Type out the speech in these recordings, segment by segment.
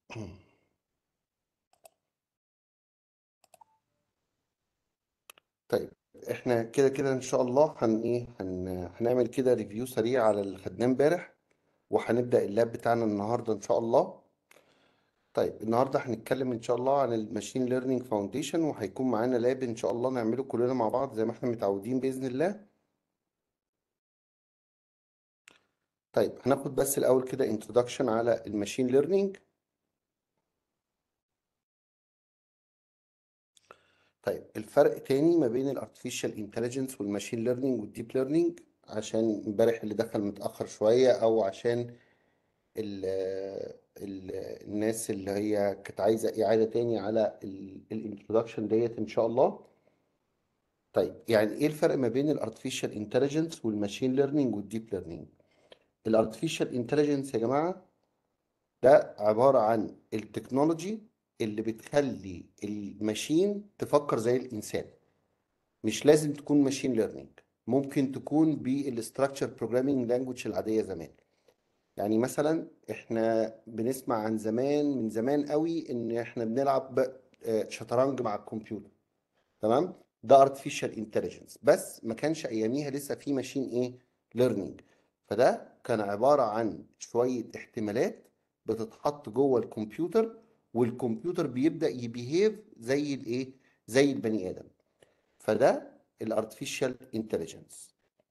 طيب احنا كده كده ان شاء الله هن ايه هن هنعمل كده ريفيو سريع على اللي خدناه امبارح وهنبدأ اللاب بتاعنا النهارده ان شاء الله طيب النهارده هنتكلم ان شاء الله عن الماشين ليرنينج فاونديشن وهيكون معانا لاب ان شاء الله نعمله كلنا مع بعض زي ما احنا متعودين بإذن الله طيب هناخد بس الاول كده انترودكشن على الماشين ليرنينج طيب الفرق تاني ما بين الارتفيشال انتليجنس والماشين ليرنينج والديب ليرنينج عشان امبارح اللي دخل متأخر شوية او عشان ال ال الناس اللي هي كانت عايزة إعادة تاني على الانترودكشن ديت إن شاء الله طيب يعني إيه الفرق ما بين الارتفيشال انتليجنس والماشين ليرنينج والديب ليرنينج الارتفيشال انتليجنس يا جماعة ده عبارة عن التكنولوجي اللي بتخلي الماشين تفكر زي الإنسان مش لازم تكون ماشين ليرنينج ممكن تكون بالاستراكشر بروجرامينج لانجوج العادية زمان يعني مثلا احنا بنسمع عن زمان من زمان قوي ان احنا بنلعب آه، شطرنج مع الكمبيوتر تمام ده artificial intelligence بس ما كانش اياميها لسه في ماشين ايه ليرنينج فده كان عبارة عن شوية احتمالات بتتحط جوه الكمبيوتر والكمبيوتر بيبدأ يبيهيف زي الايه زي البني ادم فده الارتفيشال انتليجنس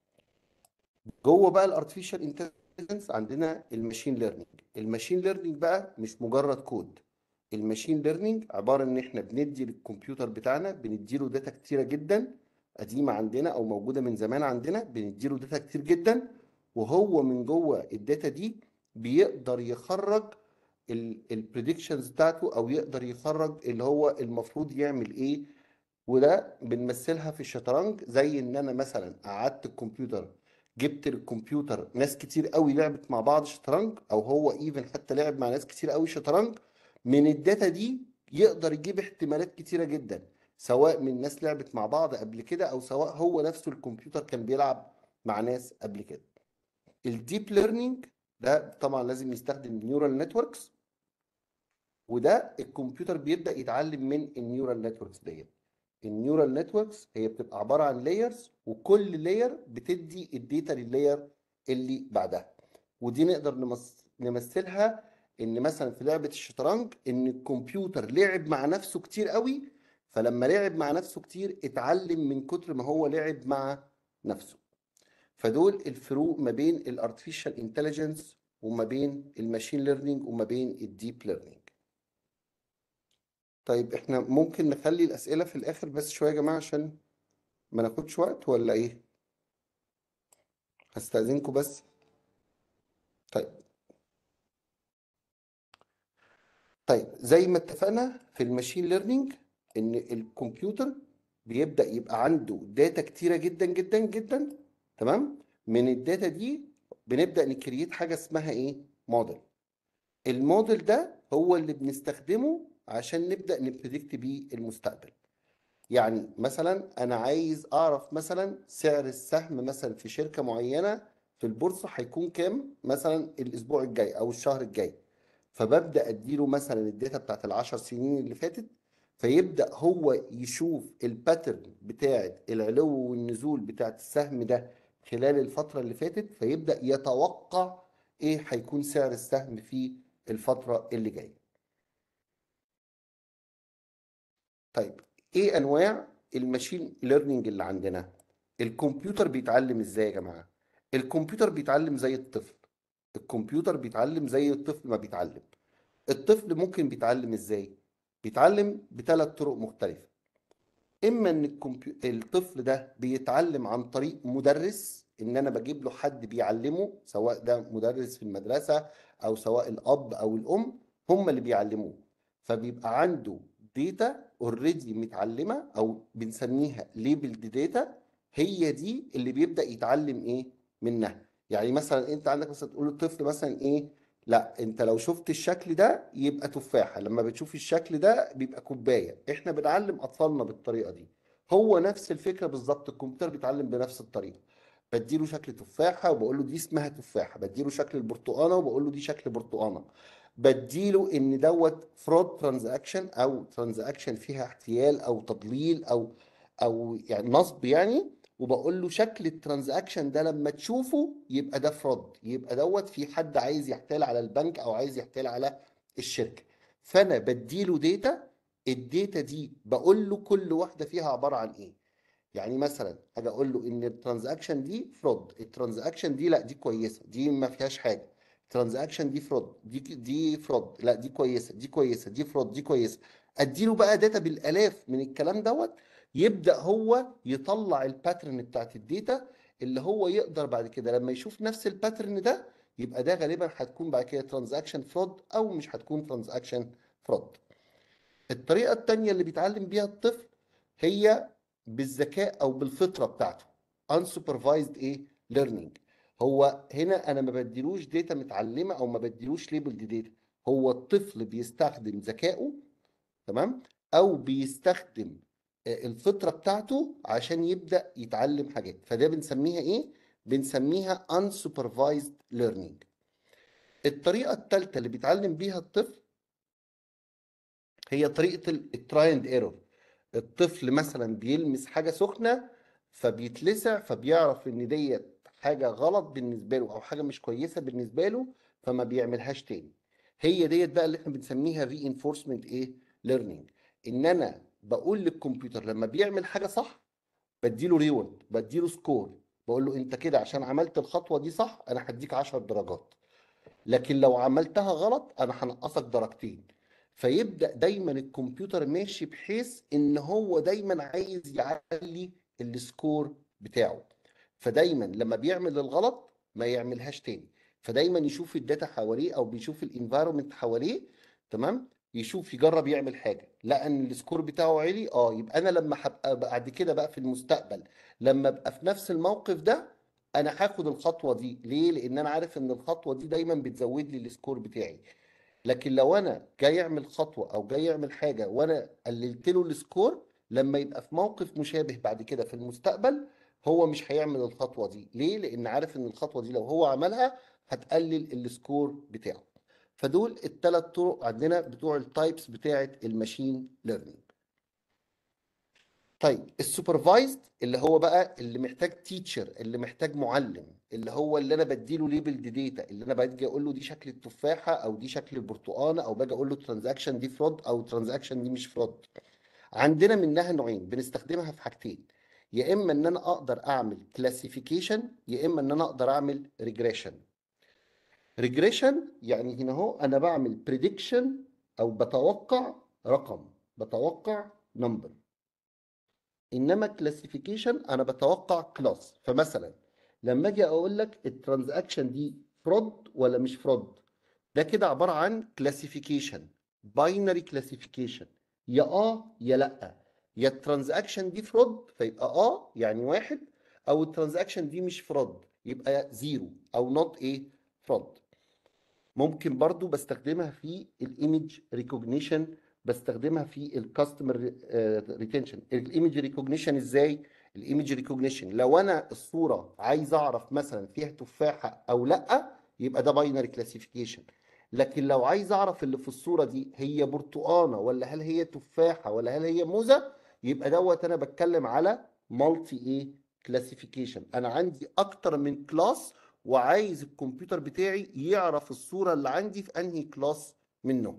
جوه بقى الارتفيشال انتليجنس عندنا الماشين ليرنينج الماشين ليرنينج بقى مش مجرد كود الماشين ليرنينج عباره ان احنا بندي للكمبيوتر بتاعنا بنديله داتا كتيره جدا قديمه عندنا او موجوده من زمان عندنا بنديله داتا كتير جدا وهو من جوه الداتا دي بيقدر يخرج البريدكشنز بتاعته او يقدر يخرج اللي هو المفروض يعمل ايه وده بنمثلها في الشطرنج زي ان انا مثلا قعدت الكمبيوتر جبت الكمبيوتر ناس كتير قوي لعبت مع بعض شطرنج او هو ايفن حتى لعب مع ناس كتير قوي شطرنج من الداتا دي يقدر يجيب احتمالات كتيرة جدا سواء من ناس لعبت مع بعض قبل كده او سواء هو نفسه الكمبيوتر كان بيلعب مع ناس قبل كده الديب ليرنينج ده طبعا لازم يستخدم نيورال نتوركس وده الكمبيوتر بيبدأ يتعلم من النيورال نتوركس ديت النيورال نتوركس هي بتبقى عبارة عن لايرز وكل لاير بتدي الداتا لللاير اللي بعدها ودي نقدر نمس- نمثلها ان مثلا في لعبة الشطرنج ان الكمبيوتر لعب مع نفسه كتير قوي فلما لعب مع نفسه كتير اتعلم من كتر ما هو لعب مع نفسه فدول الفروق ما بين الارتفيشال انتليجنس وما بين الماشين ليرنينج وما بين الديب ليرنينج طيب احنا ممكن نخلي الأسئلة في الآخر بس شوية يا جماعة عشان ما ناخدش وقت ولا ايه هستأذنكم بس طيب طيب زي ما اتفقنا في الماشين ليرنينج ان الكمبيوتر بيبدأ يبقى عنده داتا كتيرة جدا جدا جدا تمام من الداتا دي بنبدأ نكريت حاجة اسمها ايه موديل الموديل ده هو اللي بنستخدمه عشان نبدأ نبريدكت بيه المستقبل يعني مثلا انا عايز اعرف مثلا سعر السهم مثلا في شركة معينة في البورصة هيكون كام مثلا الاسبوع الجاي او الشهر الجاي فببدأ اديله مثلا الداتا بتاعت العشر سنين اللي فاتت فيبدأ هو يشوف الباترن بتاعت العلو والنزول بتاعت السهم ده خلال الفترة اللي فاتت فيبدأ يتوقع ايه هيكون سعر السهم في الفترة اللي جاية طيب ايه انواع الماشين ليرنينج اللي عندنا الكمبيوتر بيتعلم ازاي يا جماعه الكمبيوتر بيتعلم زي الطفل الكمبيوتر بيتعلم زي الطفل ما بيتعلم الطفل ممكن بيتعلم ازاي بيتعلم بثلاث طرق مختلفه اما ان الكمبيو... الطفل ده بيتعلم عن طريق مدرس ان انا بجيب له حد بيعلمه سواء ده مدرس في المدرسه او سواء الاب او الام هم اللي بيعلموه فبيبقى عنده داتا اوريدي متعلمه او بنسميها ليبلد داتا هي دي اللي بيبدا يتعلم ايه منها يعني مثلا انت عندك مثلا تقول للطفل مثلا ايه لا انت لو شفت الشكل ده يبقى تفاحه لما بتشوف الشكل ده بيبقى كوبايه احنا بنعلم اطفالنا بالطريقه دي هو نفس الفكره بالظبط الكمبيوتر بيتعلم بنفس الطريقه بديله شكل تفاحه وبقول له دي اسمها تفاحه بديله شكل البرتقانه وبقول له دي شكل برتقانه بديله ان دوت فرود ترانزاكشن او ترانزاكشن فيها احتيال او تضليل او او يعني نصب يعني وبقول له شكل الترانزاكشن ده لما تشوفه يبقى ده فرود يبقى دوت في حد عايز يحتال على البنك او عايز يحتال على الشركه فانا بديله داتا الداتا دي بقول له كل واحده فيها عباره عن ايه يعني مثلا اجي اقول له ان الترانزاكشن دي فرود الترانزاكشن دي لا دي كويسه دي ما فيهاش حاجه الترانزاكشن دي فرود دي دي فرود لا دي كويسه دي كويسه دي فرود دي كويسه اديله بقى داتا بالالاف من الكلام دوت يبدا هو يطلع الباترن بتاعت الداتا اللي هو يقدر بعد كده لما يشوف نفس الباترن ده يبقى ده غالبا هتكون بعد كده ترانزاكشن فرود او مش هتكون ترانزاكشن فرود الطريقه الثانيه اللي بيتعلم بيها الطفل هي بالذكاء او بالفطره بتاعته unsupervised ايه learning هو هنا انا ما بديلوش داتا متعلمه او ما بديلوش ليبل داتا هو الطفل بيستخدم ذكائه تمام او بيستخدم الفطره بتاعته عشان يبدا يتعلم حاجات فده بنسميها ايه بنسميها unsupervised learning الطريقه الثالثه اللي بيتعلم بيها الطفل هي طريقه التراي اند ايرور الطفل مثلا بيلمس حاجه سخنه فبيتلسع فبيعرف ان ديت حاجه غلط بالنسبه له او حاجه مش كويسه بالنسبه له فما بيعملهاش تاني هي ديت بقى اللي احنا بنسميها reinforcement ايه learning ان انا بقول للكمبيوتر لما بيعمل حاجه صح بديله ريورد بديله سكور بقول له انت كده عشان عملت الخطوه دي صح انا هديك 10 درجات لكن لو عملتها غلط انا هنقصك درجتين فيبدا دايما الكمبيوتر ماشي بحيث ان هو دايما عايز يعلي السكور بتاعه فدايما لما بيعمل الغلط ما يعملهاش تاني فدايما يشوف الداتا حواليه او بيشوف الانفايرمنت حواليه تمام يشوف يجرب يعمل حاجه لقى ان السكور بتاعه عالي اه يبقى انا لما هبقى بعد كده بقى في المستقبل لما ابقى في نفس الموقف ده انا هاخد الخطوه دي ليه لان انا عارف ان الخطوه دي دايما بتزود لي السكور بتاعي لكن لو انا جاي اعمل خطوه او جاي اعمل حاجه وانا قللت له السكور لما يبقى في موقف مشابه بعد كده في المستقبل هو مش هيعمل الخطوه دي ليه لان عارف ان الخطوه دي لو هو عملها هتقلل السكور بتاعه فدول الثلاث طرق عندنا بتوع التايبس بتاعه الماشين ليرنينج طيب السوبرفايزد اللي هو بقى اللي محتاج تيتشر اللي محتاج معلم اللي هو اللي انا بديله ليبل دي داتا اللي انا باجي اقول له دي شكل التفاحه او دي شكل البرتقانه او باجي اقول له ترانزاكشن دي فرود او ترانزاكشن دي مش فرود عندنا منها نوعين بنستخدمها في حاجتين يا اما ان انا اقدر اعمل كلاسيفيكيشن يا اما ان انا اقدر اعمل ريجريشن ريجريشن يعني هنا اهو انا بعمل بريدكشن او بتوقع رقم بتوقع نمبر انما كلاسيفيكيشن انا بتوقع كلاس فمثلا لما اجي اقول لك الترانزاكشن دي فرود ولا مش فرود ده كده عباره عن كلاسيفيكيشن باينري كلاسيفيكيشن يا اه يا لا يا الترانزاكشن دي فرود فيبقى اه يعني واحد او الترانزاكشن دي مش فرود يبقى زيرو او نوت ايه فرود ممكن برضو بستخدمها في الايمج ريكوجنيشن بستخدمها في الكاستمر ريتنشن الايمج ريكوجنيشن ازاي الايمج ريكوجنيشن لو انا الصوره عايز اعرف مثلا فيها تفاحه او لا يبقى ده باينري كلاسيفيكيشن لكن لو عايز اعرف اللي في الصوره دي هي برتقانه ولا هل هي تفاحه ولا هل هي موزه يبقى دوت انا بتكلم على مالتي ايه كلاسيفيكيشن انا عندي اكتر من كلاس وعايز الكمبيوتر بتاعي يعرف الصوره اللي عندي في انهي كلاس منهم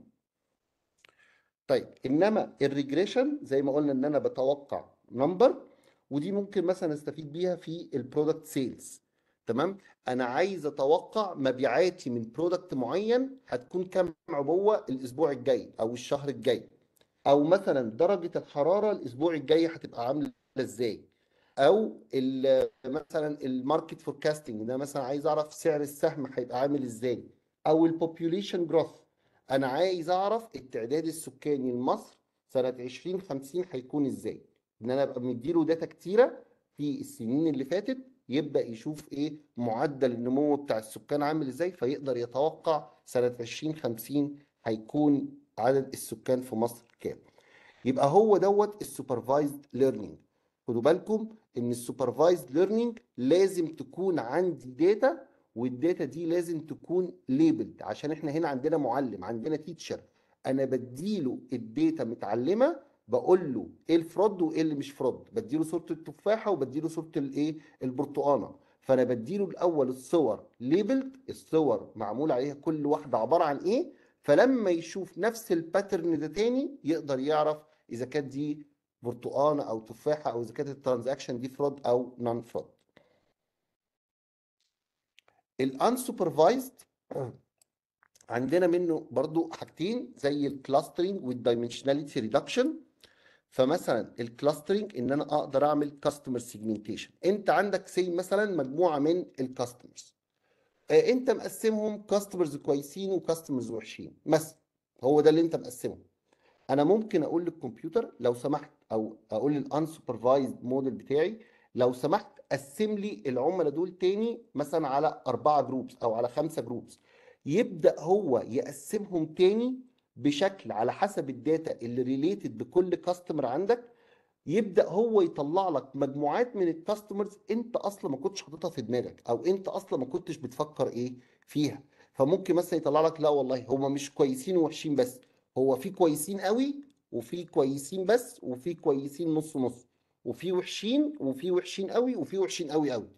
طيب انما الريجريشن زي ما قلنا ان انا بتوقع نمبر ودي ممكن مثلا استفيد بيها في البرودكت سيلز تمام انا عايز اتوقع مبيعاتي من برودكت معين هتكون كام عبوه الاسبوع الجاي او الشهر الجاي او مثلا درجه الحراره الاسبوع الجاي هتبقى عامله ازاي او مثلا الماركت فوركاستنج ده مثلا عايز اعرف سعر السهم هيبقى عامل ازاي او البوبيوليشن جروث انا عايز اعرف التعداد السكاني لمصر سنه 2050 هيكون ازاي ان انا ابقى مديله داتا كتيره في السنين اللي فاتت يبدا يشوف ايه معدل النمو بتاع السكان عامل ازاي فيقدر يتوقع سنه 2050 هيكون عدد السكان في مصر كام يبقى هو دوت السوبرفايزد ليرنينج خدوا بالكم ان السوبرفايزد ليرنينج لازم تكون عندي داتا والداتا دي لازم تكون ليبلد عشان احنا هنا عندنا معلم عندنا تيتشر انا بديله الداتا متعلمه بقول له ايه الفرود وايه اللي مش فرود بديله صوره التفاحه وبديله صوره الايه البرتقانه فانا بديله الاول الصور ليبلد الصور معمول عليها كل واحده عباره عن ايه فلما يشوف نفس الباترن ده تاني يقدر يعرف اذا كانت دي برتقانه او تفاحه او اذا كانت الترانزاكشن دي فرود او نون فرود الانسوبرفايزد عندنا منه برضو حاجتين زي الكلاسترنج والدايمنشناليتي ريدكشن فمثلا الكلاسترنج ان انا اقدر اعمل كاستمر سيجمنتيشن انت عندك سي مثلا مجموعه من الكاستمرز انت مقسمهم كاستمرز كويسين وكاستمرز وحشين مثلا هو ده اللي انت مقسمهم انا ممكن اقول للكمبيوتر لو سمحت او اقول للانسوبرفايزد موديل بتاعي لو سمحت قسم لي العملاء دول تاني مثلا على أربعة جروبس أو على خمسة جروبس يبدأ هو يقسمهم تاني بشكل على حسب الداتا اللي ريليتد بكل كاستمر عندك يبدأ هو يطلع لك مجموعات من الكاستمرز انت اصلا ما كنتش حاططها في دماغك او انت اصلا ما كنتش بتفكر ايه فيها فممكن مثلا يطلع لك لا والله هما مش كويسين ووحشين بس هو في كويسين قوي وفي كويسين بس وفي كويسين نص نص وفي وحشين وفي وحشين قوي وفي وحشين قوي قوي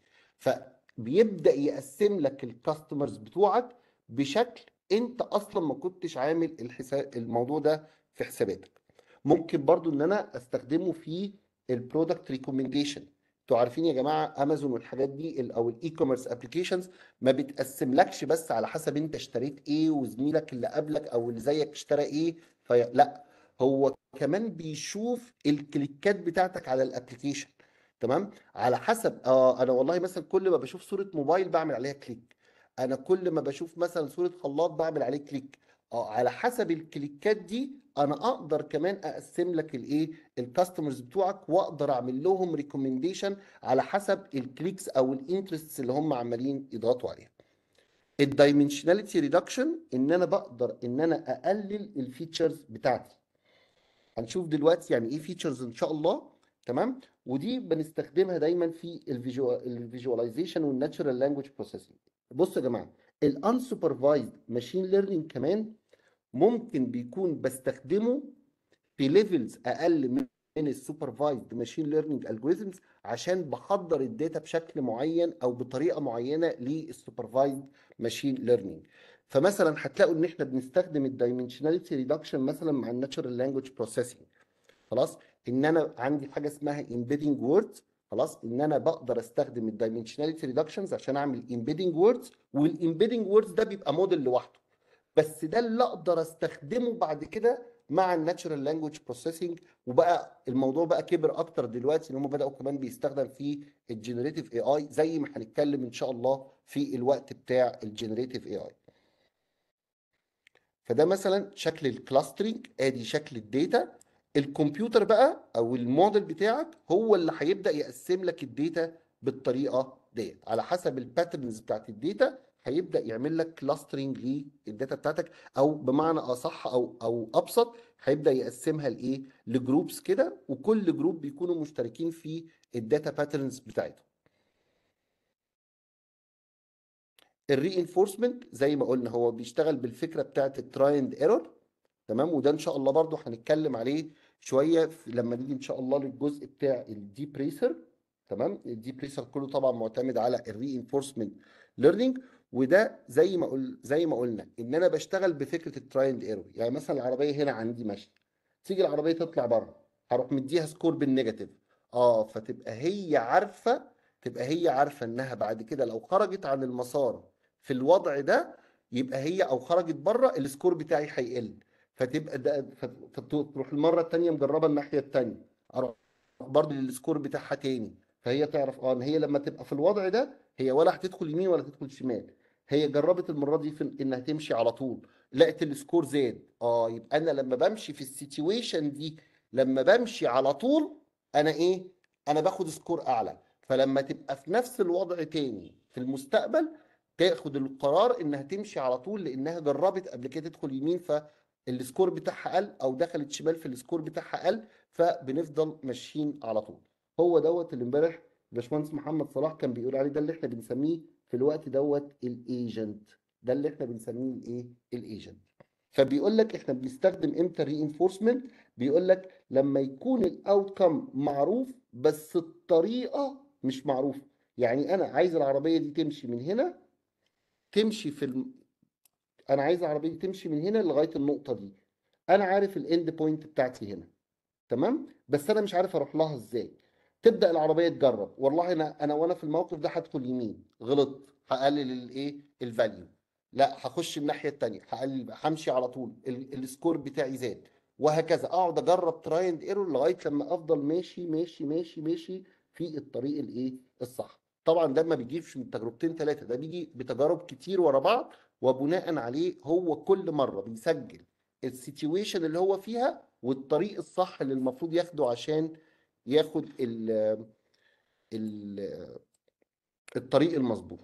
فبيبدا يقسم لك الكاستمرز بتوعك بشكل انت اصلا ما كنتش عامل الحساب الموضوع ده في حساباتك ممكن برضو ان انا استخدمه في البرودكت ريكومنديشن انتوا عارفين يا جماعه امازون والحاجات دي ال- او الاي كوميرس ابلكيشنز ما بتقسملكش بس على حسب انت اشتريت ايه وزميلك اللي قبلك او اللي زيك اشترى ايه في... لا هو كمان بيشوف الكليكات بتاعتك على الابلكيشن تمام على حسب اه انا والله مثلا كل ما بشوف صورة موبايل بعمل عليها كليك انا كل ما بشوف مثلا صورة خلاط بعمل عليه كليك اه على حسب الكليكات دي انا اقدر كمان اقسم لك الايه الكاستمرز بتوعك واقدر اعمل لهم ريكومنديشن على حسب الكليكس او الانترستس اللي هم عمالين يضغطوا عليها الدايمنشناليتي ريدكشن ان انا بقدر ان انا اقلل الفيتشرز بتاعتي هنشوف دلوقتي يعني ايه فيتشرز ان شاء الله تمام ودي بنستخدمها دايما في الفيجواليزيشن والناتشورال لانجويج بروسيسنج بصوا يا جماعه الانسوبرفايزد ماشين ليرنينج كمان ممكن بيكون بستخدمه في ليفلز اقل من من السوبرفايزد ماشين ليرنينج الجوريزمز عشان بحضر الداتا بشكل معين او بطريقه معينه للسوبرفايزد ماشين ليرنينج فمثلا هتلاقوا ان احنا بنستخدم الدايمنشناليتي ريدكشن مثلا مع الناتشورال لانجويج بروسيسنج خلاص ان انا عندي حاجه اسمها embedding words خلاص ان انا بقدر استخدم الدايمنشناليتي ريدكشنز عشان اعمل embedding words والembedding words ده بيبقى موديل لوحده بس ده اللي اقدر استخدمه بعد كده مع الناتشورال لانجويج بروسيسنج وبقى الموضوع بقى كبر اكتر دلوقتي ان هم بداوا كمان بيستخدم في الجنريتيف اي اي زي ما هنتكلم ان شاء الله في الوقت بتاع الجنريتيف اي اي فده مثلا شكل الكلاسترنج ادي شكل الداتا الكمبيوتر بقى او الموديل بتاعك هو اللي هيبدا يقسم لك الداتا بالطريقه ديت على حسب الباترنز بتاعت الداتا هيبدا يعمل لك كلاسترنج للداتا بتاعتك او بمعنى اصح او او ابسط هيبدا يقسمها لايه لجروبس كده وكل جروب بيكونوا مشتركين في الداتا باترنز بتاعتهم الرينفورسمنت زي ما قلنا هو بيشتغل بالفكره بتاعت الترايند ايرور تمام وده ان شاء الله برضو هنتكلم عليه شويه في- لما نيجي ان شاء الله للجزء بتاع الديبريسر تمام الديبريسر كله طبعا معتمد على الرينفورسمنت ليرنينج وده زي ما قل زي ما قلنا ان انا بشتغل بفكره الترايند ايرور يعني مثلا العربيه هنا عندي ماشيه تيجي العربيه تطلع بره هروح مديها سكور بالنيجاتيف اه فتبقى هي عارفه تبقى هي عارفه انها بعد كده لو خرجت عن المسار في الوضع ده يبقى هي او خرجت بره السكور بتاعي هيقل فتبقى ده فت- فتروح المره الثانيه مجربه الناحيه الثانيه اروح برضه للسكور بتاعها تاني فهي تعرف اه ان هي لما تبقى في الوضع ده هي ولا هتدخل يمين ولا تدخل شمال هي جربت المره دي في انها تمشي على طول لقت السكور زاد اه يبقى انا لما بمشي في السيتويشن دي لما بمشي على طول انا ايه انا باخد سكور اعلى فلما تبقى في نفس الوضع تاني في المستقبل تاخد القرار انها تمشي على طول لانها جربت قبل كده تدخل يمين فالسكور بتاعها قل او دخلت شمال في السكور بتاعها قل فبنفضل ماشيين على طول هو دوت اللي امبارح باشمهندس محمد صلاح كان بيقول عليه ده اللي احنا بنسميه في الوقت دوت الايجنت ده اللي احنا بنسميه الايه الايجنت فبيقول لك احنا بنستخدم امتى رينفورسمنت بيقول لك لما يكون الاوتكم معروف بس الطريقه مش معروفه يعني انا عايز العربيه دي تمشي من هنا تمشي في الم... انا عايز العربيه دي تمشي من هنا لغايه النقطه دي انا عارف الاند بوينت بتاعتي هنا تمام بس انا مش عارف اروح لها ازاي تبدا العربيه تجرب والله انا انا وانا في الموقف ده هدخل يمين غلطت هقلل الايه الفاليو لا هخش الناحيه الثانيه هقلل بقى همشي على طول ال- السكور بتاعي زاد وهكذا اقعد اجرب تراي اند ايرور لغايه لما افضل ماشي ماشي ماشي ماشي في الطريق الايه الصح طبعا ده ما بيجيش من تجربتين ثلاثه ده بيجي بتجارب كتير ورا بعض وبناء عليه هو كل مره بيسجل السيتويشن اللي هو فيها والطريق الصح اللي المفروض ياخده عشان ياخد ال ال الطريق المظبوط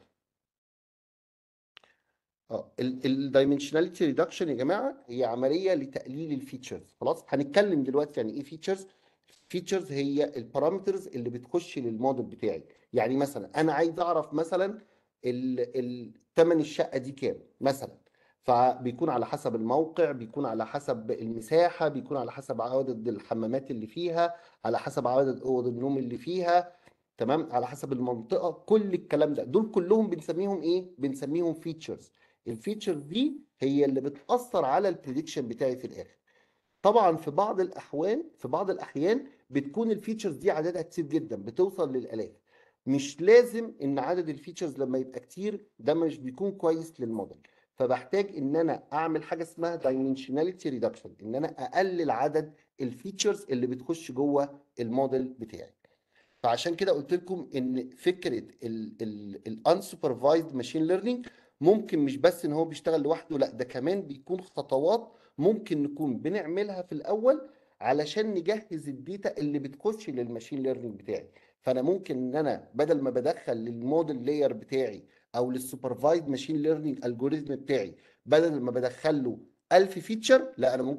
اه الدايمنشناليتي ريدكشن يا جماعه هي عمليه لتقليل الفيتشرز خلاص هنتكلم دلوقتي يعني ايه فيتشرز فيتشرز هي البارامترز اللي بتخش للموديل بتاعي يعني مثلا انا عايز اعرف مثلا ثمن الشقه دي كام مثلا فبيكون على حسب الموقع بيكون على حسب المساحه بيكون على حسب عدد الحمامات اللي فيها على حسب عدد اوض النوم اللي فيها تمام على حسب المنطقه كل الكلام ده دول كلهم بنسميهم ايه بنسميهم فيتشرز الفيتشرز دي هي اللي بتاثر على البريدكشن بتاعي في الاخر طبعا في بعض الاحوال في بعض الاحيان بتكون الفيتشرز دي عددها كتير جدا بتوصل للالاف مش لازم ان عدد الفيتشرز لما يبقى كتير ده مش بيكون كويس للموديل فبحتاج ان انا اعمل حاجه اسمها دايمنشناليتي ريدكشن ان انا اقلل عدد الفيتشرز اللي بتخش جوه الموديل بتاعي فعشان كده قلت لكم ان فكره الانسوبرفايزد ماشين ليرنينج ممكن مش بس ان هو بيشتغل لوحده لا ده كمان بيكون خطوات ممكن نكون بنعملها في الاول علشان نجهز الداتا اللي بتخش للماشين ليرنينج بتاعي فانا ممكن ان انا بدل ما بدخل للموديل لاير بتاعي او للسوبرفايزد ماشين ليرنينج الجوريزم بتاعي بدل ما بدخل له 1000 فيتشر لا انا ممكن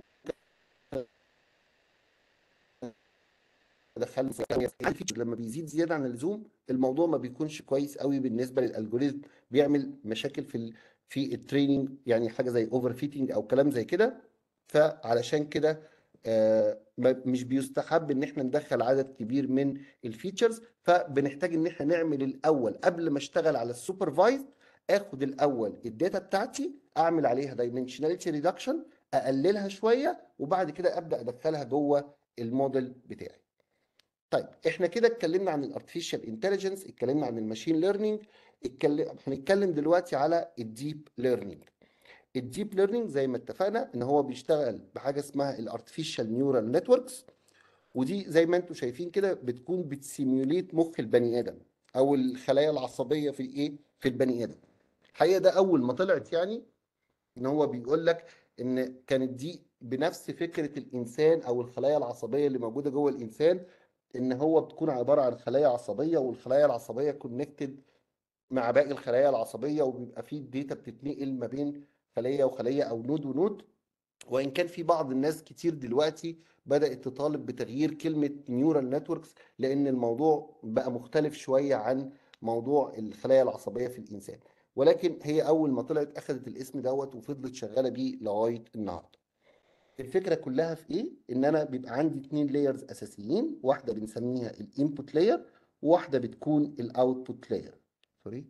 ادخله فيتشر لما بيزيد زياده عن اللزوم الموضوع ما بيكونش كويس قوي بالنسبه للالجوريزم بيعمل مشاكل في ال في التريننج يعني حاجه زي اوفر فيتنج او كلام زي كده فعلشان كده آه مش بيستحب ان احنا ندخل عدد كبير من الفيتشرز فبنحتاج ان احنا نعمل الاول قبل ما اشتغل على السوبرفايز اخد الاول الداتا بتاعتي اعمل عليها دايمنشناليتي ريدكشن اقللها شويه وبعد كده ابدا ادخلها جوه الموديل بتاعي طيب احنا كده اتكلمنا عن الارتفيشال انتليجنس اتكلمنا عن الماشين ليرنينج اتكلم هنتكلم دلوقتي على الديب ليرنينج الديب ليرنينج زي ما اتفقنا ان هو بيشتغل بحاجه اسمها الارتفيشال نيورال نتوركس ودي زي ما انتم شايفين كده بتكون بتسيميوليت مخ البني ادم او الخلايا العصبيه في ايه في البني ادم الحقيقه ده اول ما طلعت يعني ان هو بيقول لك ان كانت دي بنفس فكره الانسان او الخلايا العصبيه اللي موجوده جوه الانسان ان هو بتكون عباره عن خلايا عصبيه والخلايا العصبيه كونكتد مع باقي الخلايا العصبيه وبيبقى فيه الداتا بتتنقل ما بين خليه وخليه او نود ونود وان كان في بعض الناس كتير دلوقتي بدات تطالب بتغيير كلمه نيورال نتوركس لان الموضوع بقى مختلف شويه عن موضوع الخلايا العصبيه في الانسان ولكن هي اول ما طلعت اخذت الاسم دوت وفضلت شغاله بيه لغايه النهارده الفكره كلها في ايه ان انا بيبقى عندي اتنين لايرز اساسيين واحده بنسميها الانبوت لاير وواحده بتكون الاوتبوت لاير سوري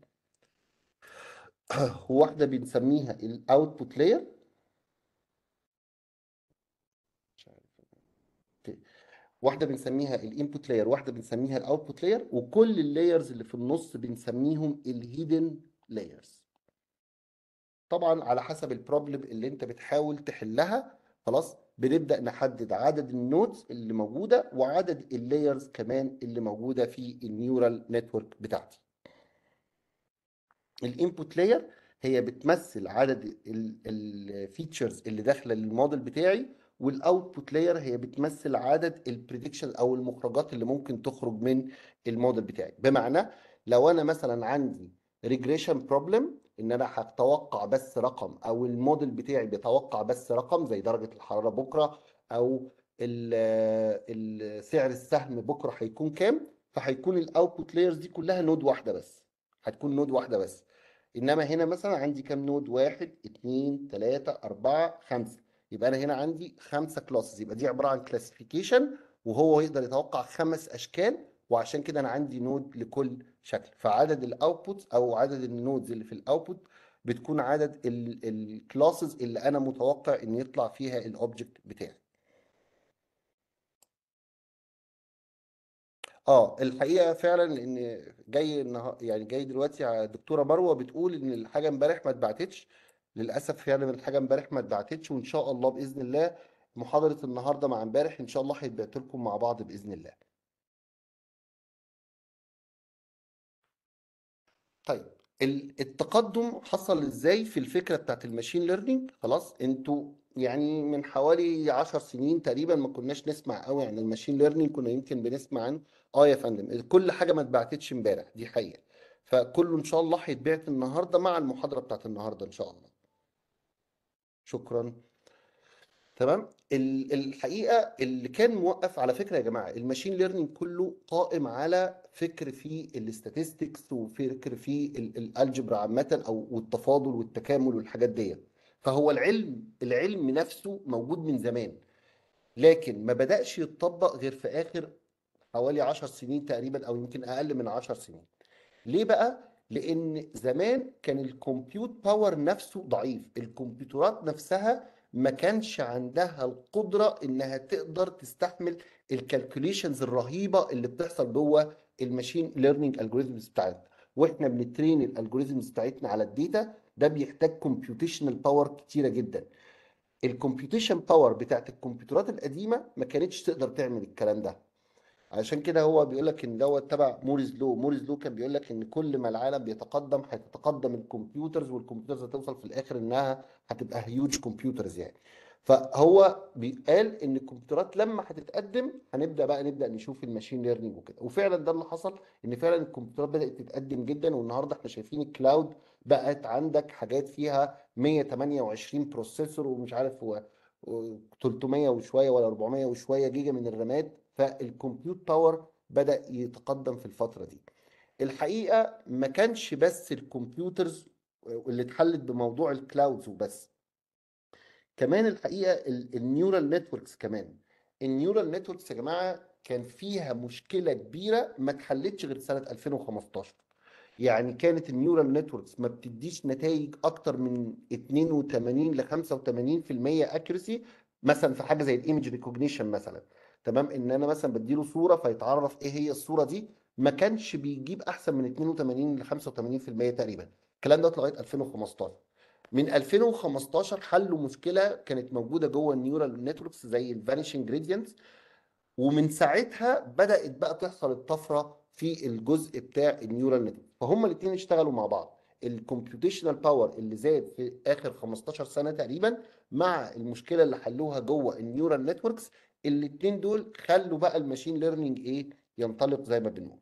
وواحده بنسميها الاوتبوت لاير واحده بنسميها الانبوت لاير واحده بنسميها الاوتبوت لاير وكل اللايرز اللي في النص بنسميهم الهيدن لايرز طبعا على حسب البروبلم اللي انت بتحاول تحلها خلاص بنبدا نحدد عدد النودز اللي موجوده وعدد اللايرز كمان اللي موجوده في النيورال نتورك بتاعتي الانبوت لاير هي بتمثل عدد الفيتشرز اللي داخله للموديل بتاعي والاوتبوت لاير هي بتمثل عدد البريدكشن او المخرجات اللي ممكن تخرج من الموديل بتاعي بمعنى لو انا مثلا عندي ريجريشن بروبلم ان انا هتوقع بس رقم او الموديل بتاعي بيتوقع بس رقم زي درجه الحراره بكره او سعر السهم بكره هيكون كام فهيكون الاوتبوت لايرز دي كلها نود واحده بس هتكون نود واحده بس انما هنا مثلا عندي كام نود واحد اتنين تلاتة اربعة خمسة يبقى انا هنا عندي خمسة كلاسز يبقى دي عبارة عن كلاسيفيكيشن وهو يقدر يتوقع خمس اشكال وعشان كده انا عندي نود لكل شكل فعدد الاوتبوت او عدد النودز اللي في الاوتبوت بتكون عدد الكلاسز اللي انا متوقع ان يطلع فيها الاوبجكت بتاعي اه الحقيقه فعلا لان جاي النها... يعني جاي دلوقتي على الدكتوره مروه بتقول ان الحاجه امبارح ما اتبعتتش للاسف يعني الحاجه امبارح ما اتبعتتش وان شاء الله باذن الله محاضره النهارده مع امبارح ان شاء الله هيتبعت لكم مع بعض باذن الله طيب ال- التقدم حصل ازاي في الفكره بتاعت الماشين ليرنينج خلاص انتوا يعني من حوالي عشر سنين تقريبا ما كناش نسمع قوي عن الماشين ليرنينج كنا يمكن بنسمع عنه اه يا فندم كل حاجه ما اتبعتتش امبارح دي حقيقه فكله ان شاء الله هيتبعت النهارده مع المحاضره بتاعت النهارده ان شاء الله شكرا تمام ال- الحقيقه اللي كان موقف على فكره يا جماعه الماشين ليرنينج كله قائم على فكر في الاستاتستكس وفكر في الالجبرا عامه او والتفاضل والتكامل والحاجات دي فهو العلم العلم نفسه موجود من زمان لكن ما بدأش يتطبق غير في آخر حوالي 10 سنين تقريبا او يمكن اقل من 10 سنين ليه بقى لان زمان كان الكمبيوت باور نفسه ضعيف الكمبيوترات نفسها ما كانش عندها القدره انها تقدر تستحمل الكالكوليشنز الرهيبه اللي بتحصل جوه الماشين ليرنينج الجوريزمز بتاعتنا واحنا بنترين الالجوريزمز بتاعتنا على الداتا ده بيحتاج كومبيوتيشنال باور كتيره جدا الكمبيوتيشن باور بتاعت الكمبيوترات القديمه ما كانتش تقدر تعمل الكلام ده عشان كده هو بيقول لك ان دوت تبع موريز لو موريز لو كان بيقول لك ان كل ما العالم بيتقدم هتتقدم الكمبيوترز والكمبيوترز هتوصل في الاخر انها هتبقى هيوج كمبيوترز يعني فهو بيقال ان الكمبيوترات لما هتتقدم هنبدا بقى نبدا نشوف الماشين ليرنينج وكده وفعلا ده اللي حصل ان فعلا الكمبيوترات بدات تتقدم جدا والنهارده احنا شايفين الكلاود بقت عندك حاجات فيها 128 بروسيسور ومش عارف هو 300 وشويه ولا 400 وشويه جيجا من الرامات فالكمبيوت باور بدأ يتقدم في الفترة دي الحقيقة ما كانش بس الكمبيوترز اللي اتحلت بموضوع الكلاودز وبس كمان الحقيقة النيورال نتوركس كمان النيورال نتوركس يا جماعة كان فيها مشكلة كبيرة ما اتحلتش غير سنة 2015 يعني كانت النيورال نتوركس ما بتديش نتائج اكتر من 82 ل 85% اكيرسي مثلا في حاجه زي الايمج ريكوجنيشن مثلا تمام ان انا مثلا بديله صوره فيتعرف ايه هي الصوره دي ما كانش بيجيب احسن من 82 ل 85% تقريبا الكلام ده لغايه 2015 من 2015 حلوا مشكله كانت موجوده جوه النيورال نتوركس زي الفانيشنج جريدينتس ومن ساعتها بدات بقى تحصل الطفره في الجزء بتاع النيورال نتورك فهم الاثنين اشتغلوا مع بعض الكمبيوتيشنال باور اللي زاد في اخر 15 سنه تقريبا مع المشكله اللي حلوها جوه النيورال نتوركس الاثنين دول خلوا بقى الماشين ليرنينج ايه ينطلق زي ما بنقول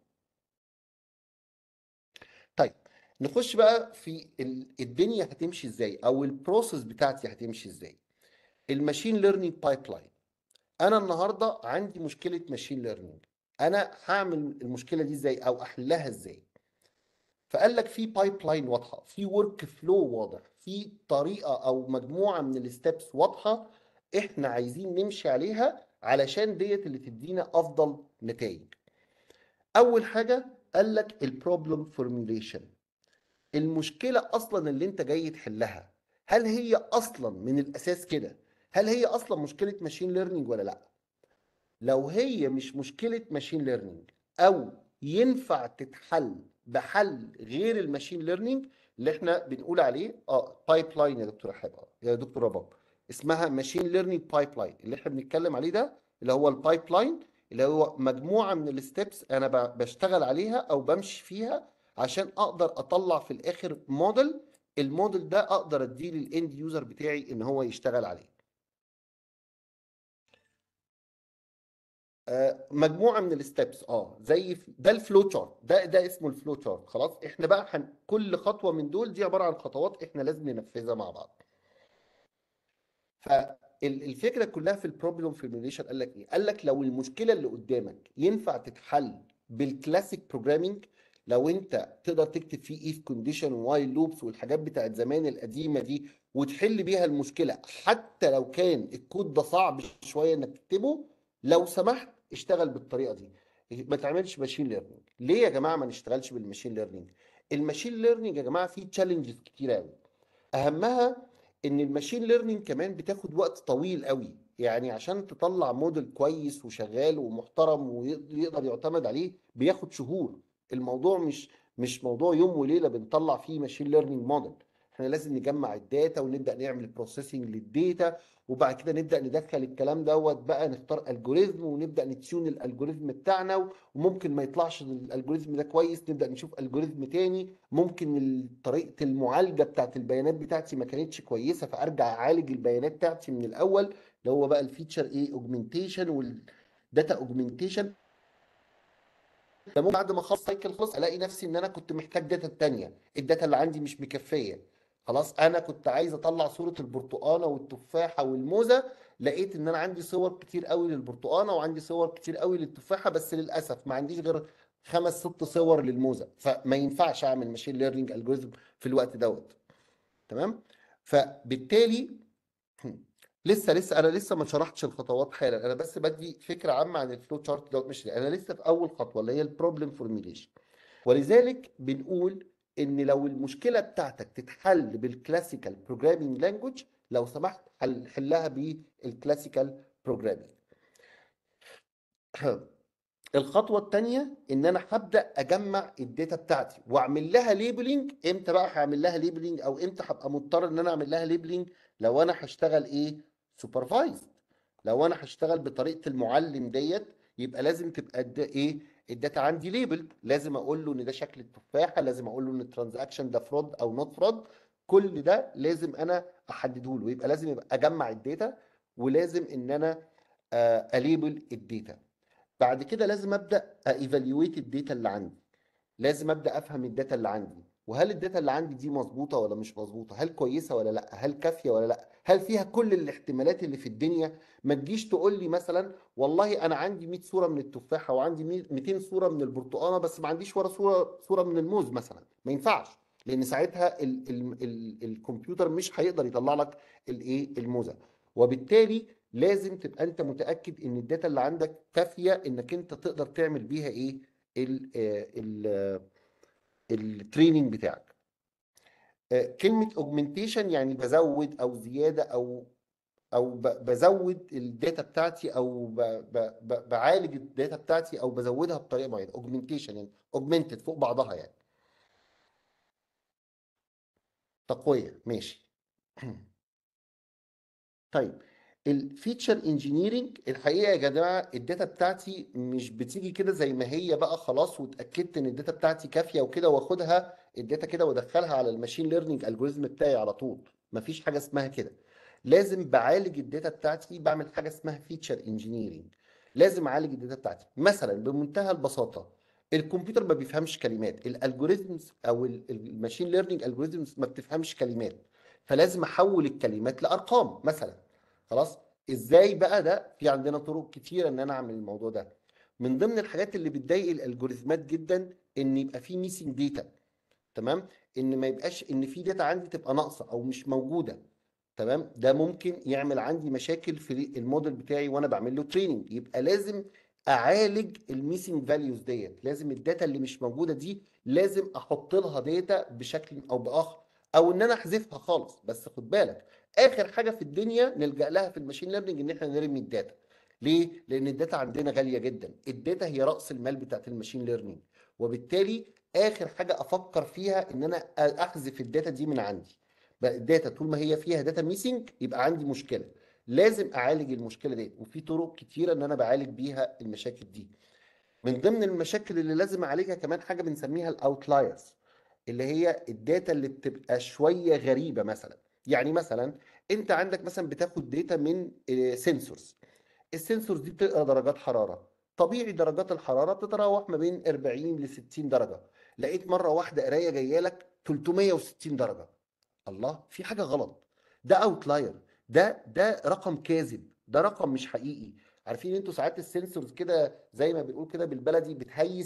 طيب نخش بقى في الدنيا هتمشي ازاي او البروسيس بتاعتي هتمشي ازاي الماشين ليرنينج بايب لاين انا النهارده عندي مشكله ماشين ليرنينج انا هعمل المشكله دي ازاي او احلها ازاي فقال لك في بايب لاين واضحه في ورك فلو واضح في طريقه او مجموعه من الستبس واضحه احنا عايزين نمشي عليها علشان ديت اللي تدينا افضل نتائج اول حاجه قال لك البروبلم فورميوليشن المشكله اصلا اللي انت جاي تحلها هل هي اصلا من الاساس كده هل هي اصلا مشكله ماشين ليرنينج ولا لا لو هي مش مشكله ماشين ليرنينج او ينفع تتحل بحل غير الماشين ليرنينج اللي احنا بنقول عليه اه بايب لاين يا دكتور حباب يا دكتور رباب اسمها ماشين ليرنينج بايب لاين اللي احنا بنتكلم عليه ده اللي هو البايب لاين اللي هو مجموعه من الستبس انا بشتغل عليها او بمشي فيها عشان اقدر اطلع في الاخر موديل الموديل ده اقدر اديه للاند يوزر بتاعي ان هو يشتغل عليه آه مجموعه من الستبس اه زي ده الفلو تشارت ده ده اسمه الفلو تشارت خلاص احنا بقى حن كل خطوه من دول دي عباره عن خطوات احنا لازم ننفذها مع بعض فالفكره كلها في البروبلم فورميوليشن قال لك ايه قال لك لو المشكله اللي قدامك ينفع تتحل بالكلاسيك بروجرامينج لو انت تقدر تكتب فيه اف كونديشن وايل لوبس والحاجات بتاعت زمان القديمه دي وتحل بيها المشكله حتى لو كان الكود ده صعب شويه انك تكتبه لو سمحت اشتغل بالطريقه دي ما تعملش ماشين ليرنينج ليه يا جماعه ما نشتغلش بالماشين ليرنينج الماشين ليرنينج يا جماعه فيه تشالنجز كتير قوي اهمها ان الماشين ليرنينج كمان بتاخد وقت طويل قوي يعني عشان تطلع موديل كويس وشغال ومحترم ويقدر يعتمد عليه بياخد شهور الموضوع مش مش موضوع يوم وليله بنطلع فيه ماشين ليرنينج موديل احنا لازم نجمع الداتا ونبدا نعمل بروسيسنج للداتا وبعد كده نبدا ندخل الكلام دوت بقى نختار الجوريزم ونبدا نتيون الالجوريزم بتاعنا وممكن ما يطلعش الالجوريزم ده كويس نبدا نشوف الجوريزم تاني ممكن طريقه المعالجه بتاعت البيانات بتاعتي ما كانتش كويسه فارجع اعالج البيانات بتاعتي من الاول اللي هو بقى الفيتشر ايه اوجمنتيشن والداتا اوجمنتيشن بعد ما اخلص سايكل خلص الاقي نفسي ان انا كنت محتاج داتا تانية الداتا اللي عندي مش مكفيه خلاص انا كنت عايز اطلع صوره البرتقانه والتفاحه والموزه لقيت ان انا عندي صور كتير قوي للبرتقانه وعندي صور كتير قوي للتفاحه بس للاسف ما عنديش غير خمس ست صور للموزه فما ينفعش اعمل ماشين ليرنينج الجوريزم في الوقت دوت تمام فبالتالي لسه لسه انا لسه ما شرحتش الخطوات حالا انا بس بدي فكره عامه عن الفلو تشارت دوت مش انا لسه في اول خطوه اللي هي البروبلم فورميليشن ولذلك بنقول ان لو المشكله بتاعتك تتحل بالكلاسيكال بروجرامينج لانجوج لو سمحت حلها بالكلاسيكال بروجرامينج الخطوه الثانيه ان انا هبدا اجمع الداتا بتاعتي واعمل لها ليبلنج امتى بقى هعمل لها ليبلنج او امتى هبقى مضطر ان انا اعمل لها ليبلنج لو انا هشتغل ايه سوبرفايزد لو انا هشتغل بطريقه المعلم ديت يبقى لازم تبقى ايه الداتا عندي ليبل لازم اقول له ان ده شكل التفاحه لازم اقول له ان الترانزاكشن ده فرود او نوت فرود كل ده لازم انا احدده له يبقى لازم يبقى اجمع الداتا ولازم ان انا اليبل الداتا بعد كده لازم ابدا ايفالويت الداتا اللي عندي لازم ابدا افهم الداتا اللي عندي وهل الداتا اللي عندي دي مظبوطه ولا مش مظبوطه هل كويسه ولا لا هل كافيه ولا لا هل فيها كل الاحتمالات اللي في الدنيا ما تجيش تقول لي مثلا والله انا عندي 100 صوره من التفاحه وعندي 200 صوره من البرتقانه بس ما عنديش ولا صوره صوره من الموز مثلا ما ينفعش لان ساعتها ال ال ال الكمبيوتر مش هيقدر يطلع لك الايه الموزه وبالتالي لازم تبقى انت متاكد ان الداتا اللي عندك كافيه انك انت تقدر تعمل بيها ايه ال ال التريننج بتاعك كلمه اوجمنتيشن يعني بزود او زياده او او بزود الداتا بتاعتي او ب ب ب بعالج الداتا بتاعتي او بزودها بطريقه معينه اوجمنتيشن يعني اوجمنتد فوق بعضها يعني تقويه ماشي طيب الفيتشر انجينيرنج الحقيقه يا جماعه الداتا بتاعتي مش بتيجي كده زي ما هي بقى خلاص واتاكدت ان الداتا بتاعتي كافيه وكده واخدها الداتا كده وادخلها على الماشين ليرنينج الجوريزم بتاعي على طول مفيش حاجه اسمها كده لازم بعالج الداتا بتاعتي بعمل حاجه اسمها فيتشر انجينيرنج لازم اعالج الداتا بتاعتي مثلا بمنتهى البساطه الكمبيوتر ما بيفهمش كلمات الالجوريزمز او الماشين ليرنينج الجوريزمز ما بتفهمش كلمات فلازم احول الكلمات لارقام مثلا خلاص ازاي بقى ده في عندنا طرق كتيره ان انا اعمل الموضوع ده من ضمن الحاجات اللي بتضايق الالجوريزمات جدا ان يبقى في ميسنج داتا تمام ان ما يبقاش ان في داتا عندي تبقى ناقصه او مش موجوده تمام ده ممكن يعمل عندي مشاكل في الموديل بتاعي وانا بعمل له تريننج يبقى لازم اعالج الميسنج فاليوز ديت لازم الداتا اللي مش موجوده دي لازم احط لها داتا بشكل او باخر او ان انا احذفها خالص بس خد بالك اخر حاجه في الدنيا نلجا لها في الماشين ليرنينج ان احنا نرمي الداتا ليه لان الداتا عندنا غاليه جدا الداتا هي راس المال بتاعت الماشين ليرنينج وبالتالي اخر حاجه افكر فيها ان انا احذف الداتا دي من عندي بقى الداتا طول ما هي فيها داتا ميسنج يبقى عندي مشكله لازم اعالج المشكله دي وفي طرق كتيره ان انا بعالج بيها المشاكل دي من ضمن المشاكل اللي لازم اعالجها كمان حاجه بنسميها الاوتلايرز اللي هي الداتا اللي بتبقى شويه غريبه مثلا يعني مثلا انت عندك مثلا بتاخد داتا من سنسورز السنسورز دي بتقرا درجات حراره طبيعي درجات الحراره بتتراوح ما بين 40 ل 60 درجه لقيت مره واحده قرايه جايه لك 360 درجه الله في حاجه غلط ده اوتلاير ده ده رقم كاذب ده رقم مش حقيقي عارفين انتوا ساعات السنسورز كده زي ما بنقول كده بالبلدي بتهيس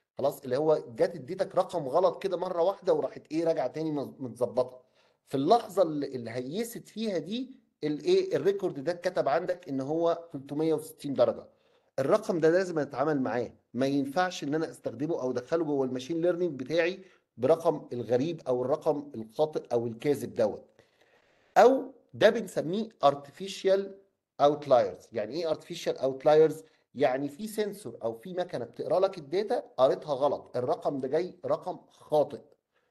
خلاص اللي هو جت اديتك رقم غلط كده مره واحده وراحت ايه راجعه تاني مز- متظبطه في اللحظه اللي اللي هيست فيها دي الايه الريكورد ده اتكتب عندك ان هو 360 درجه الرقم ده لازم اتعامل معاه ما ينفعش ان انا استخدمه او ادخله جوه الماشين ليرنينج بتاعي برقم الغريب او الرقم الخاطئ او الكاذب دوت او ده بنسميه artificial outliers يعني ايه artificial outliers يعني في سنسور او في مكنه بتقرا لك الداتا قريتها غلط الرقم ده جاي رقم خاطئ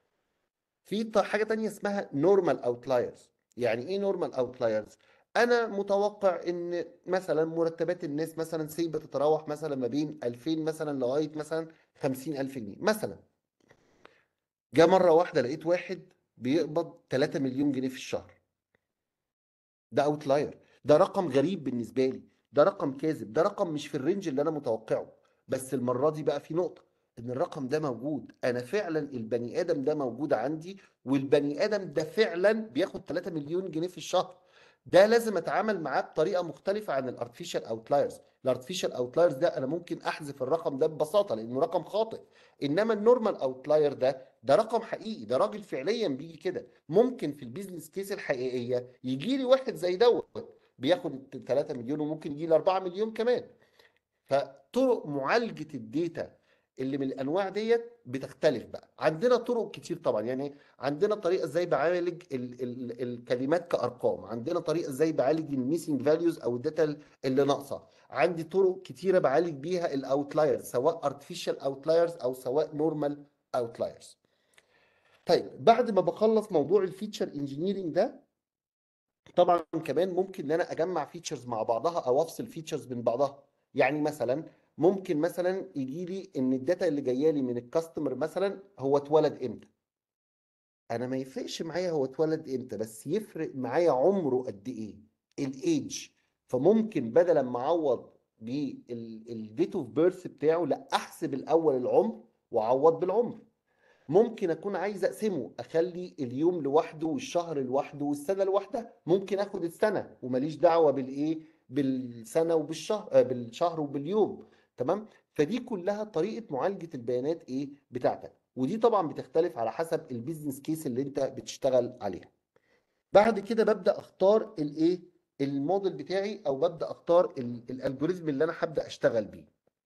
في ط- حاجه تانية اسمها normal outliers يعني ايه normal outliers انا متوقع ان مثلا مرتبات الناس مثلا سي بتتراوح مثلا ما بين 2000 مثلا لغايه مثلا 50000 جنيه مثلا جه مره واحده لقيت واحد بيقبض 3 مليون جنيه في الشهر ده اوتلاير ده رقم غريب بالنسبه لي ده رقم كاذب ده رقم مش في الرينج اللي انا متوقعه بس المره دي بقى في نقطه ان الرقم ده موجود انا فعلا البني ادم ده موجود عندي والبني ادم ده فعلا بياخد 3 مليون جنيه في الشهر ده لازم اتعامل معاه بطريقه مختلفه عن الارتفيشال اوتلايرز الارتفيشال اوتلايرز ده انا ممكن احذف الرقم ده ببساطه لانه رقم خاطئ انما النورمال اوتلاير ده ده رقم حقيقي ده راجل فعليا بيجي كده ممكن في البيزنس كيس الحقيقيه يجي لي واحد زي دوت بياخد 3 مليون وممكن يجي لي 4 مليون كمان فطرق معالجه الداتا اللي من الانواع ديت بتختلف بقى عندنا طرق كتير طبعا يعني عندنا طريقه ازاي بعالج ال ال الكلمات كارقام عندنا طريقه ازاي بعالج الميسنج فاليوز او الداتا اللي ناقصه عندي طرق كتيره بعالج بيها الاوتلايرز سواء ارتفيشال اوتلايرز او سواء نورمال اوتلايرز طيب بعد ما بخلص موضوع الفيتشر انجينيرنج ده طبعا كمان ممكن ان انا اجمع فيتشرز مع بعضها او افصل فيتشرز من بعضها يعني مثلا ممكن مثلا يجي لي ان الداتا اللي جايه لي من الكاستمر مثلا هو اتولد امتى انا ما يفرقش معايا هو اتولد امتى بس يفرق معايا عمره قد ايه الايدج فممكن بدل ما اعوض بالديت اوف بيرث بتاعه لا احسب الاول العمر واعوض بالعمر ممكن اكون عايز اقسمه اخلي اليوم لوحده والشهر لوحده والسنه لوحدها ممكن اخد السنه وماليش دعوه بالايه بالسنه وبالشهر آه، بالشهر وباليوم تمام فدي كلها طريقه معالجه البيانات ايه بتاعتك ودي طبعا بتختلف على حسب البيزنس كيس اللي انت بتشتغل عليها بعد كده ببدا اختار الايه الموديل بتاعي او ببدا اختار ال- الالجوريزم اللي انا هبدا اشتغل بيه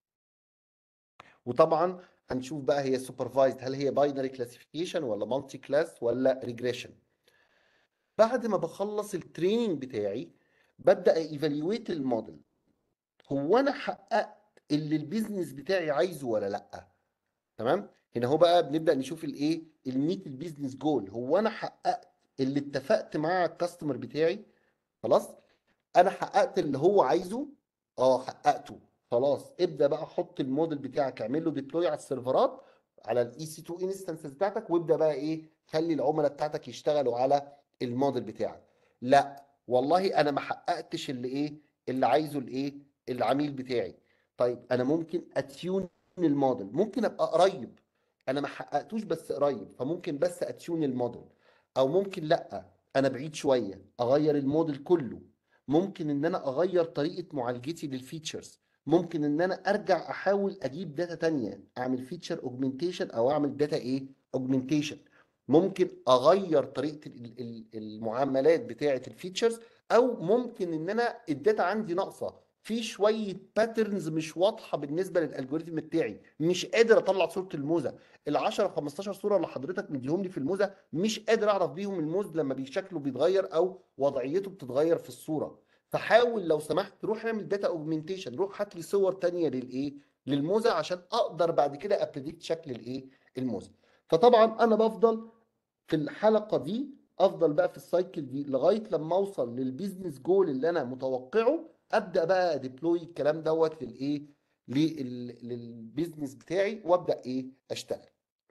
وطبعا هنشوف بقى هي سوبرفايزد هل هي باينري كلاسيفيكيشن ولا مالتي كلاس ولا ريجريشن بعد ما بخلص التريننج بتاعي ببدا ايفالويت الموديل هو انا حققت اللي البيزنس بتاعي عايزه ولا لا تمام هنا هو بقى بنبدا نشوف الايه الميت البيزنس جول هو انا حققت اللي اتفقت مع الكاستمر بتاعي خلاص انا حققت اللي هو عايزه اه حققته خلاص ابدا بقى حط الموديل بتاعك اعمل له ديبلوي على السيرفرات على الاي سي 2 انستنسز بتاعتك وابدا بقى ايه خلي العملاء بتاعتك يشتغلوا على الموديل بتاعك لا والله انا ما حققتش اللي ايه اللي عايزه الايه العميل بتاعي طيب انا ممكن اتيون الموديل ممكن ابقى قريب انا ما حققتوش بس قريب فممكن بس اتيون الموديل او ممكن لا انا بعيد شويه اغير الموديل كله ممكن ان انا اغير طريقه معالجتي للفيتشرز ممكن ان انا ارجع احاول اجيب داتا تانية اعمل فيتشر اوجمنتيشن او اعمل داتا ايه اوجمنتيشن ممكن اغير طريقه ال- ال- المعاملات بتاعه الفيتشرز او ممكن ان انا الداتا عندي ناقصه في شويه باترنز مش واضحه بالنسبه للالجوريثم بتاعي مش قادر اطلع صوره الموزه ال 10 15 صوره اللي حضرتك مديهم لي في الموزه مش قادر اعرف بيهم الموز لما بشكله بيتغير او وضعيته بتتغير في الصوره فحاول لو سمحت روح اعمل داتا اوجمنتيشن روح هات لي صور تانية للايه للموزه عشان اقدر بعد كده ابريدكت شكل الايه الموزه فطبعا انا بفضل في الحلقه دي افضل بقى في السايكل دي لغايه لما اوصل للبيزنس جول اللي انا متوقعه ابدا بقى اديبلوي الكلام دوت للايه لل- للبيزنس بتاعي وابدا ايه اشتغل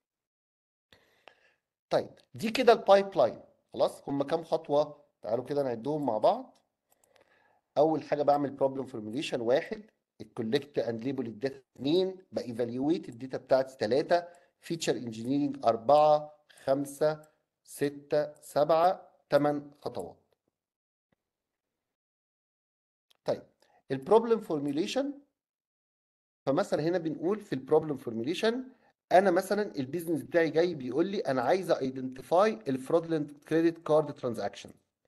طيب دي كده البايب لاين خلاص هم كام خطوه تعالوا كده نعدهم مع بعض اول حاجه بعمل بروبلم فورميوليشن واحد الكولكت اند ليبل الداتا اثنين بايفالويت الداتا بتاعتي ثلاثه فيتشر انجينيرنج اربعه خمسه سته سبعه ثمان خطوات طيب البروبلم فورميوليشن فمثلا هنا بنقول في البروبلم فورميليشن انا مثلا البيزنس بتاعي جاي بيقول لي انا عايز ايدنتيفاي الفرودلنت كريدت كارد ترانزاكشن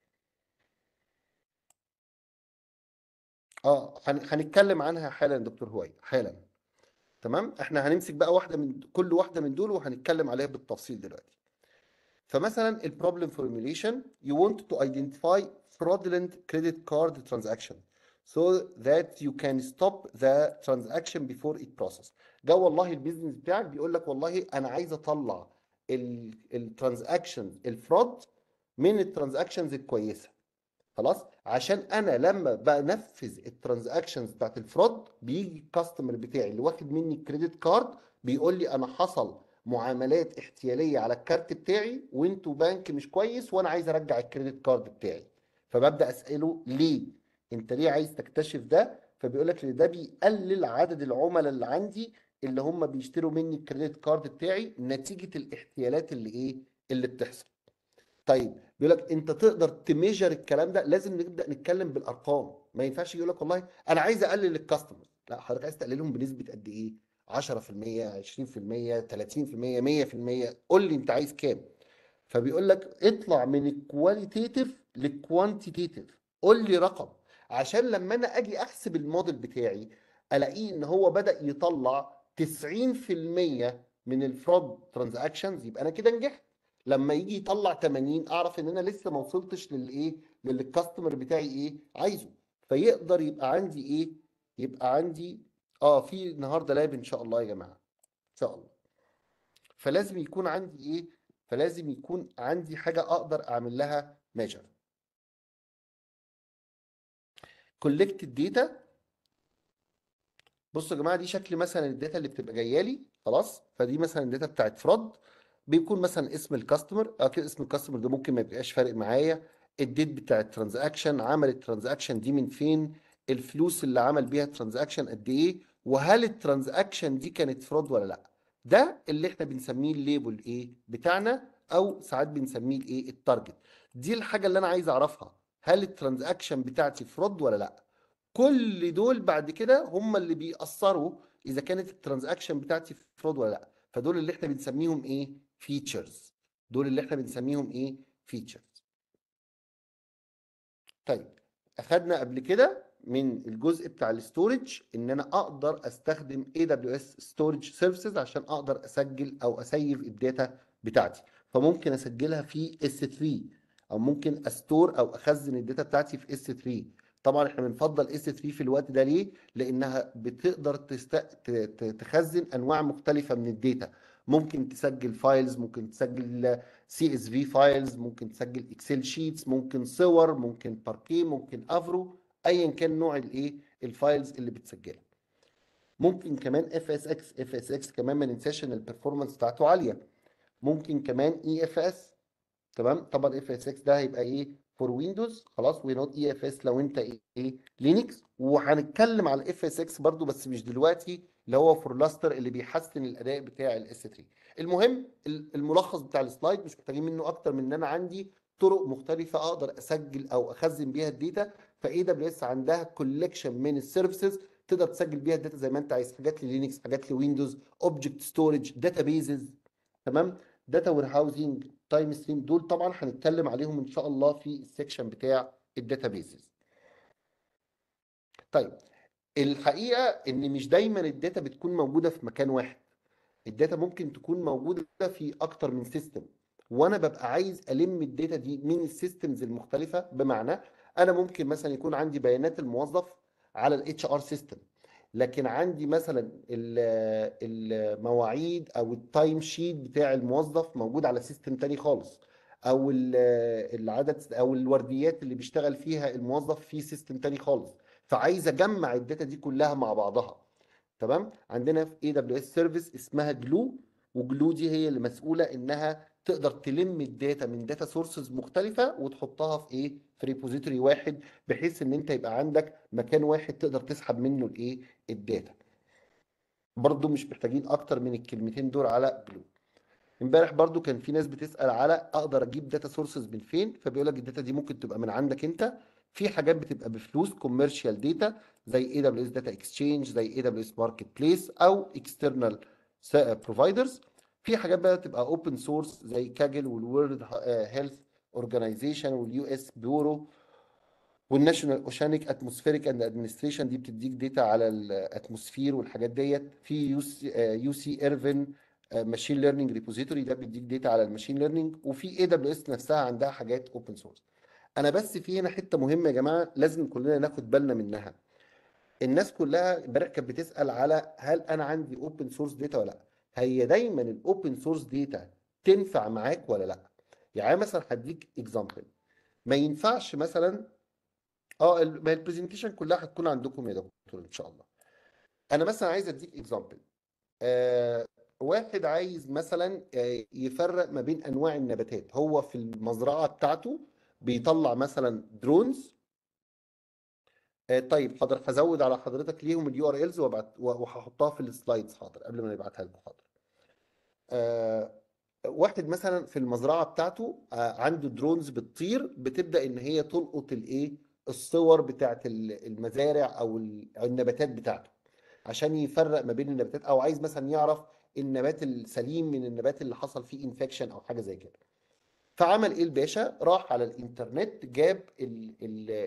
اه هن- هنتكلم عنها حالا يا دكتور هواي حالا تمام احنا هنمسك بقى واحده من كل واحده من دول وهنتكلم عليها بالتفصيل دلوقتي فمثلا البروبلم فورميليشن you want to identify fraudulent credit card transaction so that you can stop the transaction before it process جا والله البيزنس بتاعك بيقول لك والله انا عايز اطلع الترانزاكشنز الفراد من الترانزاكشنز الكويسه خلاص عشان انا لما بنفذ الترانزاكشنز بتاعت الفراد بيجي الكاستمر بتاعي اللي واخد مني الكريدت كارد بيقول لي انا حصل معاملات احتياليه على الكارت بتاعي وانتوا بنك مش كويس وانا عايز ارجع الكريدت كارد بتاعي فببدا اساله ليه انت ليه عايز تكتشف ده فبيقول لك ده بيقلل عدد العملاء اللي عندي اللي هم بيشتروا مني الكريدت كارد بتاعي نتيجه الاحتيالات اللي ايه اللي بتحصل طيب بيقول لك انت تقدر تميجر الكلام ده لازم نبدا نتكلم بالارقام ما ينفعش يقول لك والله انا عايز اقلل الكاستمر لا حضرتك عايز تقللهم بنسبه قد ايه 10% 20% 30% 100% قول لي انت عايز كام فبيقول لك اطلع من الكواليتيتيف للكوانتيتيف قول لي رقم عشان لما انا اجي احسب الموديل بتاعي الاقيه ان هو بدا يطلع 90% من الفرود ترانزاكشنز يبقى انا كده نجحت لما يجي يطلع 80 اعرف ان انا لسه ما وصلتش للايه للي الكاستمر بتاعي ايه عايزه فيقدر يبقى عندي ايه يبقى عندي اه في النهارده لاب ان شاء الله يا جماعه ان شاء الله فلازم يكون عندي ايه فلازم يكون عندي حاجه اقدر اعمل لها ميجر كولكت الداتا بصوا يا جماعه دي شكل مثلا الداتا اللي بتبقى جايه لي خلاص فدي مثلا الداتا بتاعت فراد بيكون مثلا اسم الكاستمر اه كده اسم الكاستمر ده ممكن ما يبقاش فارق معايا الديت بتاع الترانزاكشن عمل الترانزاكشن دي من فين الفلوس اللي عمل بيها الترانزاكشن قد ايه وهل الترانزاكشن دي كانت فراد ولا لا ده اللي احنا بنسميه الليبل ايه بتاعنا او ساعات بنسميه الايه التارجت دي الحاجه اللي انا عايز اعرفها هل الترانزاكشن بتاعتي فراد ولا لا كل دول بعد كده هم اللي بيأثروا اذا كانت الترانزاكشن بتاعتي فراد ولا لا فدول اللي احنا بنسميهم ايه فيتشرز دول اللي احنا بنسميهم ايه فيتشرز طيب اخدنا قبل كده من الجزء بتاع الاستورج ان انا اقدر استخدم AWS ستورج سيرفيسز عشان اقدر اسجل او اسيف الداتا بتاعتي فممكن اسجلها في S3 او ممكن استور او اخزن الداتا بتاعتي في S3 طبعا احنا بنفضل S3 في الوقت ده ليه لانها بتقدر تست... ت- ت- تخزن انواع مختلفه من الداتا ممكن تسجل فايلز ممكن تسجل سي اس في فايلز ممكن تسجل اكسل شيتس ممكن صور ممكن باركيه ممكن افرو ايا كان نوع الايه الفايلز اللي بتسجلها ممكن كمان اف اس اكس اف اس اكس كمان ما ننساش ان البرفورمانس بتاعته عاليه ممكن كمان اي اف اس تمام طبعا اف اس اكس ده هيبقى ايه فور ويندوز خلاص ونوت اي اف اس لو انت ايه, إيه لينكس وهنتكلم على اف اس اكس برضو بس مش دلوقتي اللي هو فور لاستر اللي بيحسن الاداء بتاع الاس 3 المهم ال- الملخص بتاع السلايد مش محتاجين منه اكتر من ان انا عندي طرق مختلفه اقدر اسجل او اخزن بيها الداتا فاي دبليو اس عندها كولكشن من السيرفيسز تقدر تسجل بيها الداتا زي ما انت عايز حاجات للينكس حاجات لويندوز اوبجكت ستورج داتابيزز تمام داتا وير هاوسنج تايم ستريم دول طبعا هنتكلم عليهم ان شاء الله في السكشن بتاع الداتابيزز طيب الحقيقه ان مش دايما الداتا بتكون موجوده في مكان واحد الداتا ممكن تكون موجوده في اكتر من سيستم وانا ببقى عايز الم الداتا دي من السيستمز المختلفه بمعنى انا ممكن مثلا يكون عندي بيانات الموظف على الاتش ار سيستم لكن عندي مثلا ال- المواعيد او التايم شيت بتاع الموظف موجود على سيستم تاني خالص او ال- العدد او الورديات اللي بيشتغل فيها الموظف في سيستم تاني خالص فعايز اجمع الداتا دي كلها مع بعضها تمام عندنا في اي دبليو اس سيرفيس اسمها جلو وجلو دي هي اللي مسؤوله انها تقدر تلم الداتا من داتا سورسز مختلفه وتحطها في ايه في ريبوزيتوري واحد بحيث ان انت يبقى عندك مكان واحد تقدر تسحب منه الايه الداتا برضو مش محتاجين اكتر من الكلمتين دول على جلو امبارح برضو كان في ناس بتسأل على اقدر اجيب داتا سورسز من فين فبيقول لك الداتا دي ممكن تبقى من عندك انت في حاجات بتبقى بفلوس كوميرشال داتا زي اي دبليو اس داتا اكسشينج زي اي دبليو اس ماركت بليس او اكسترنال بروفايدرز في حاجات بقى تبقى اوبن سورس زي كاجل والورد هيلث اورجانيزيشن واليو اس بيورو والناشونال اوشانيك اتموسفيريك اند ادمنستريشن دي بتديك داتا على الاتموسفير والحاجات ديت في يو سي يو سي ايرفن ماشين ليرنينج ريبوزيتوري ده بيديك داتا على الماشين ليرنينج وفي اي دبليو اس نفسها عندها حاجات اوبن سورس انا بس في هنا حته مهمه يا جماعه لازم كلنا ناخد بالنا منها الناس كلها امبارح كانت بتسال على هل انا عندي اوبن سورس داتا ولا لا هي دايما الاوبن سورس داتا تنفع معاك ولا لا يعني مثلا هديك اكزامبل ما ينفعش مثلا اه ال- ما هي البرزنتيشن كلها هتكون عندكم يا دكتور ان شاء الله انا مثلا عايز اديك اكزامبل آه واحد عايز مثلا آه يفرق ما بين انواع النباتات هو في المزرعه بتاعته بيطلع مثلا درونز آه طيب حاضر هزود على حضرتك ليهم اليو ار الز وهحطها في السلايدز حاضر قبل ما نبعتها لكم حاضر آه واحد مثلا في المزرعه بتاعته آه عنده درونز بتطير بتبدا ان هي تلقط الايه الصور بتاعت ال- المزارع او ال- أو النباتات بتاعته عشان يفرق ما بين النباتات او عايز مثلا يعرف النبات السليم من النبات اللي حصل فيه انفكشن او حاجه زي كده فعمل ايه الباشا راح على الانترنت جاب ال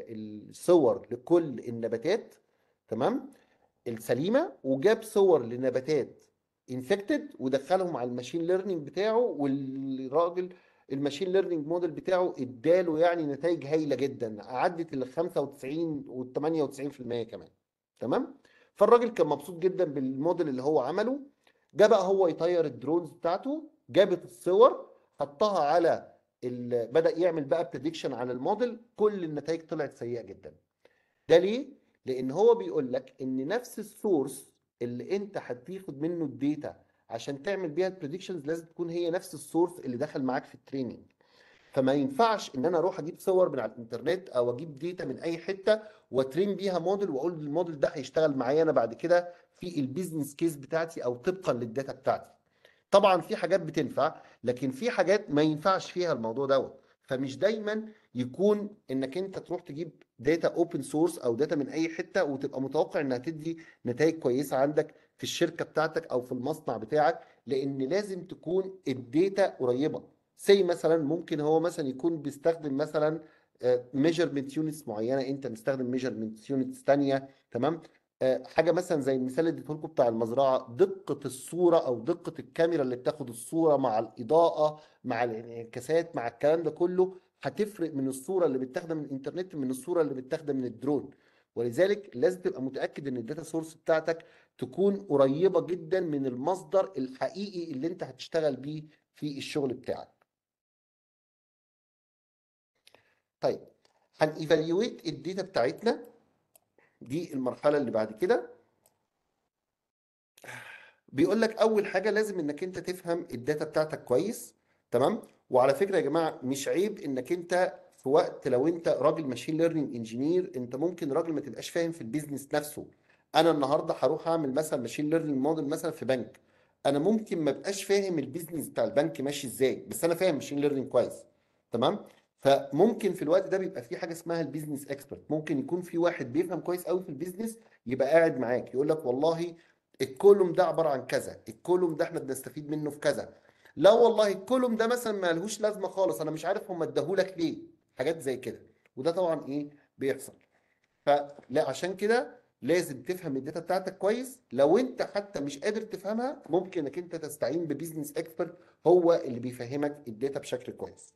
ال الصور لكل النباتات تمام السليمه وجاب صور لنباتات انفكتد ودخلهم على الماشين ليرنينج بتاعه والراجل الماشين ليرنينج موديل بتاعه اداله يعني نتائج هايله جدا عدت ال 95 وال 98% كمان تمام فالراجل كان مبسوط جدا بالموديل اللي هو عمله جه بقى هو يطير الدرونز بتاعته جابت الصور حطها على ال... بدأ يعمل بقى بريدكشن على الموديل كل النتائج طلعت سيئة جدا ده ليه؟ لأن هو بيقول لك إن نفس السورس اللي أنت هتاخد منه الداتا عشان تعمل بيها البريدكشنز لازم تكون هي نفس السورس اللي دخل معاك في التريننج فما ينفعش ان انا اروح اجيب صور من على الانترنت او اجيب داتا من اي حته واترين بيها موديل واقول الموديل ده هيشتغل معايا انا بعد كده في البيزنس كيس بتاعتي او طبقا للداتا بتاعتي طبعا في حاجات بتنفع لكن في حاجات ما ينفعش فيها الموضوع دوت فمش دايما يكون انك انت تروح تجيب داتا اوبن سورس او داتا من اي حته وتبقى متوقع انها تدي نتائج كويسه عندك في الشركه بتاعتك او في المصنع بتاعك لان لازم تكون الداتا قريبه زي مثلا ممكن هو مثلا يكون بيستخدم مثلا ميجرمنت يونتس معينه انت مستخدم ميجرمنت يونتس ثانيه تمام آه، حاجه مثلا زي المثال اللي اديته لكم بتاع المزرعه دقه الصوره او دقه الكاميرا اللي بتاخد الصوره مع الاضاءه مع الانعكاسات مع الكلام ده كله هتفرق من الصوره اللي بتاخدها من الانترنت من الصوره اللي بتاخدها من الدرون ولذلك لازم تبقى متاكد ان الداتا سورس بتاعتك تكون قريبه جدا من المصدر الحقيقي اللي انت هتشتغل بيه في الشغل بتاعك طيب هنيفاليويت الداتا بتاعتنا دي المرحله اللي بعد كده بيقول لك اول حاجه لازم انك انت تفهم الداتا بتاعتك كويس تمام وعلى فكره يا جماعه مش عيب انك انت في وقت لو انت راجل ماشين ليرنينج انجينير انت ممكن راجل ما تبقاش فاهم في البيزنس نفسه انا النهارده هروح اعمل مثلا ماشين ليرنينج موديل مثلا في بنك انا ممكن ما ابقاش فاهم البيزنس بتاع البنك ماشي ازاي بس انا فاهم ماشين ليرنينج كويس تمام فممكن في الوقت ده بيبقى في حاجه اسمها البيزنس اكسبرت ممكن يكون في واحد بيفهم كويس قوي في البيزنس يبقى قاعد معاك يقول لك والله الكولوم ده عباره عن كذا الكولوم ده احنا بنستفيد منه في كذا لا والله الكولوم ده مثلا ما لهوش لازمه خالص انا مش عارف هم اداهولك ليه حاجات زي كده وده طبعا ايه بيحصل فلا عشان كده لازم تفهم الداتا بتاعتك كويس لو انت حتى مش قادر تفهمها ممكن انك انت تستعين ببيزنس اكسبرت هو اللي بيفهمك الداتا بشكل كويس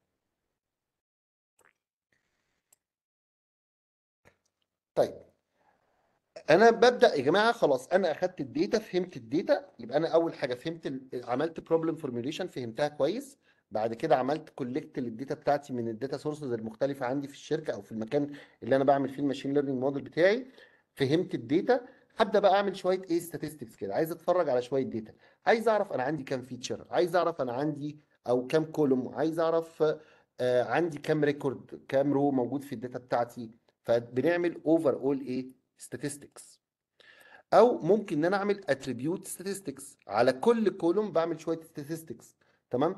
طيب انا ببدا يا جماعه خلاص انا اخدت الداتا فهمت الداتا يبقى انا اول حاجه فهمت ال- عملت بروبلم فورميوليشن فهمتها كويس بعد كده عملت كولكت للداتا بتاعتي من الداتا سورسز المختلفه عندي في الشركه او في المكان اللي انا بعمل فيه الماشين ليرنينج موديل بتاعي فهمت الداتا هبدا بقى اعمل شويه ايه statistics كده عايز اتفرج على شويه داتا عايز اعرف انا عندي كام فيتشر عايز اعرف انا عندي او كام كولوم عايز اعرف آه عندي كام ريكورد كام رو موجود في الداتا بتاعتي فبنعمل اوفر اول ايه statistics او ممكن ان انا اعمل attribute statistics على كل كولوم بعمل شويه statistics تمام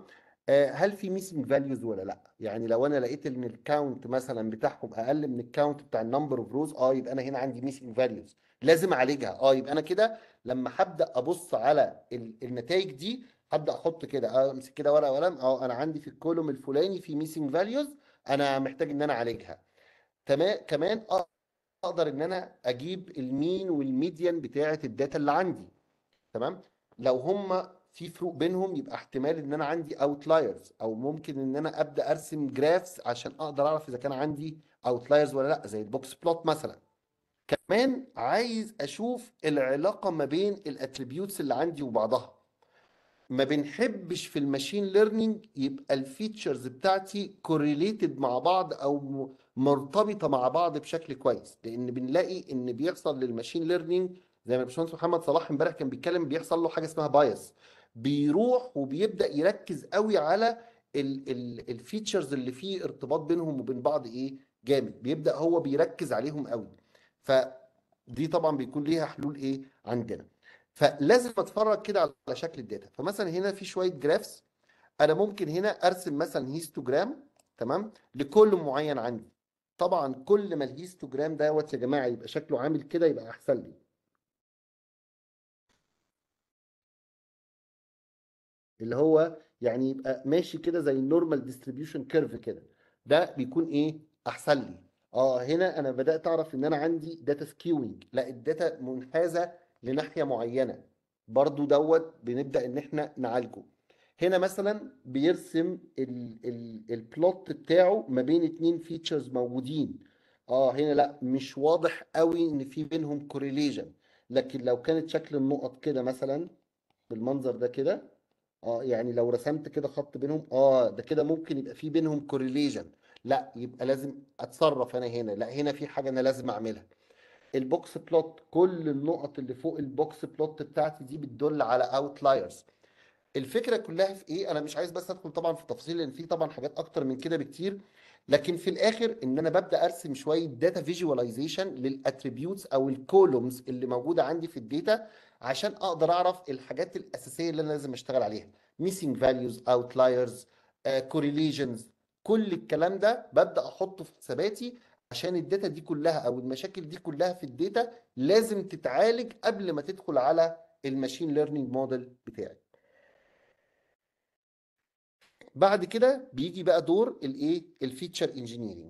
آه، هل في ميسنج فاليوز ولا لا يعني لو انا لقيت ان الكاونت مثلا بتاعهم اقل من الكاونت بتاع النمبر اوف روز اه يبقى انا هنا عندي ميسنج فاليوز لازم اعالجها اه يبقى انا كده لما هبدا ابص على النتائج دي هبدا احط كده آه، امسك كده ورقه وقلم اه انا عندي في الكولوم الفلاني في ميسنج فاليوز انا محتاج ان انا اعالجها تمام كمان اقدر ان انا اجيب المين والميديان بتاعه الداتا اللي عندي تمام لو هم في فروق بينهم يبقى احتمال ان انا عندي اوتلايرز او ممكن ان انا ابدا ارسم جرافس عشان اقدر اعرف اذا كان عندي اوتلايرز ولا لا زي البوكس بلوت مثلا كمان عايز اشوف العلاقه ما بين الاتريبيوتس اللي عندي وبعضها ما بنحبش في الماشين ليرنينج يبقى الفيتشرز بتاعتي كوريليتد مع بعض او مرتبطه مع بعض بشكل كويس لان بنلاقي ان بيحصل للماشين ليرنينج زي ما الباشمهندس محمد صلاح امبارح كان بيتكلم بيحصل له حاجه اسمها بايس بيروح وبيبدا يركز قوي على الفيتشرز اللي فيه ارتباط بينهم وبين بعض ايه جامد بيبدا هو بيركز عليهم قوي فدي طبعا بيكون ليها حلول ايه عندنا فلازم اتفرج كده على شكل الداتا فمثلا هنا في شويه جرافس انا ممكن هنا ارسم مثلا هيستوجرام تمام لكل معين عندي طبعا كل ما الهيستوجرام دوت يا جماعه يبقى شكله عامل كده يبقى احسن لي اللي هو يعني يبقى ماشي كده زي النورمال ديستريبيوشن كيرف كده ده بيكون ايه احسن لي اه هنا انا بدات اعرف ان انا عندي داتا سكيوينج لا الداتا منحازه لناحيه معينه برضو دوت بنبدا ان احنا نعالجه هنا مثلا بيرسم البلوت بتاعه ما بين اتنين فيتشرز موجودين اه هنا لا مش واضح قوي ان في بينهم كوريليشن لكن لو كانت شكل النقط كده مثلا بالمنظر ده كده اه يعني لو رسمت كده خط بينهم اه ده كده ممكن يبقى في بينهم كوريليشن لا يبقى لازم اتصرف انا هنا لا هنا في حاجه انا لازم اعملها البوكس بلوت كل النقط اللي فوق البوكس بلوت بتاعتي دي بتدل على اوتلايرز الفكره كلها في ايه انا مش عايز بس ادخل طبعا في التفاصيل لان في طبعا حاجات اكتر من كده بكتير لكن في الاخر ان انا ببدا ارسم شويه داتا فيجواليزيشن للاتريبيوتس او الكولومز اللي موجوده عندي في الداتا عشان اقدر اعرف الحاجات الاساسيه اللي انا لازم اشتغل عليها ميسنج فاليوز اوتلايرز كوريليشنز كل الكلام ده ببدا احطه في حساباتي عشان الداتا دي كلها او المشاكل دي كلها في الداتا لازم تتعالج قبل ما تدخل على الماشين ليرنينج موديل بتاعي بعد كده بيجي بقى دور الايه الفيتشر انجينيرنج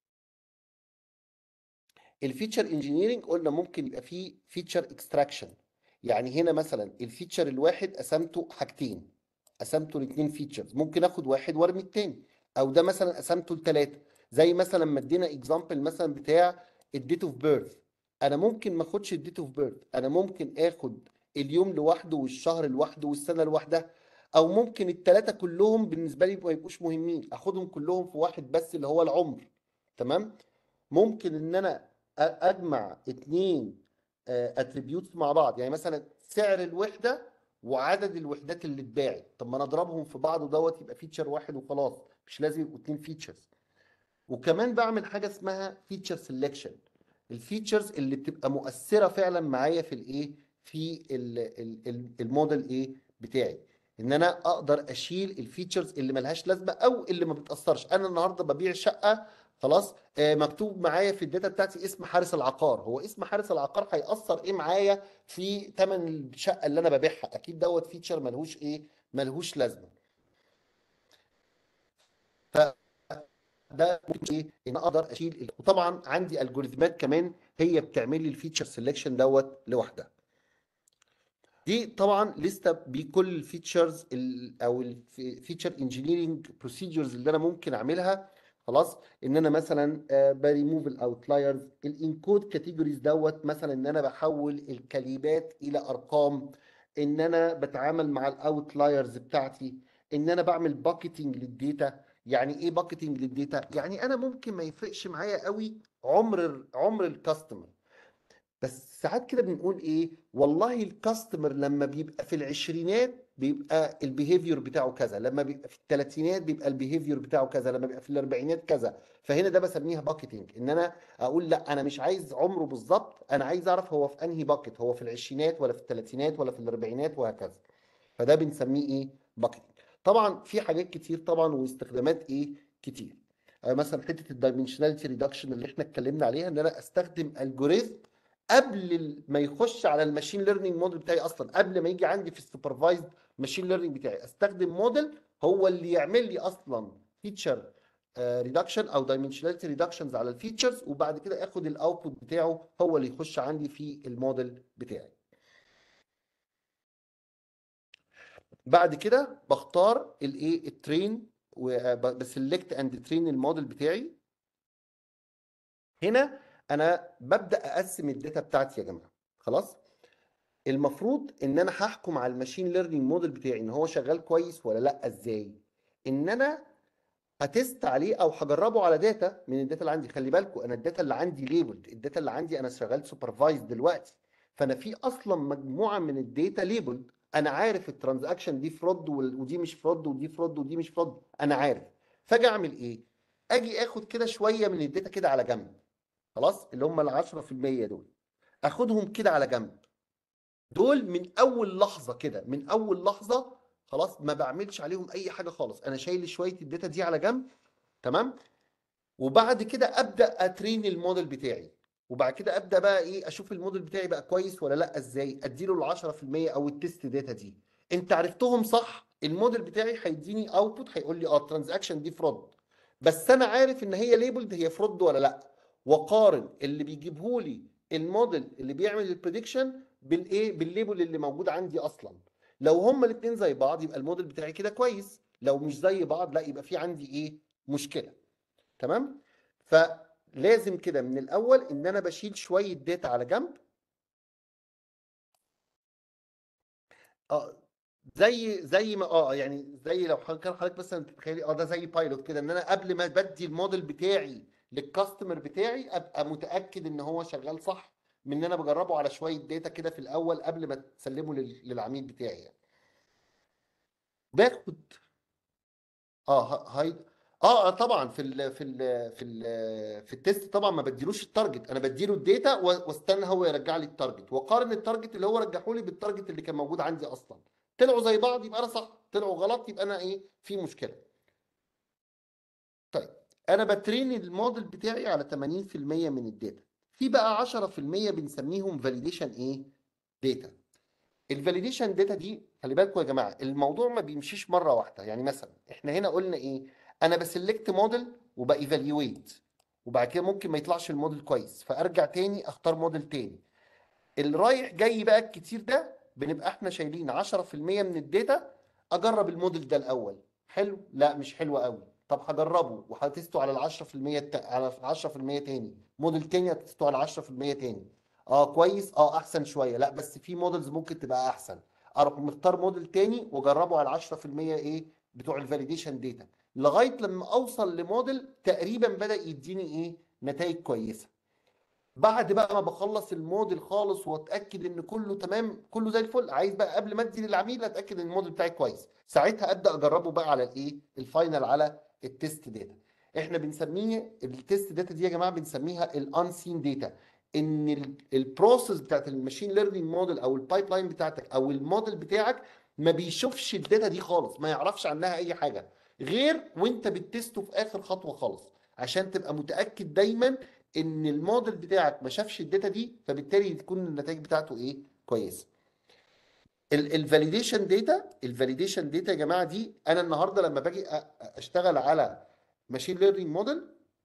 الفيتشر انجينيرنج قلنا ممكن يبقى فيه فيتشر اكستراكشن يعني هنا مثلا الفيتشر الواحد قسمته حاجتين قسمته لاثنين فيتشرز ممكن اخد واحد وارمي الثاني او ده مثلا قسمته لثلاثه زي مثلا ما ادينا اكزامبل مثلا بتاع الديت اوف بيرث انا ممكن ما اخدش الديت اوف بيرث انا ممكن اخد اليوم لوحده والشهر لوحده والسنه لوحدها او ممكن الثلاثه كلهم بالنسبه لي ما يبقوش مهمين اخدهم كلهم في واحد بس اللي هو العمر تمام ممكن ان انا اجمع اتنين اتريبيوتس مع بعض يعني مثلا سعر الوحده وعدد الوحدات اللي اتباعت طب ما انا اضربهم في بعض ودوت يبقى فيتشر واحد وخلاص مش لازم يبقوا اتنين فيتشرز وكمان بعمل حاجه اسمها فيتشر سيلكشن الفيتشرز اللي بتبقى مؤثره فعلا معايا في الايه في الموديل ايه بتاعي ان انا اقدر اشيل الفيتشرز اللي ملهاش لازمه او اللي ما بتاثرش انا النهارده ببيع شقه خلاص آه مكتوب معايا في الداتا بتاعتي اسم حارس العقار هو اسم حارس العقار هيأثر ايه معايا في ثمن الشقه اللي انا ببيعها اكيد دوت فيتشر ملهوش ايه ملهوش لازمه ف ده ممكن ايه ان اقدر اشيل وطبعا عندي الجوريزمات كمان هي بتعمل لي الفيتشر سيلكشن دوت لوحدها دي طبعا لسته بكل الفيتشرز او الفيتشر انجينيرنج بروسيجرز اللي انا ممكن اعملها خلاص ان انا مثلا بريموف الاوتلايرز الانكود كاتيجوريز دوت مثلا ان انا بحول الكلمات الى ارقام ان انا بتعامل مع الاوتلايرز بتاعتي ان انا بعمل باكيتنج للديتا يعني ايه باكيتنج للديتا يعني انا ممكن ما يفرقش معايا قوي عمر عمر الكاستمر بس ساعات كده بنقول ايه والله الكاستمر لما بيبقى في العشرينات بيبقى البيهيفير بتاعه كذا لما بيبقى في الثلاثينات بيبقى البيهيفير بتاعه كذا لما بيبقى في الاربعينات كذا فهنا ده بسميها باكيتنج ان انا اقول لا انا مش عايز عمره بالظبط انا عايز اعرف هو في انهي باكيت هو في العشرينات ولا في الثلاثينات ولا في الاربعينات وهكذا فده بنسميه ايه باكيتنج طبعا في حاجات كتير طبعا واستخدامات ايه كتير آه، مثلا حته الدايمنشناليتي ريدكشن اللي احنا اتكلمنا عليها ان انا استخدم الجوريزم قبل ال- ما يخش على الماشين ليرنينج موديل بتاعي اصلا قبل ما يجي عندي في السوبرفايزد ماشين ليرنينج بتاعي استخدم موديل هو اللي يعمل لي اصلا فيتشر ريدكشن او دايمنشناليتي ريدكشنز على الفيتشرز وبعد كده اخد الاوتبوت بتاعه هو اللي يخش عندي في الموديل بتاعي بعد كده بختار الايه الترين وبسلكت اند ترين الموديل بتاعي هنا انا ببدا اقسم الداتا بتاعتي يا جماعه خلاص المفروض ان انا هحكم على الماشين ليرنينج موديل بتاعي ان هو شغال كويس ولا لا ازاي ان انا هتست عليه او هجربه على داتا من الداتا اللي عندي خلي بالكم انا الداتا اللي عندي ليبلد الداتا اللي عندي انا شغال سوبرفايز دلوقتي فانا في اصلا مجموعه من الداتا ليبلد انا عارف الترانزاكشن دي فرود ودي مش فرود ودي فرود ودي مش فرود انا عارف فاجي اعمل ايه اجي اخد كده شويه من الداتا كده على جنب خلاص اللي هم ال 10% دول اخدهم كده على جنب دول من اول لحظه كده من اول لحظه خلاص ما بعملش عليهم اي حاجه خالص انا شايل شويه الداتا دي على جنب تمام وبعد كده ابدا اترين الموديل بتاعي وبعد كده ابدا بقى ايه اشوف الموديل بتاعي بقى كويس ولا لا ازاي اديله ال 10% او التست داتا دي انت عرفتهم صح الموديل بتاعي هيديني اوتبوت هيقول لي اه الترانزاكشن دي فرود بس انا عارف ان هي ليبلد هي فرود ولا لا وقارن اللي بيجيبه لي الموديل اللي بيعمل البريدكشن بالايه بالليبل اللي موجود عندي اصلا لو هما الاثنين زي بعض يبقى الموديل بتاعي كده كويس لو مش زي بعض لا يبقى في عندي ايه مشكله تمام فلازم كده من الاول ان انا بشيل شويه داتا على جنب اه زي زي ما اه يعني زي لو حضرتك كان حضرتك مثلا تتخيلي اه ده زي بايلوت كده ان انا قبل ما بدي الموديل بتاعي للكاستمر بتاعي ابقى متاكد ان هو شغال صح من ان انا بجربه على شويه داتا كده في الاول قبل ما تسلمه لل- للعميل بتاعي يعني باخد اه ه- هاي اه آه، طبعا في ال في ال في ال في التيست طبعا ما بديلوش التارجت انا بديله الداتا و- واستنى هو يرجع لي التارجت واقارن التارجت اللي هو رجحه لي بالتارجت اللي كان موجود عندي اصلا طلعوا زي بعض يبقى انا صح طلعوا غلط يبقى انا ايه في مشكله طيب انا بترين الموديل بتاعي على 80% من الداتا في بقى 10% بنسميهم فاليديشن ايه داتا الفاليديشن داتا دي خلي بالكم يا جماعه الموضوع ما بيمشيش مره واحده يعني مثلا احنا هنا قلنا ايه انا بسلكت موديل وبايفاليويت وبعد كده ممكن ما يطلعش الموديل كويس فارجع تاني اختار موديل تاني اللي رايح جاي بقى الكتير ده بنبقى احنا شايلين 10% من الداتا اجرب الموديل ده الاول حلو لا مش حلو قوي طب هجربه وهتستو على ال 10% الت... على 10% تاني موديل تاني هتستو على 10% تاني اه كويس اه احسن شويه لا بس في موديلز ممكن تبقى احسن اروح مختار موديل تاني واجربه على 10% ايه بتوع الفاليديشن داتا لغايه لما اوصل لموديل تقريبا بدا يديني ايه نتائج كويسه بعد بقى ما بخلص الموديل خالص واتاكد ان كله تمام كله زي الفل عايز بقى قبل ما ادي للعميل اتاكد ان الموديل بتاعي كويس ساعتها ابدا اجربه بقى على الايه الفاينل على التست داتا احنا بنسميه التست داتا دي يا جماعه بنسميها الانسين داتا ان البروسيس بتاعت الماشين ليرنينج موديل او البايب لاين بتاعتك او الموديل بتاعك ما بيشوفش الداتا دي خالص ما يعرفش عنها اي حاجه غير وانت بتتسته في اخر خطوه خالص عشان تبقى متاكد دايما ان الموديل بتاعك ما شافش الداتا دي فبالتالي تكون النتائج بتاعته ايه كويسه الفاليديشن داتا الفاليديشن داتا يا جماعه دي انا النهارده لما باجي أ- اشتغل على ماشين ليرنينج موديل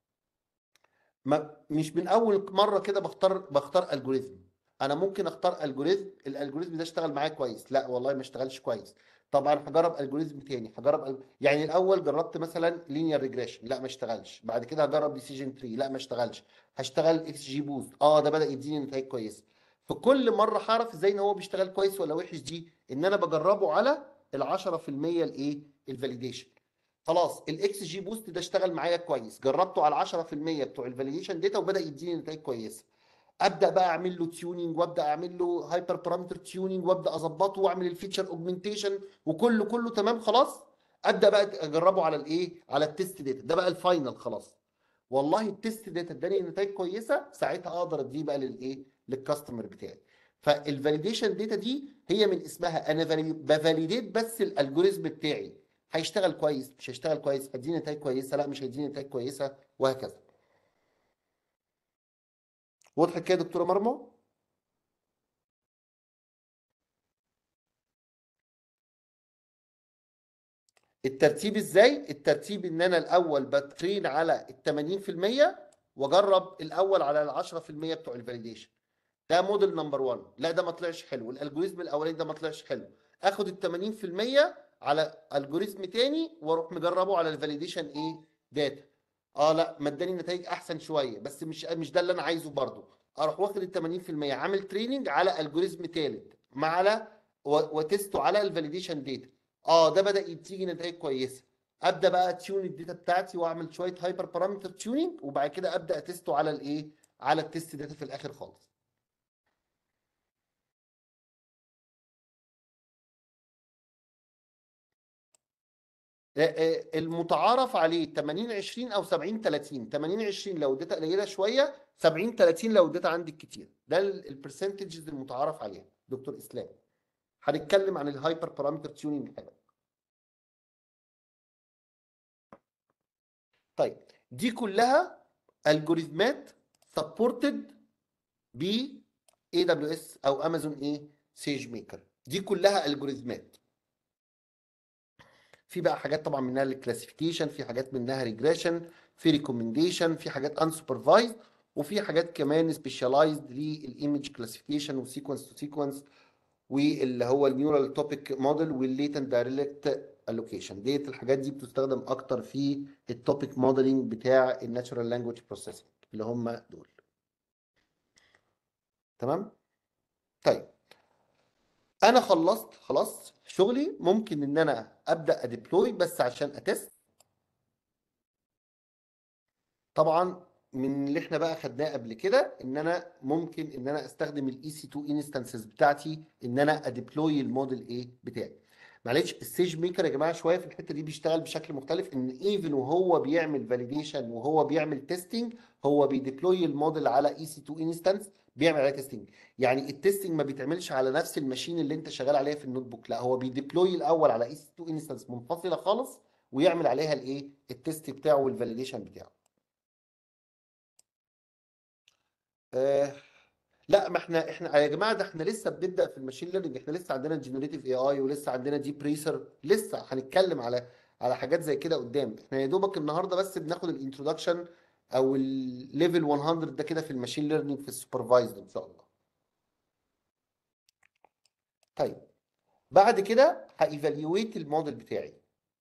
ما مش من اول مره كده بختار بختار الجوريزم انا ممكن اختار الجوريزم الالجوريزم ده اشتغل معايا كويس لا والله ما اشتغلش كويس طبعا هجرب الجوريزم تاني هجرب ال- يعني الاول جربت مثلا لينير ريجريشن لا ما اشتغلش بعد كده هجرب ديسيجن تري لا ما اشتغلش هشتغل اكس جي بوست اه ده بدا يديني نتائج كويسه في كل مره هعرف ازاي ان هو بيشتغل كويس ولا وحش دي ان انا بجربه على ال 10% الايه الفاليديشن خلاص الاكس جي بوست ده اشتغل معايا كويس جربته على 10% بتوع الفاليديشن داتا وبدا يديني نتائج كويسه ابدا بقى اعمل له تيوننج وابدا اعمل له هايبر بارامتر تيوننج وابدا اظبطه واعمل الفيتشر اوجمنتيشن وكله كله تمام خلاص ابدا بقى اجربه على الايه على التست داتا ده بقى الفاينل خلاص والله التست داتا اداني نتائج كويسه ساعتها اقدر اديه بقى للايه للكاستمر بتاعي فالفاليديشن داتا دي هي من اسمها انا بفاليديت بس الالجوريزم بتاعي هيشتغل كويس مش هيشتغل كويس هيديني نتائج كويسه لا مش هيديني نتائج كويسه وهكذا واضح كده يا دكتوره مرمى الترتيب ازاي الترتيب ان انا الاول بترين على ال 80% واجرب الاول على ال 10% بتوع الفاليديشن ده موديل نمبر 1 لا ده ما طلعش حلو الالجوريزم الاولاني ده ما طلعش حلو اخد ال 80% على الجوريزم تاني واروح مجربه على الفاليديشن ايه داتا اه لا ما اداني نتائج احسن شويه بس مش مش ده اللي انا عايزه برضو اروح واخد ال 80% عامل تريننج على الجوريزم تالت مع على و- وتستو على الفاليديشن داتا اه ده بدا تيجي نتائج كويسه ابدا بقى اتيون الداتا بتاعتي واعمل شويه هايبر بارامتر تيوننج وبعد كده ابدا اتستو على الايه على التست داتا في الاخر خالص آه، آه، المتعارف عليه 80 20 او 70 30 80 20 لو اديتها قليله شويه 70 30 لو اديتها عندك كتير ده البرسنتجز المتعارف عليها دكتور اسلام هنتكلم عن الهايبر بارامتر تيوننج حالا طيب دي كلها الجوريزمات سبورتد ب اي دبليو اس او امازون ايه سيج ميكر دي كلها الجوريزمات في بقى حاجات طبعا منها الكلاسيفيكيشن في حاجات منها ريجريشن في ريكومنديشن في حاجات انسوبرفايزد وفي حاجات كمان سبيشاليزد للايمج كلاسيفيكيشن وسيكونس تو سيكونس واللي هو النيورال توبيك موديل والليتنت دايركت الوكيشن ديت الحاجات دي بتستخدم اكتر في التوبيك موديلنج بتاع الناتشورال لانجويج بروسيسنج اللي هم دول تمام طيب انا خلصت خلاص شغلي ممكن ان انا ابدا اديبلوي بس عشان اتست طبعا من اللي احنا بقى خدناه قبل كده ان انا ممكن ان انا استخدم الاي سي 2 انستنسز بتاعتي ان انا اديبلوي الموديل ايه بتاعي معلش السيج ميكر يا جماعه شويه في الحته دي بيشتغل بشكل مختلف ان ايفن وهو بيعمل فاليديشن وهو بيعمل تيستنج هو بيديبلوي الموديل على اي سي 2 انستنس بيعمل عليها تيستنج يعني التيستنج ما بيتعملش على نفس الماشين اللي انت شغال عليها في النوت بوك لا هو بيديبلوي الاول على اي سي 2 انستنس منفصله خالص ويعمل عليها الايه التيست بتاعه والفاليديشن بتاعه آه لا ما احنا احنا يا جماعه ده احنا لسه بنبدا في الماشين ليرنينج احنا لسه عندنا جنريتيف اي اي ولسه عندنا ديب بريسر لسه هنتكلم على على حاجات زي كده قدام احنا يا دوبك النهارده بس بناخد الانترودكشن او الليفل 100 ده كده في الماشين ليرنينج في السوبرفايزد ان شاء الله طيب بعد كده هايفاليويت الموديل بتاعي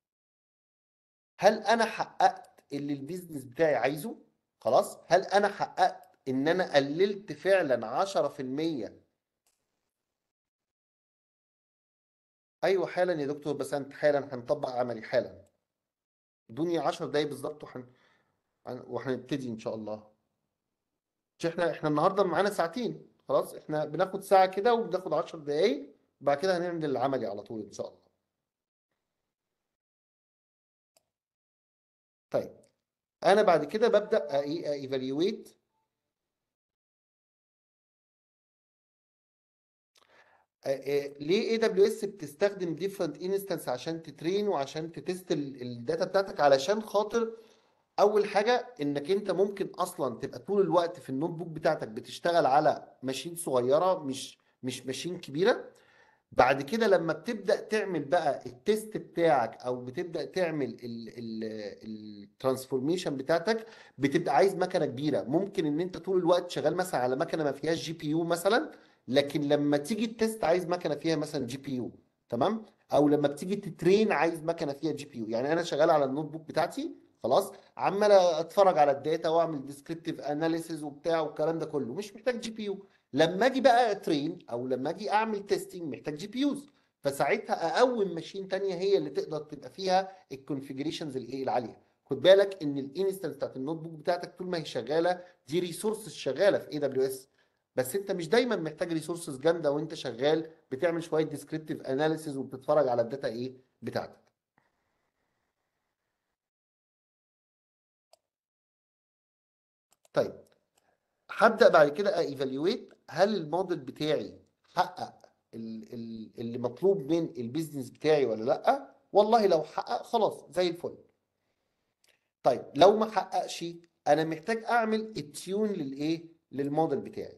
هل انا حققت اللي البيزنس بتاعي عايزه خلاص هل انا حققت ان انا قللت فعلا 10% ايوه حالا يا دكتور بس انت حالا هنطبق عملي حالا ادوني 10 دقايق بالظبط وحن... هن- وهنبتدي ان شاء الله مش احنا احنا النهارده معانا ساعتين خلاص احنا بناخد ساعة كده وبناخد 10 دقايق بعد كده هنعمل العملي على طول ان شاء الله طيب انا بعد كده ببدأ ايفاليويت ليه اي دبليو اس بتستخدم ديفرنت انستنس عشان تترين وعشان تتست الداتا بتاعتك علشان خاطر اول حاجه انك انت ممكن اصلا تبقى طول الوقت في النوت بوك بتاعتك بتشتغل على ماشين صغيره مش مش ماشين كبيره بعد كده لما بتبدا تعمل بقى التيست بتاعك او بتبدا تعمل الترانسفورميشن بتاعتك بتبقى عايز مكنه كبيره ممكن ان انت طول الوقت شغال مثلا على مكنه ما فيهاش جي بي يو مثلا لكن لما تيجي التيست عايز مكنه فيها مثلا جي بي يو تمام او لما بتيجي تترين عايز مكنه فيها جي بي يو يعني انا شغال على النوت بوك بتاعتي خلاص عمال اتفرج على الداتا واعمل ديسكريبتيف اناليسيز وبتاع والكلام ده كله مش محتاج جي بي يو لما اجي بقى اترين او لما اجي اعمل تيستنج محتاج جي بي يوز فساعتها اقوم ماشين تانية هي اللي تقدر تبقى فيها الكونفيجريشنز الايه العاليه خد بالك ان الانستنس بتاعت النوت بوك بتاعتك طول ما هي شغاله دي ريسورسز شغاله في اي دبليو اس بس انت مش دايما محتاج ريسورسز جامده وانت شغال بتعمل شويه ديسكريبتيف اناليسيز وبتتفرج على الداتا ايه بتاعتك طيب هبدا بعد كده ايفالويت هل الموديل بتاعي حقق ال- ال- اللي مطلوب من البيزنس بتاعي ولا لا والله لو حقق خلاص زي الفل طيب لو ما حققش انا محتاج اعمل اتيون للايه للموديل بتاعي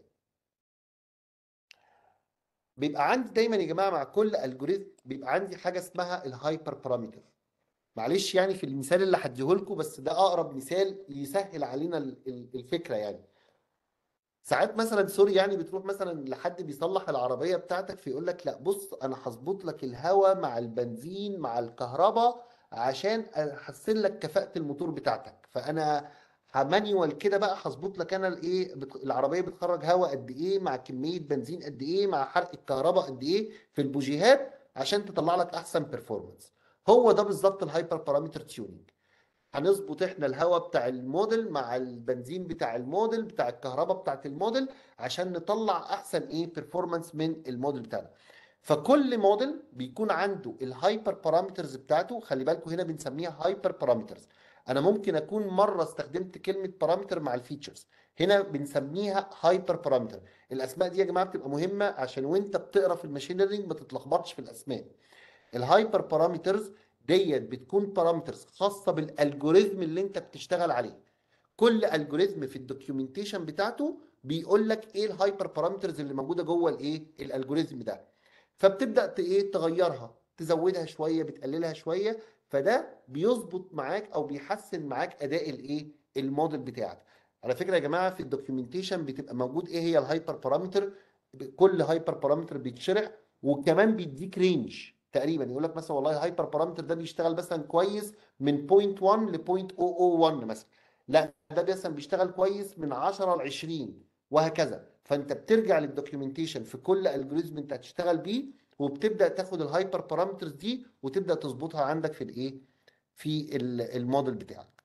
بيبقى عندي دايما يا جماعه مع كل الجوريزم بيبقى عندي حاجه اسمها الهايبر بارامتر معلش يعني في المثال اللي هديه لكم بس ده اقرب مثال يسهل علينا ال- ال- الفكره يعني ساعات مثلا سوري يعني بتروح مثلا لحد بيصلح العربيه بتاعتك فيقول لك لا بص انا هظبط لك الهواء مع البنزين مع الكهرباء عشان احسن لك كفاءه الموتور بتاعتك فانا مانيوال كده بقى هظبط لك انا الايه بت- العربيه بتخرج هواء قد ايه مع كميه بنزين قد ايه مع حرق الكهرباء قد ايه في البوجيهات عشان تطلع لك احسن بيرفورمانس هو ده بالظبط الهايبر بارامتر تيوننج هنظبط احنا الهواء بتاع الموديل مع البنزين بتاع الموديل بتاع الكهرباء بتاعت الموديل عشان نطلع احسن ايه بيرفورمانس من الموديل بتاعنا فكل موديل بيكون عنده الهايبر بارامترز بتاعته خلي بالكم هنا بنسميها هايبر بارامترز انا ممكن اكون مره استخدمت كلمه بارامتر مع الفيتشرز هنا بنسميها هايبر بارامتر الاسماء دي يا جماعه بتبقى مهمه عشان وانت بتقرا في الماشين ليرنينج ما تتلخبطش في الاسماء الهايبر بارامترز ديت بتكون بارامترز خاصه بالالجوريزم اللي انت بتشتغل عليه كل الجوريزم في الدوكيومنتيشن بتاعته بيقول لك ايه الهايبر بارامترز اللي موجوده جوه الايه الالجوريزم ده فبتبدا ت- ايه تغيرها تزودها شويه بتقللها شويه فده بيظبط معاك او بيحسن معاك اداء الايه الموديل بتاعك على فكره يا جماعه في الدوكيومنتيشن بتبقى موجود ايه هي الهايبر بارامتر كل هايبر بارامتر بيتشرح وكمان بيديك رينج تقريبا يقول لك مثلا والله الهايبر بارامتر ده بيشتغل مثلا كويس من 0.1 ل 0.001 مثلا لا ده مثلا بيشتغل كويس من 10 ل 20 وهكذا فانت بترجع للدوكيومنتيشن في كل الجوريزم انت هتشتغل بيه وبتبدا تاخد الهايبر بارامترز دي وتبدا تظبطها عندك في الايه في ال- الموديل بتاعك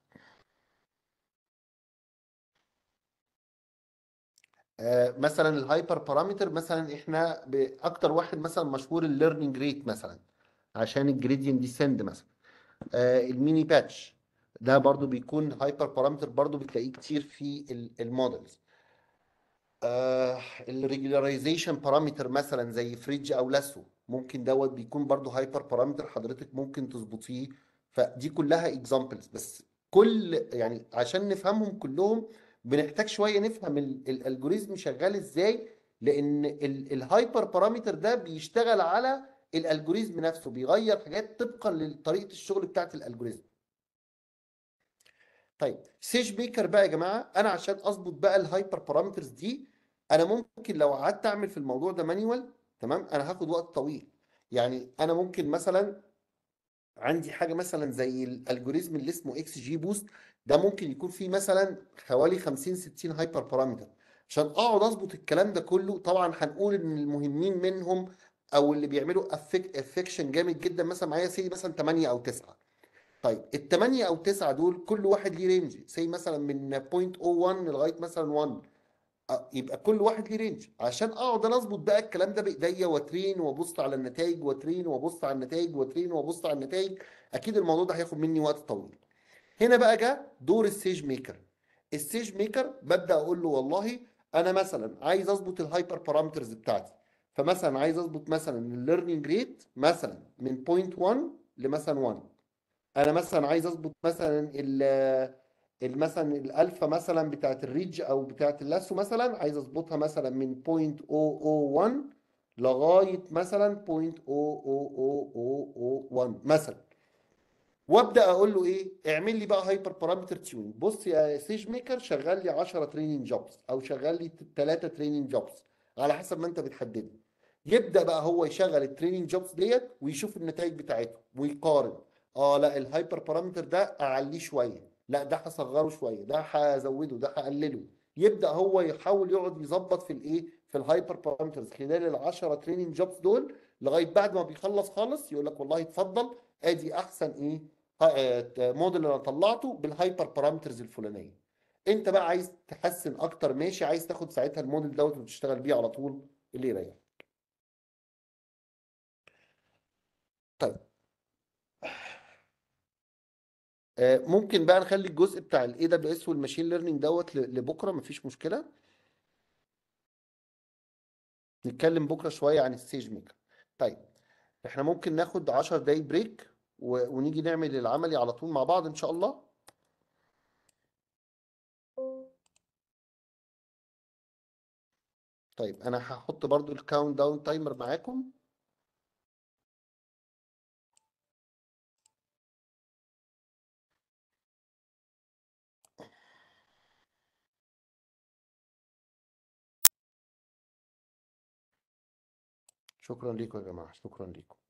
آه، مثلا الهايبر بارامتر مثلا احنا ب- اكتر واحد مثلا مشهور الليرنينج ريت مثلا عشان الجريدينت ديسند مثلا آه، الميني باتش ده برضو بيكون هايبر بارامتر برضو بتلاقيه كتير في ال- المودلز الريجولاريزيشن بارامتر مثلا زي فريدج او لاسو ممكن دوت بيكون برضو هايبر بارامتر حضرتك ممكن تظبطيه فدي كلها اكزامبلز بس كل يعني عشان نفهمهم كلهم بنحتاج شويه نفهم ال- الالجوريزم شغال ازاي لان الهايبر بارامتر ده بيشتغل على الالجوريزم نفسه بيغير حاجات طبقا لطريقه الشغل بتاعت الالجوريزم طيب سيج ميكر بقى يا جماعه انا عشان اظبط بقى الهايبر بارامترز دي انا ممكن لو قعدت اعمل في الموضوع ده مانيوال تمام انا هاخد وقت طويل يعني انا ممكن مثلا عندي حاجه مثلا زي الالجوريزم اللي اسمه اكس جي بوست ده ممكن يكون فيه مثلا حوالي 50 60 هايبر بارامتر عشان اقعد اظبط الكلام ده كله طبعا هنقول ان المهمين منهم او اللي بيعملوا افكشن جامد جدا مثلا معايا سي مثلا 8 او 9 طيب الثمانية أو تسعة دول كل واحد ليه رينج زي مثلا من 0.01 لغاية مثلا 1 أه، يبقى كل واحد ليه رينج عشان اقعد انا اظبط بقى الكلام ده بايديا واترين وابص على النتائج واترين وابص على النتائج واترين وابص على النتائج اكيد الموضوع ده هياخد مني وقت طويل هنا بقى جه دور السيج ميكر السيج ميكر ببدا اقول له والله انا مثلا عايز اظبط الهايبر بارامترز بتاعتي فمثلا عايز اظبط مثلا الليرنينج ريت مثلا من 0.1 لمثلا 1 انا مثلا عايز اظبط مثلا ال مثلا الالفا مثلا بتاعت الريدج او بتاعت اللاسو مثلا عايز اظبطها مثلا من 0.001 لغايه مثلا 0.00001 مثلا وابدا اقول له ايه اعمل لي بقى هايبر بارامتر تيونينج بص يا سيج ميكر شغال لي 10 تريننج جوبز او شغال لي 3 تريننج جوبز على حسب ما انت بتحدده يبدا بقى هو يشغل التريننج جوبز ديت ويشوف النتائج بتاعته ويقارن اه لا الهايبر بارامتر ده اعليه شويه لا ده هصغره شويه ده هزوده ده هقلله يبدا هو يحاول يقعد يظبط في الايه في الهايبر بارامترز خلال ال 10 تريننج جوبز دول لغايه بعد ما بيخلص خالص يقول لك والله اتفضل ادي احسن ايه ها- آه، موديل انا طلعته بالهايبر بارامترز الفلانيه انت بقى عايز تحسن اكتر ماشي عايز تاخد ساعتها الموديل دوت وتشتغل بيه على طول اللي يريح طيب آه، ممكن بقى نخلي الجزء بتاع الاي دبليو اس والماشين ليرنينج دوت ل- لبكره مفيش مشكله نتكلم بكره شويه عن السيج ميكر طيب احنا ممكن ناخد 10 دقايق بريك و- ونيجي نعمل العملي على طول مع بعض ان شاء الله طيب انا هحط برضو الكاونت داون تايمر معاكم شكرا لكم يا جماعة شكرا لكم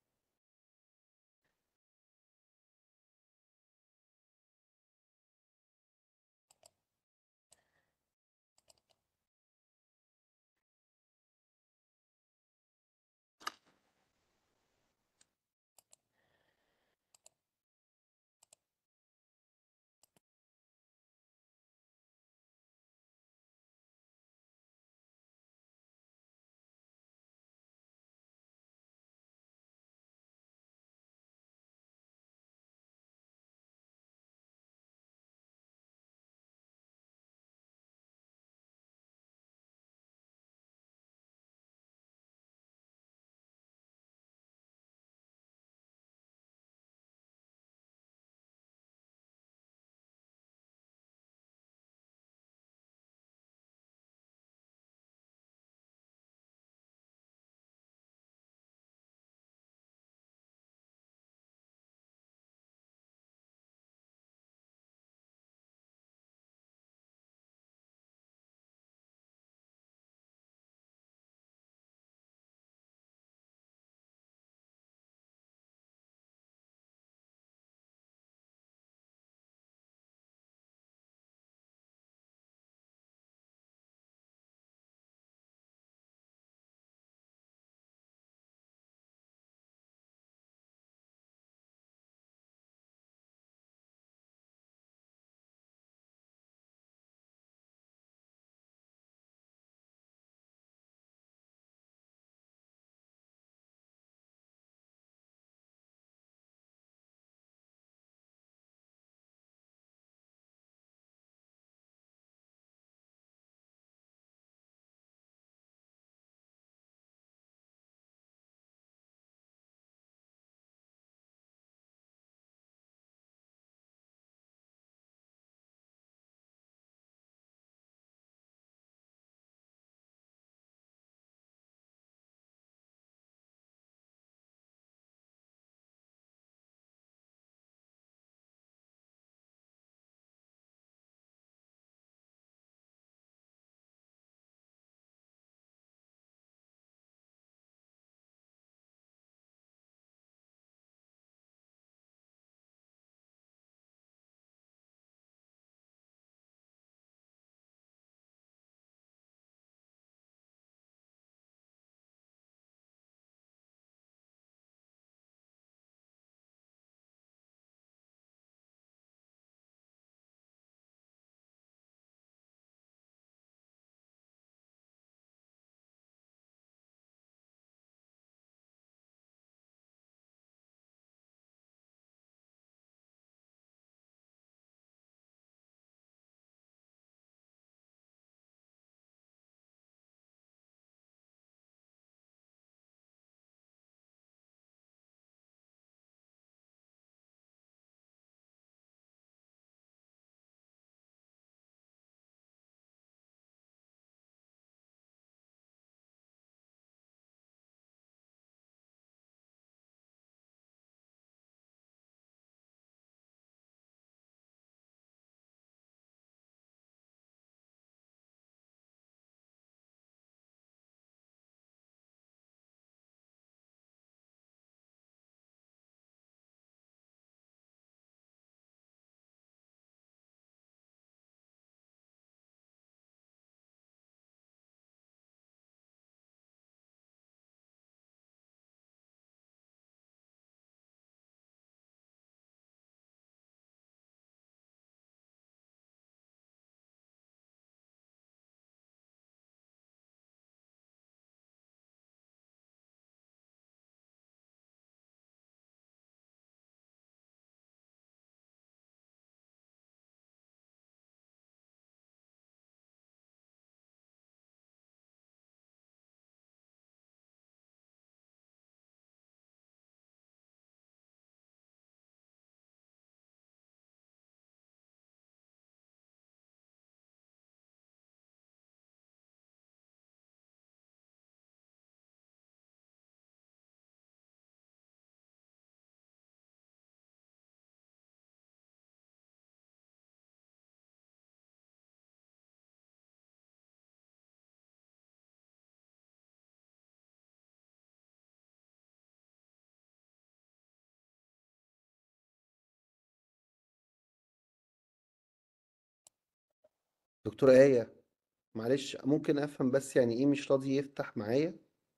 دكتورة آية معلش ممكن أفهم بس يعني إيه مش راضي يفتح معايا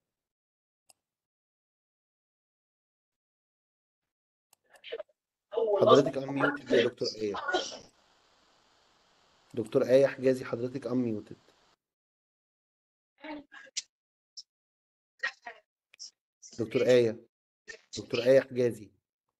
حضرتك unmuted يا دكتور آية دكتور آية حجازي حضرتك unmuted دكتور آية دكتور آية حجازي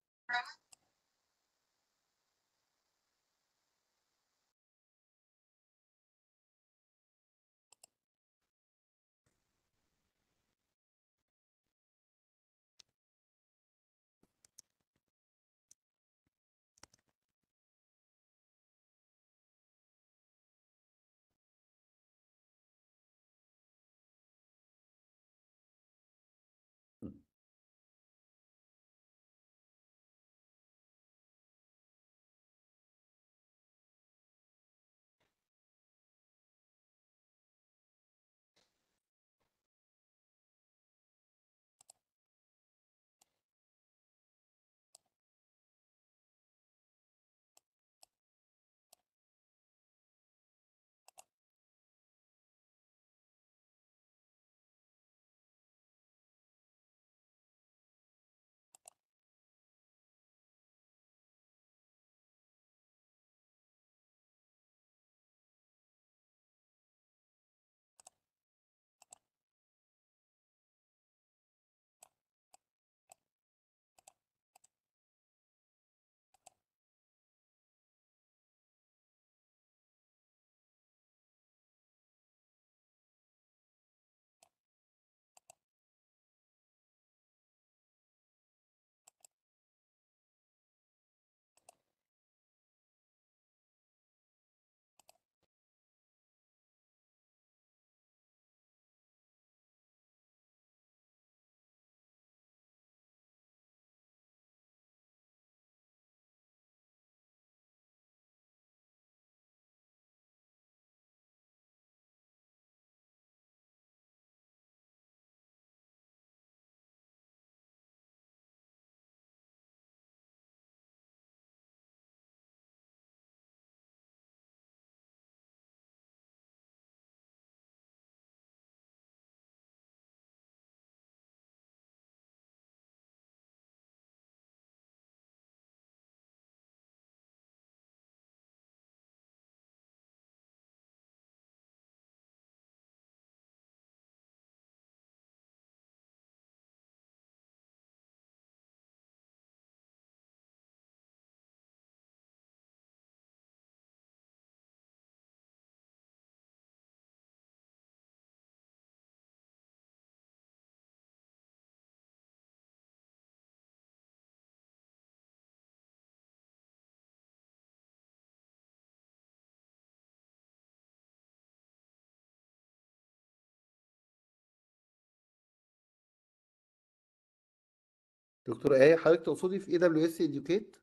دكتور آية حضرتك تقصدي في AWS Educate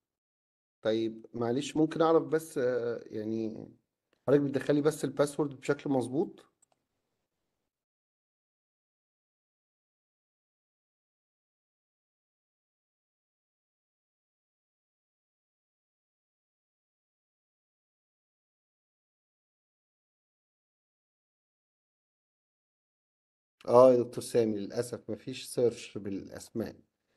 طيب معلش ممكن أعرف بس آه، يعني حضرتك بتدخلي بس الباسورد بشكل مظبوط اه يا دكتور سامي للأسف مفيش سيرش بالأسماء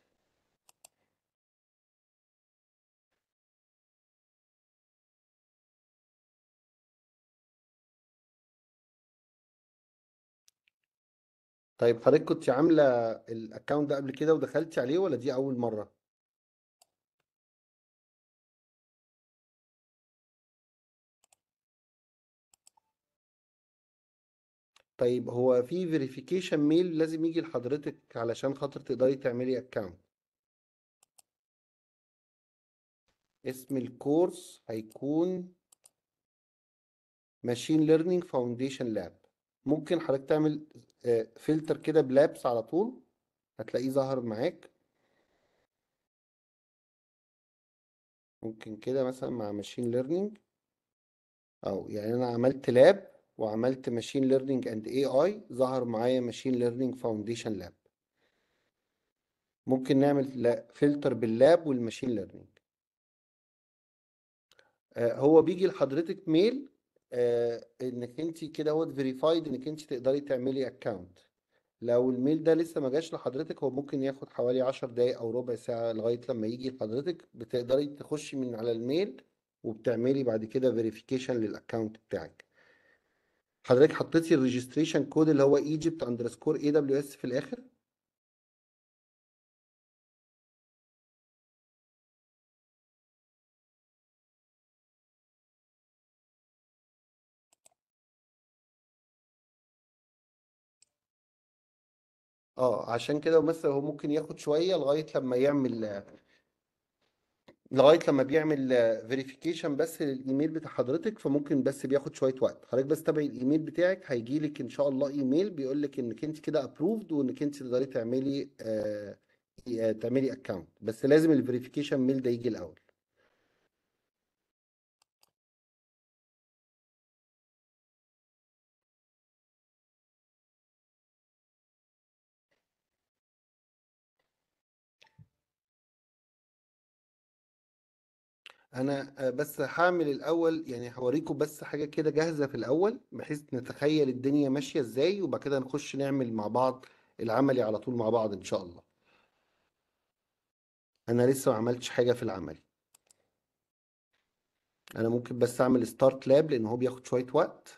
طيب حضرتك كنت عاملة الأكونت ده قبل كده ودخلتي عليه ولا دي أول مرة؟ طيب هو في فيريفيكيشن ميل لازم يجي لحضرتك علشان خاطر تقدري تعملي أكونت اسم الكورس هيكون ماشين ليرنينج فاونديشن لاب ممكن حضرتك تعمل فلتر كده بلابس على طول هتلاقيه ظهر معاك ممكن كده مثلا مع ماشين ليرنينج او يعني انا عملت لاب وعملت ماشين ليرنينج اند اي اي ظهر معايا ماشين ليرنينج فاونديشن لاب ممكن نعمل فلتر باللاب والماشين ليرنينج هو بيجي لحضرتك ميل آه انك انت كده هو فيريفايد انك انت تقدري تعملي اكونت لو الميل ده لسه ما جاش لحضرتك هو ممكن ياخد حوالي 10 دقايق او ربع ساعة لغاية لما يجي لحضرتك بتقدري تخشي من على الميل وبتعملي بعد كده فيريفيكيشن للاكونت بتاعك حضرتك حطيتي الريجستريشن كود اللي هو ايجيبت اندرسكور اي دبليو اس في الاخر اه عشان كده مثلا هو ممكن ياخد شوية لغاية لما يعمل لغاية لما بيعمل فيريفيكيشن بس للايميل بتاع حضرتك فممكن بس بياخد شوية وقت حضرتك بس تابعي الايميل بتاعك هيجي لك ان شاء الله ايميل بيقول لك انك انت كده ابروفد وانك انت تقدري تعملي آه آه، تعملي اكونت بس لازم الفيريفيكيشن ميل ده يجي الاول انا آه، بس هعمل الاول يعني هوريكم بس حاجه كده جاهزه في الاول بحيث نتخيل الدنيا ماشيه ازاي وبعد كده نخش نعمل مع بعض العملي على طول مع بعض ان شاء الله انا لسه ما عملتش حاجه في العملي انا ممكن بس اعمل ستارت لاب لان هو بياخد شويه وقت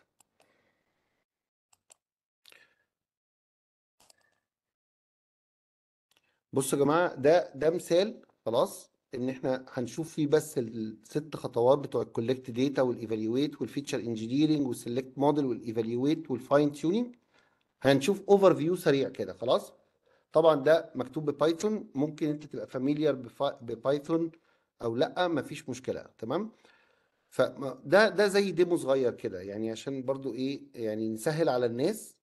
بصوا يا جماعه ده ده مثال خلاص ان احنا هنشوف فيه بس الست خطوات بتوع الكولكت داتا والايفالويت والفيتشر انجينيرنج والسلكت موديل والايفالويت والفاين تيوننج هنشوف اوفر فيو سريع كده خلاص طبعا ده مكتوب ببايثون ممكن انت تبقى فاميليار ببايثون او لا مفيش مشكله تمام فده ده زي ديمو صغير كده يعني عشان برضو ايه يعني نسهل على الناس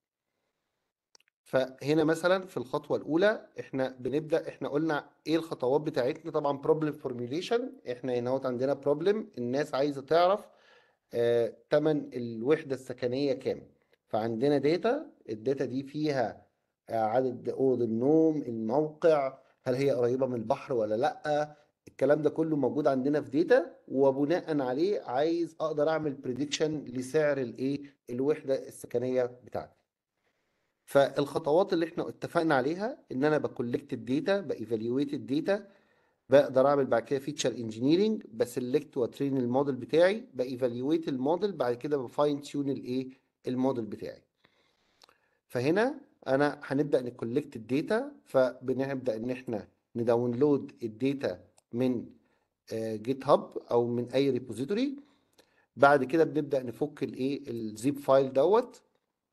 فهنا مثلا في الخطوه الاولى احنا بنبدا احنا قلنا ايه الخطوات بتاعتنا طبعا بروبلم فورميوليشن احنا هنا اهوت عندنا بروبلم الناس عايزه تعرف آه تمن الوحده السكنيه كام فعندنا داتا الداتا دي فيها آه، عدد اوض النوم الموقع هل هي قريبه من البحر ولا لا الكلام ده كله موجود عندنا في داتا وبناء عليه عايز اقدر اعمل بريدكشن لسعر الايه الوحده السكنيه بتاعتي فالخطوات اللي احنا اتفقنا عليها ان انا بكولكت الداتا بايفالويت الداتا بقدر اعمل بعد كده فيتشر انجينيرنج بسلكت واترين الموديل بتاعي بايفالويت الموديل بعد كده بفاين تيون الايه الموديل بتاعي فهنا انا هنبدا نكولكت الداتا فبنبدا ان احنا نداونلود الداتا من جيت هاب او من اي ريبوزيتوري بعد كده بنبدا نفك الايه الزيب فايل دوت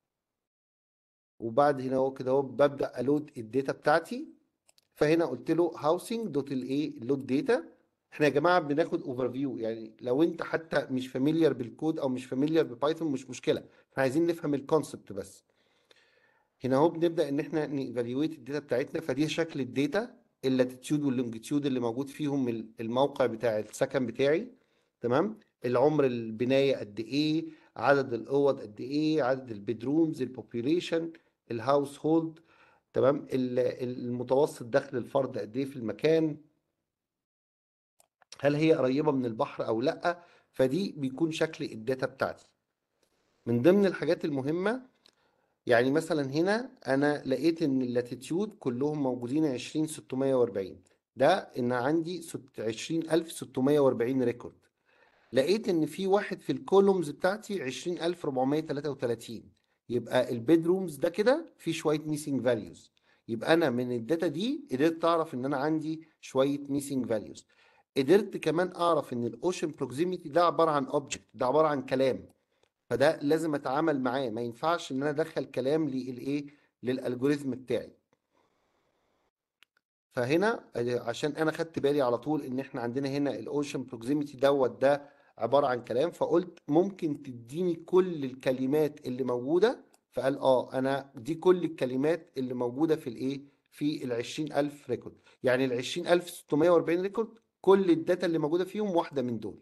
وبعد هنا هو كده هو ببدا الود الداتا بتاعتي فهنا قلت له هاوسنج دوت الايه لود داتا احنا يا جماعه بناخد اوفر فيو يعني لو انت حتى مش فاميليار بالكود او مش فاميليار ببايثون مش مشكله احنا عايزين نفهم الكونسبت بس هنا اهو بنبدا ان احنا نيفاليويت الداتا بتاعتنا فدي شكل الداتا اللاتيتيود واللونجيتيود اللي موجود فيهم الموقع بتاع السكن بتاعي تمام العمر البنايه قد ايه عدد الاوض قد ايه عدد البيدرومز البوبيوليشن الهاوس هولد تمام المتوسط دخل الفرد قد ايه في المكان هل هي قريبه من البحر او لا فدي بيكون شكل الداتا بتاعتي من ضمن الحاجات المهمه يعني مثلا هنا انا لقيت ان اللاتيتيود كلهم موجودين 20640 ده ان عندي 20640 ريكورد لقيت ان في واحد في الكولومز بتاعتي 20433 يبقى البيدرومز ده كده في شويه ميسنج فاليوز يبقى انا من الداتا دي قدرت اعرف ان انا عندي شويه ميسنج فاليوز قدرت كمان اعرف ان الاوشن بروكسيميتي ده عباره عن اوبجكت ده عباره عن كلام فده لازم اتعامل معاه ما ينفعش ان انا ادخل كلام للايه للالجوريزم بتاعي فهنا عشان انا خدت بالي على طول ان احنا عندنا هنا الاوشن بروكسيميتي دوت ده عباره عن كلام فقلت ممكن تديني كل الكلمات اللي موجوده فقال اه انا دي كل الكلمات اللي موجوده في الايه في ال 20000 ريكورد يعني ال 20640 ريكورد كل الداتا اللي موجوده فيهم واحده من دول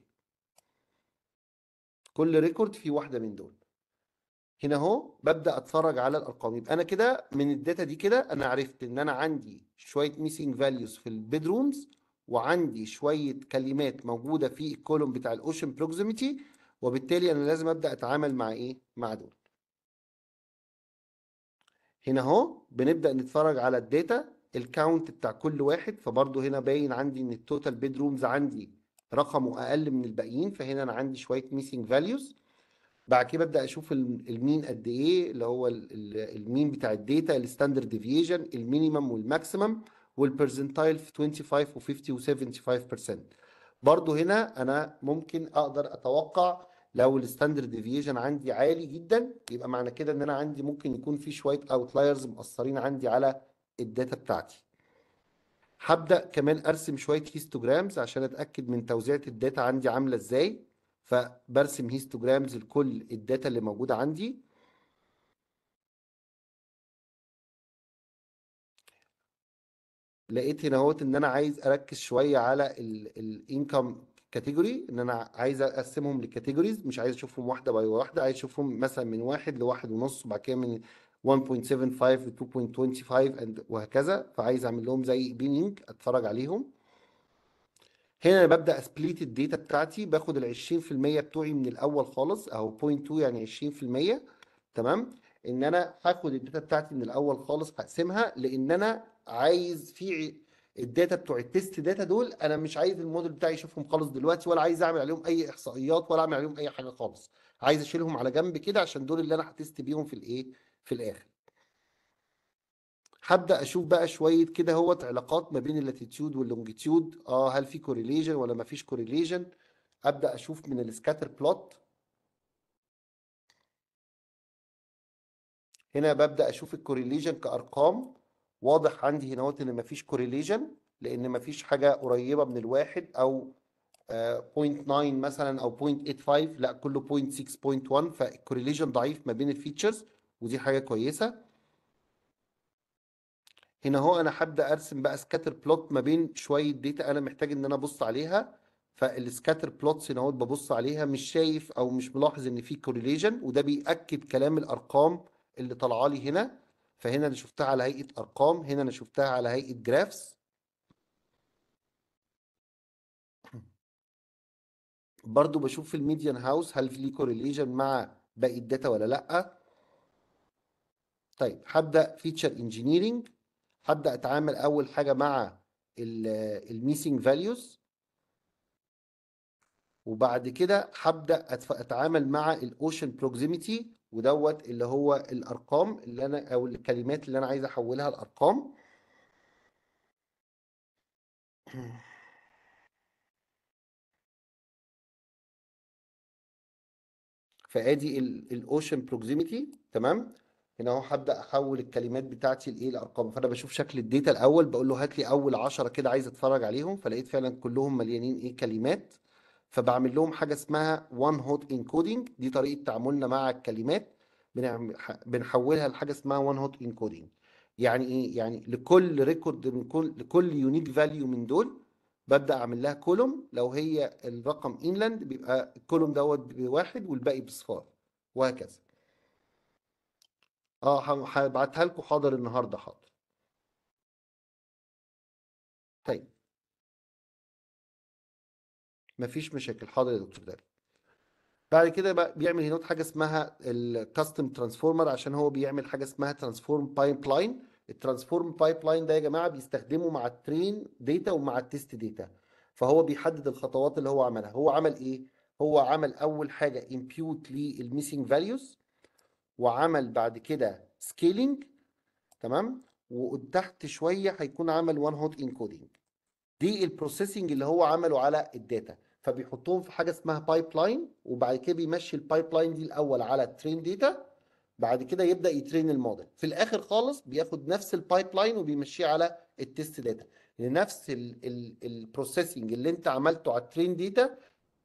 كل ريكورد فيه واحده من دول هنا اهو ببدا اتفرج على الارقام يبقى انا كده من الداتا دي كده انا عرفت ان انا عندي شويه ميسنج فاليوز في البيدرومز وعندي شويه كلمات موجوده في الكولوم بتاع الاوشن بروكسيميتي وبالتالي انا لازم ابدا اتعامل مع ايه مع دول هنا اهو بنبدا نتفرج على الداتا الكاونت بتاع كل واحد فبرضه هنا باين عندي ان التوتال بيدرومز عندي رقمه اقل من الباقيين فهنا انا عندي شويه ميسنج فاليوز بعد كده ببدا اشوف ال- المين قد ايه اللي هو ال- ال- المين بتاع الداتا الستاندرد ديفيشن المينيمم والماكسيمم والبرسنتايل في 25 و50 و75% برضو هنا انا ممكن اقدر اتوقع لو الستاندرد ديفيشن عندي عالي جدا يبقى معنى كده ان انا عندي ممكن يكون في شويه اوتلايرز مأثرين عندي على الداتا بتاعتي هبدأ كمان ارسم شويه هيستوجرامز عشان اتاكد من توزيعة الداتا عندي عامله ازاي فبرسم هيستوجرامز لكل الداتا اللي موجوده عندي لقيت هنا اهوت ان انا عايز اركز شويه على الانكم كاتيجوري ان انا عايز اقسمهم لكاتيجوريز مش عايز اشوفهم واحده باي واحده عايز اشوفهم مثلا من واحد لواحد ونص وبعد كده من 1.75 ل 2.25 and وهكذا فعايز اعمل لهم زي بينينج اتفرج عليهم هنا انا ببدا اسبليت الداتا بتاعتي باخد ال 20% بتوعي من الاول خالص اهو 0.2 يعني 20% تمام ان انا هاخد الداتا بتاعتي من الاول خالص هقسمها لان انا عايز في الداتا بتوع التست داتا دول انا مش عايز الموديل بتاعي يشوفهم خالص دلوقتي ولا عايز اعمل عليهم اي احصائيات ولا اعمل عليهم اي حاجه خالص عايز اشيلهم على جنب كده عشان دول اللي انا هتست بيهم في الايه في الاخر هبدا اشوف بقى شويه كده هوت علاقات ما بين اللاتيتيود واللونجيتيود اه هل في كوريليشن ولا ما فيش كوريليشن ابدا اشوف من السكاتر بلوت هنا ببدا اشوف الكوريليشن كارقام واضح عندي هنا ان مفيش كوريليشن لان مفيش حاجه قريبه من الواحد او آه، 0.9 مثلا او 0.85 لا كله 0.6 0.1 فالكوريليشن ضعيف ما بين الفيتشرز ودي حاجه كويسه هنا اهو انا هبدا ارسم بقى سكاتر بلوت ما بين شويه داتا انا محتاج ان انا ابص عليها فالسكاتر بلوتس هنا اهو ببص عليها مش شايف او مش ملاحظ ان في كوريليشن وده بيأكد كلام الارقام اللي طالعه لي هنا فهنا انا شفتها على هيئه ارقام هنا انا شفتها على هيئه جرافس برضو بشوف في الميديان هاوس هل في كوريليشن مع باقي الداتا ولا لا طيب هبدا فيتشر انجينيرنج هبدا اتعامل اول حاجه مع الميسنج فاليوز وبعد كده هبدا أتف- اتعامل مع الاوشن بروكسيميتي ودوت اللي هو الارقام اللي انا او الكلمات اللي انا عايز احولها لارقام فادي الاوشن بروكسيميتي تمام هنا اهو هبدا احول الكلمات بتاعتي لايه لارقام فانا بشوف شكل الداتا الاول بقول له هات لي اول 10 كده عايز اتفرج عليهم فلقيت فعلا كلهم مليانين ايه كلمات فبعمل لهم حاجه اسمها وان هوت انكودنج دي طريقه تعاملنا مع الكلمات بنعمل ح- بنحولها لحاجه اسمها وان هوت انكودنج يعني ايه يعني لكل ريكورد من كل لكل يونيك فاليو من دول ببدا اعمل لها كولوم لو هي الرقم انلاند بيبقى الكولوم دوت بواحد والباقي بصفار وهكذا اه ه- هبعتها لكم حاضر النهارده حاضر طيب مفيش مشاكل حاضر يا دكتور داري بعد كده بقى بيعمل هنا حاجه اسمها الكاستم ترانسفورمر عشان هو بيعمل حاجه اسمها ترانسفورم بايب لاين الترانسفورم بايب لاين ده يا جماعه بيستخدمه مع الترين داتا ومع التست داتا فهو بيحدد الخطوات اللي هو عملها هو عمل ايه هو عمل اول حاجه امبيوت للميسنج فاليوز وعمل بعد كده سكيلينج تمام وتحت شويه هيكون عمل وان هوت انكودنج دي البروسيسنج اللي هو عمله على الداتا فبيحطهم في حاجه اسمها بايب لاين وبعد كده بيمشي البايب لاين دي الاول على الترين داتا بعد كده يبدا يترين الموديل في الاخر خالص بياخد نفس البايب لاين وبيمشيه على التست داتا لنفس البروسيسنج اللي انت عملته على الترين داتا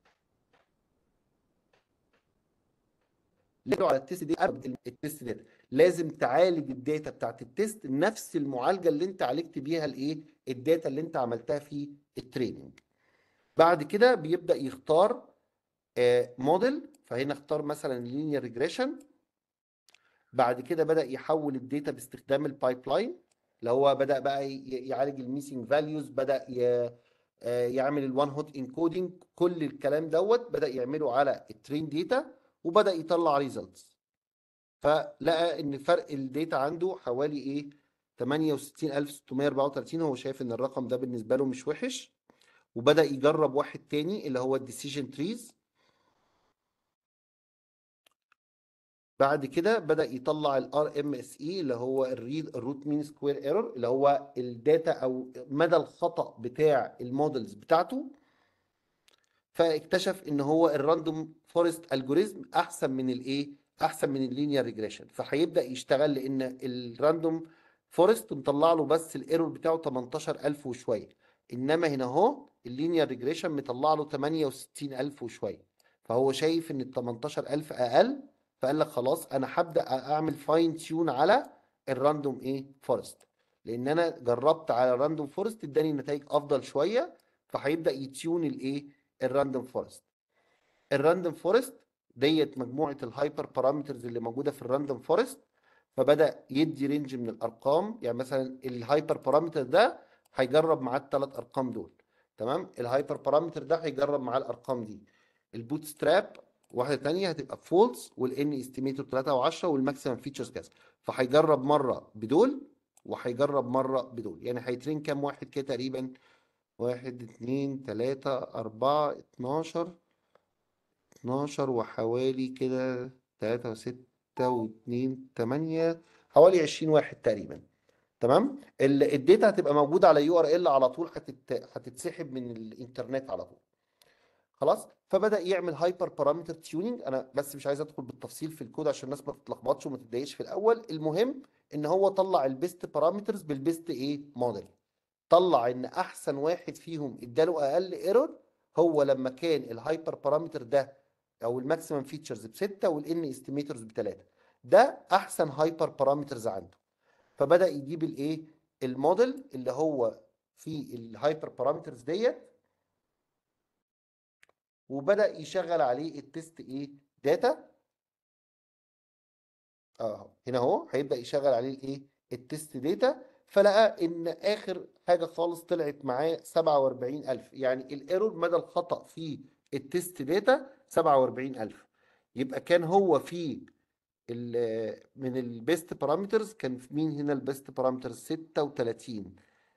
لازم على التست داتا قبل التست داتا لازم تعالج الداتا بتاعت التست نفس المعالجه اللي انت عالجت بيها الايه الداتا اللي انت عملتها في التريننج بعد كده بيبدا يختار موديل فهنا اختار مثلا لينير ريجريشن بعد كده بدا يحول الداتا باستخدام البايب لاين اللي هو بدا بقى ي- يعالج الميسنج فاليوز بدا ي... آه، يعمل الوان هوت انكودنج كل الكلام دوت بدأ يعمله على الترين داتا وبدأ يطلع ريزلتس فلقى ان فرق الداتا عنده حوالي ايه 68634 هو شايف ان الرقم ده بالنسبه له مش وحش وبدأ يجرب واحد تاني اللي هو الديسيجن تريز بعد كده بدأ يطلع الار ام اس اي اللي هو الريد الروت مين سكوير ايرور اللي هو الداتا او مدى الخطأ بتاع المودلز بتاعته فاكتشف ان هو الراندوم فورست الجوريزم احسن من الايه احسن من اللينير ريجريشن فهيبدا يشتغل لان الراندوم فورست مطلع له بس الايرور بتاعه 18000 وشويه انما هنا اهو اللينير ريجريشن مطلع له 68000 وشويه فهو شايف ان ال 18000 اقل فقال لك خلاص انا هبدا اعمل فاين تيون على الراندوم ايه فورست لان انا جربت على الراندوم فورست اداني نتائج افضل شويه فهيبدا يتيون الايه الراندوم فورست الراندوم فورست ديت مجموعه الهايبر بارامترز اللي موجوده في الراندوم فورست فبدا يدي رينج من الارقام يعني مثلا الهايبر بارامتر ده هيجرب معاه الثلاث ارقام دول تمام الهايبر بارامتر ده هيجرب معاه الارقام دي البوت ستراب واحده ثانيه هتبقى فولس والان استيميتور 3 و10 والماكسيمم فيتشرز كذا فهيجرب مره بدول وهيجرب مره بدول يعني هيترين كام واحد كده تقريبا واحد اتنين تلاتة أربعة اتناشر اتناشر وحوالي كده تلاتة وستة واتنين تمانية حوالي عشرين واحد تقريبا تمام ال- الداتا هتبقى موجودة على يو ار ال على طول هتت... هتتسحب من الانترنت على طول خلاص فبدأ يعمل هايبر بارامتر تيوننج انا بس مش عايز ادخل بالتفصيل في الكود عشان الناس ما تتلخبطش وما تتضايقش في الاول المهم ان هو طلع البيست بارامترز بالبيست ايه موديل طلع ان احسن واحد فيهم اداله اقل ايرور هو لما كان الهايبر بارامتر ده او الماكسيمم فيتشرز بستة والان استيميتورز بتلاتة ده احسن هايبر بارامترز عنده فبدأ يجيب الايه الموديل اللي هو فيه الهايبر بارامترز ديت وبدأ يشغل عليه التست ايه داتا اه هنا اهو هيبدأ يشغل عليه الايه التست داتا فلقى ان اخر حاجه خالص طلعت معاه 47000 يعني الايرور مدى الخطأ في التست داتا 47000 يبقى كان هو في ال- من البيست بارامترز كان في مين هنا البيست بارامترز 36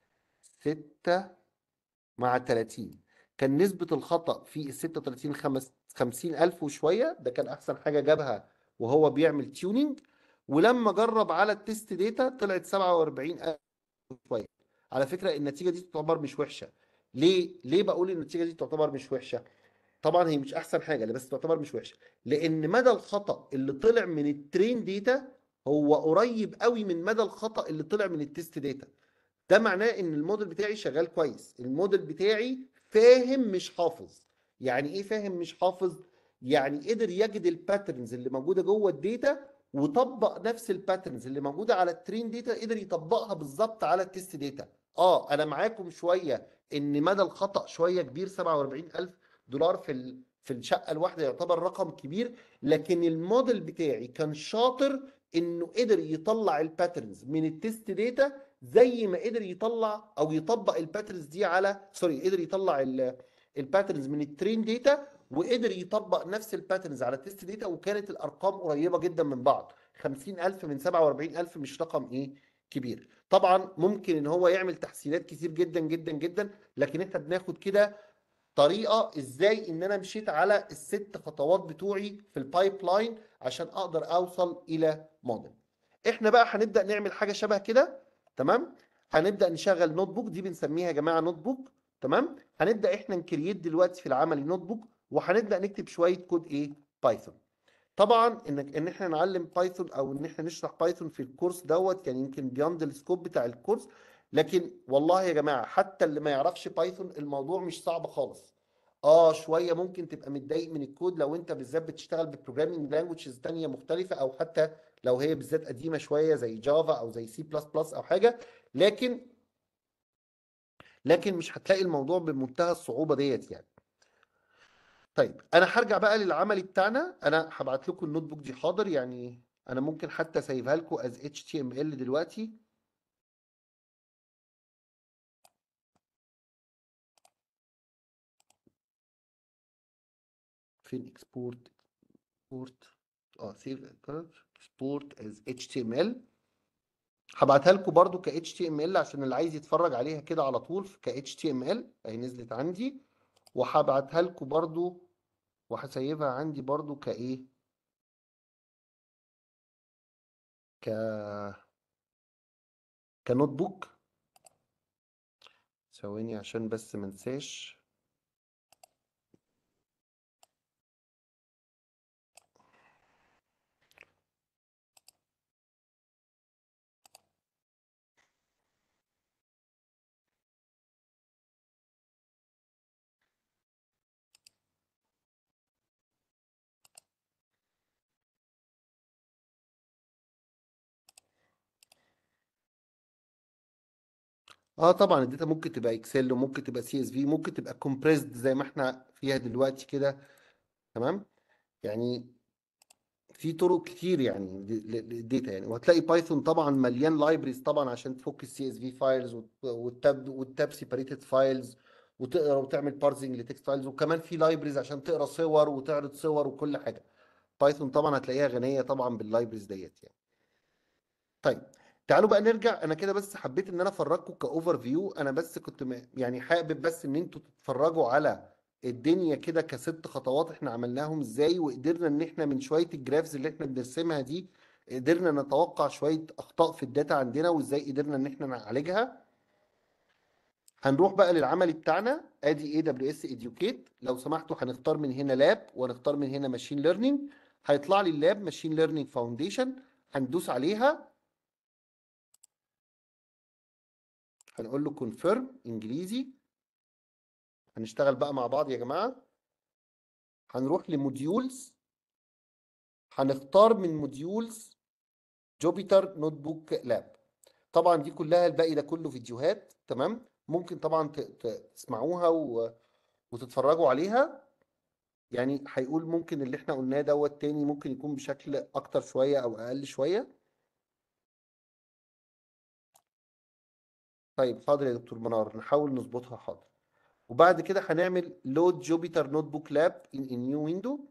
6 مع 30 كان نسبة الخطأ في ال 36 خمس 50000 وشوية ده كان أحسن حاجة جابها وهو بيعمل تيوننج ولما جرب على التست داتا طلعت 47000 وشوية على فكرة النتيجة دي تعتبر مش وحشة ليه؟ ليه بقول النتيجة دي تعتبر مش وحشة؟ طبعا هي مش أحسن حاجة بس تعتبر مش وحشة لأن مدى الخطأ اللي طلع من الترين داتا هو قريب قوي من مدى الخطأ اللي طلع من التست داتا ده معناه ان الموديل بتاعي شغال كويس الموديل بتاعي فاهم مش حافظ يعني ايه فاهم مش حافظ يعني قدر يجد الباترنز اللي موجوده جوه الداتا وطبق نفس الباترنز اللي موجوده على الترين داتا قدر يطبقها بالظبط على التست داتا اه انا معاكم شويه ان مدى الخطا شويه كبير 47000 دولار في ال... في الشقه الواحده يعتبر رقم كبير لكن الموديل بتاعي كان شاطر انه قدر يطلع الباترنز من التست داتا زي ما قدر يطلع او يطبق الباترنز دي على سوري قدر يطلع الباترنز من الترين داتا وقدر يطبق نفس الباترنز على التست داتا وكانت الارقام قريبه جدا من بعض 50000 من 47000 مش رقم ايه كبير طبعا ممكن ان هو يعمل تحسينات كتير جدا جدا جدا لكن احنا بناخد كده طريقه ازاي ان انا مشيت على الست خطوات بتوعي في البايب لاين عشان اقدر اوصل الى موديل احنا بقى هنبدا نعمل حاجه شبه كده تمام هنبدا نشغل نوت بوك دي بنسميها يا جماعه نوت بوك تمام هنبدا احنا نكريت دلوقتي في العملي نوت بوك وهنبدا نكتب شويه كود ايه بايثون طبعا انك ان احنا نعلم بايثون او ان احنا نشرح بايثون في الكورس دوت يعني يمكن بياند السكوب بتاع الكورس لكن والله يا جماعه حتى اللي ما يعرفش بايثون الموضوع مش صعب خالص اه شويه ممكن تبقى متضايق من الكود لو انت بالذات بتشتغل ببروجرامينج لانجويجز تانية مختلفه او حتى لو هي بالذات قديمه شويه زي جافا او زي سي بلس بلس او حاجه لكن لكن مش هتلاقي الموضوع بمنتهى الصعوبه ديت يعني طيب انا هرجع بقى للعملي بتاعنا انا هبعت لكم النوت بوك دي حاضر يعني انا ممكن حتى اسيبها لكم از اتش تي ام ال دلوقتي فين اكسبورت اكسبورت اه سيف اكسبورت از اتش تي ام ال هبعتها لكم برضو ك HTML عشان اللي عايز يتفرج عليها كده على طول ك HTML اهي نزلت عندي وهبعتها لكم برضو وهسيبها عندي برضو كايه ك كنوت بوك ثواني عشان بس ما انساش اه طبعا الداتا ممكن تبقى اكسل وممكن تبقى سي اس في ممكن تبقى كومبريسد زي ما احنا فيها دلوقتي كده تمام يعني في طرق كتير يعني للداتا يعني وهتلاقي بايثون طبعا مليان لايبريز طبعا عشان تفك السي اس في فايلز والتاب والتاب سيبريتد فايلز وتقرا وتعمل بارزنج لتكست فايلز وكمان في لايبريز عشان تقرا صور وتعرض صور وكل حاجه بايثون طبعا هتلاقيها غنيه طبعا باللايبريز ديت يعني طيب تعالوا بقى نرجع انا كده بس حبيت ان انا افرجكم كاوفر فيو انا بس كنت م- يعني حابب بس ان انتوا تتفرجوا على الدنيا كده كست خطوات احنا عملناهم ازاي وقدرنا ان احنا من شويه الجرافز اللي احنا بنرسمها دي قدرنا نتوقع شويه اخطاء في الداتا عندنا وازاي قدرنا ان احنا نعالجها هنروح بقى للعملي بتاعنا ادي اي دبليو اس اديوكيت لو سمحتوا هنختار من هنا لاب ونختار من هنا ماشين ليرنينج هيطلع لي اللاب ماشين ليرنينج فاونديشن هندوس عليها هنقول له كونفيرم انجليزي هنشتغل بقى مع بعض يا جماعه هنروح لموديولز هنختار من موديولز جوبيتر نوت بوك لاب طبعا دي كلها الباقي ده كله فيديوهات تمام ممكن طبعا ت- ت- تسمعوها و... وتتفرجوا عليها يعني هيقول ممكن اللي احنا قلناه دوت تاني ممكن يكون بشكل اكتر شويه او اقل شويه طيب حاضر يا دكتور منار نحاول نظبطها حاضر وبعد كده هنعمل لود جوبيتر نوت بوك لاب ان نيو ويندو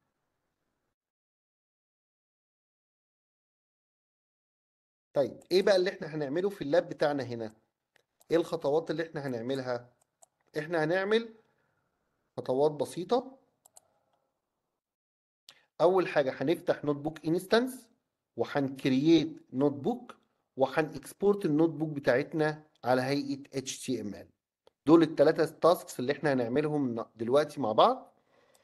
طيب ايه بقى اللي احنا هنعمله في اللاب بتاعنا هنا ايه الخطوات اللي احنا هنعملها احنا هنعمل خطوات بسيطة اول حاجة هنفتح نوت بوك انستنس وهنكرييت نوت بوك وهنكسبورت النوت بوك بتاعتنا على هيئة HTML دول الثلاثة تاسكس اللي احنا هنعملهم دلوقتي مع بعض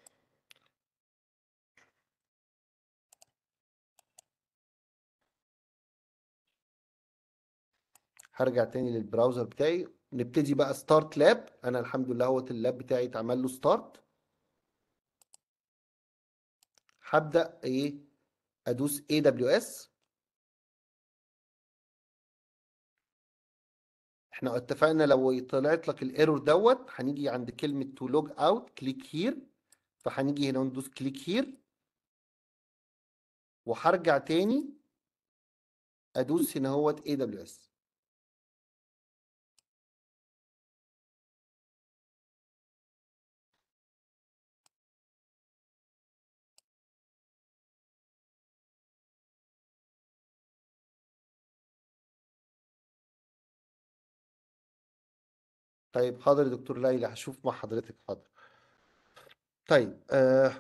هرجع تاني للبراوزر بتاعي نبتدي بقى ستارت لاب انا الحمد لله هو اللاب بتاعي اتعمل له ستارت هبدأ ايه ادوس AWS احنا اتفقنا لو طلعت لك الايرور دوت هنيجي عند كلمة تو لوج اوت كليك هير فهنيجي هنا وندوس كليك هير وهرجع تاني ادوس هنا هوت AWS طيب حاضر يا دكتور ليلى هشوف مع حضرتك حاضر طيب آه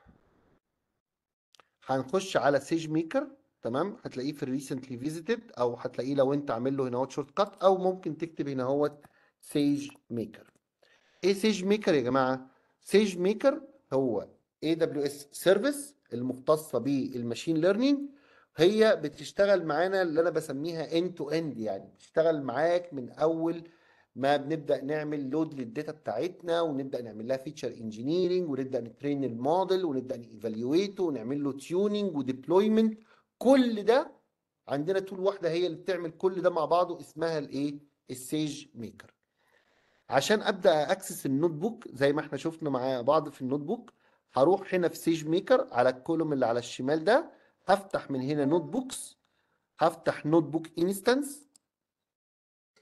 هنخش على سيج ميكر تمام هتلاقيه في الريسنتلي فيزيتد او هتلاقيه لو انت عامل له هنا اهوت شورت كات او ممكن تكتب هنا اهوت سيج ميكر ايه سيج ميكر يا جماعه سيج ميكر هو اي دبليو اس سيرفيس المختصه بالماشين ليرنينج هي بتشتغل معانا اللي انا بسميها اند تو اند يعني بتشتغل معاك من اول ما بنبدا نعمل لود للداتا بتاعتنا ونبدا نعمل لها فيتشر انجينيرنج ونبدا نترين الموديل ونبدا نيفالويته ونعمل له تيوننج وديبلويمنت كل ده عندنا تول واحده هي اللي بتعمل كل ده مع بعضه اسمها الايه السيج ميكر عشان ابدا اكسس النوت بوك زي ما احنا شفنا مع بعض في النوت بوك هروح هنا في سيج ميكر على الكولوم اللي على الشمال ده هفتح من هنا نوت بوكس هفتح نوت بوك انستنس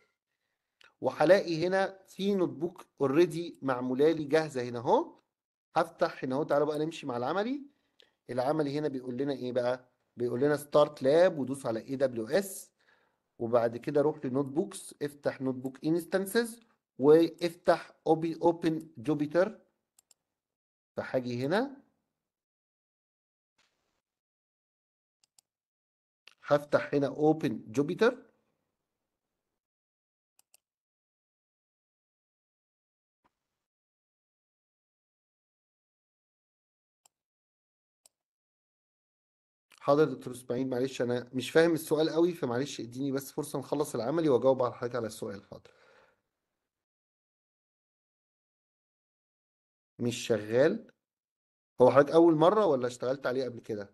وهلاقي هنا في نوت بوك اوريدي معموله لي جاهزه هنا اهو هفتح هنا اهو تعالوا بقى نمشي مع العملي العملي هنا بيقول لنا ايه بقى بيقول لنا ستارت لاب ودوس على اي دبليو اس وبعد كده روح لنوت بوكس افتح نوت بوك انستنسز وافتح اوبي اوبن جوبيتر فهاجي هنا هفتح هنا اوبن جوبيتر حاضر دكتور اسماعيل معلش انا مش فاهم السؤال قوي فمعلش اديني بس فرصة نخلص العملي واجاوب على حضرتك على السؤال حاضر مش شغال هو حضرتك اول مرة ولا اشتغلت عليه قبل كده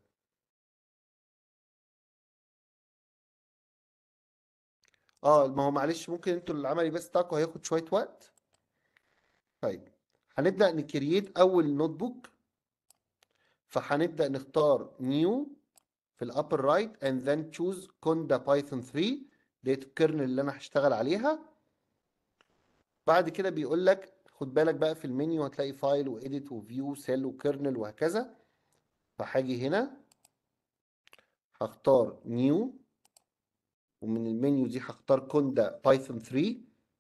اه ما هو معلش ممكن انتوا العملي بس بتاعكم هياخد شوية وقت طيب هنبدأ نكرييت اول نوت بوك فهنبدأ نختار نيو في الابر رايت and then choose conda python 3 ديت الكيرنل اللي انا هشتغل عليها بعد كده بيقول لك خد بالك بقى في المنيو هتلاقي فايل واديت وفيو سيل وكيرنل وهكذا فهاجي هنا هختار نيو ومن المنيو دي هختار كوندا بايثون 3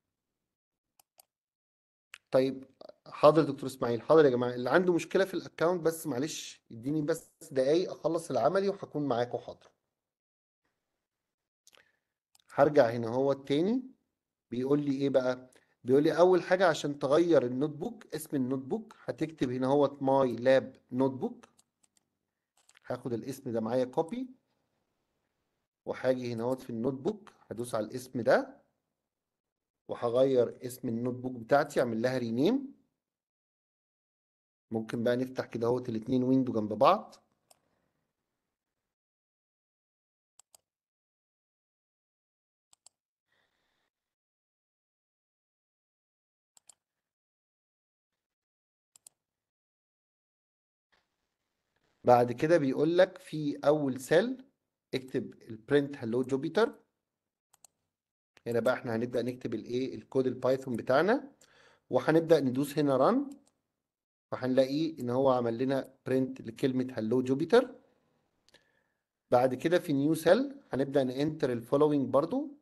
طيب حاضر دكتور اسماعيل حاضر يا جماعه اللي عنده مشكله في الاكونت بس معلش اديني بس دقايق اخلص العملي وهكون معاكم حاضر هرجع هنا هو التاني بيقول لي ايه بقى بيقول لي اول حاجه عشان تغير النوت بوك اسم النوت بوك هتكتب هنا هو ماي لاب نوت بوك هاخد الاسم ده معايا كوبي وهاجي هنا هو في النوت بوك هدوس على الاسم ده وهغير اسم النوت بوك بتاعتي اعمل لها رينيم ممكن بقى نفتح كده اهوت الاتنين ويندو جنب بعض بعد كده بيقول لك في اول سيل اكتب البرنت هلو جوبيتر هنا بقى احنا هنبدأ نكتب الايه الكود البايثون بتاعنا وهنبدأ ندوس هنا ران فهنلاقيه ان هو عمل لنا برنت لكلمة هلو جوبيتر بعد كده في نيو سيل هنبدأ ننتر الفولوينج برضو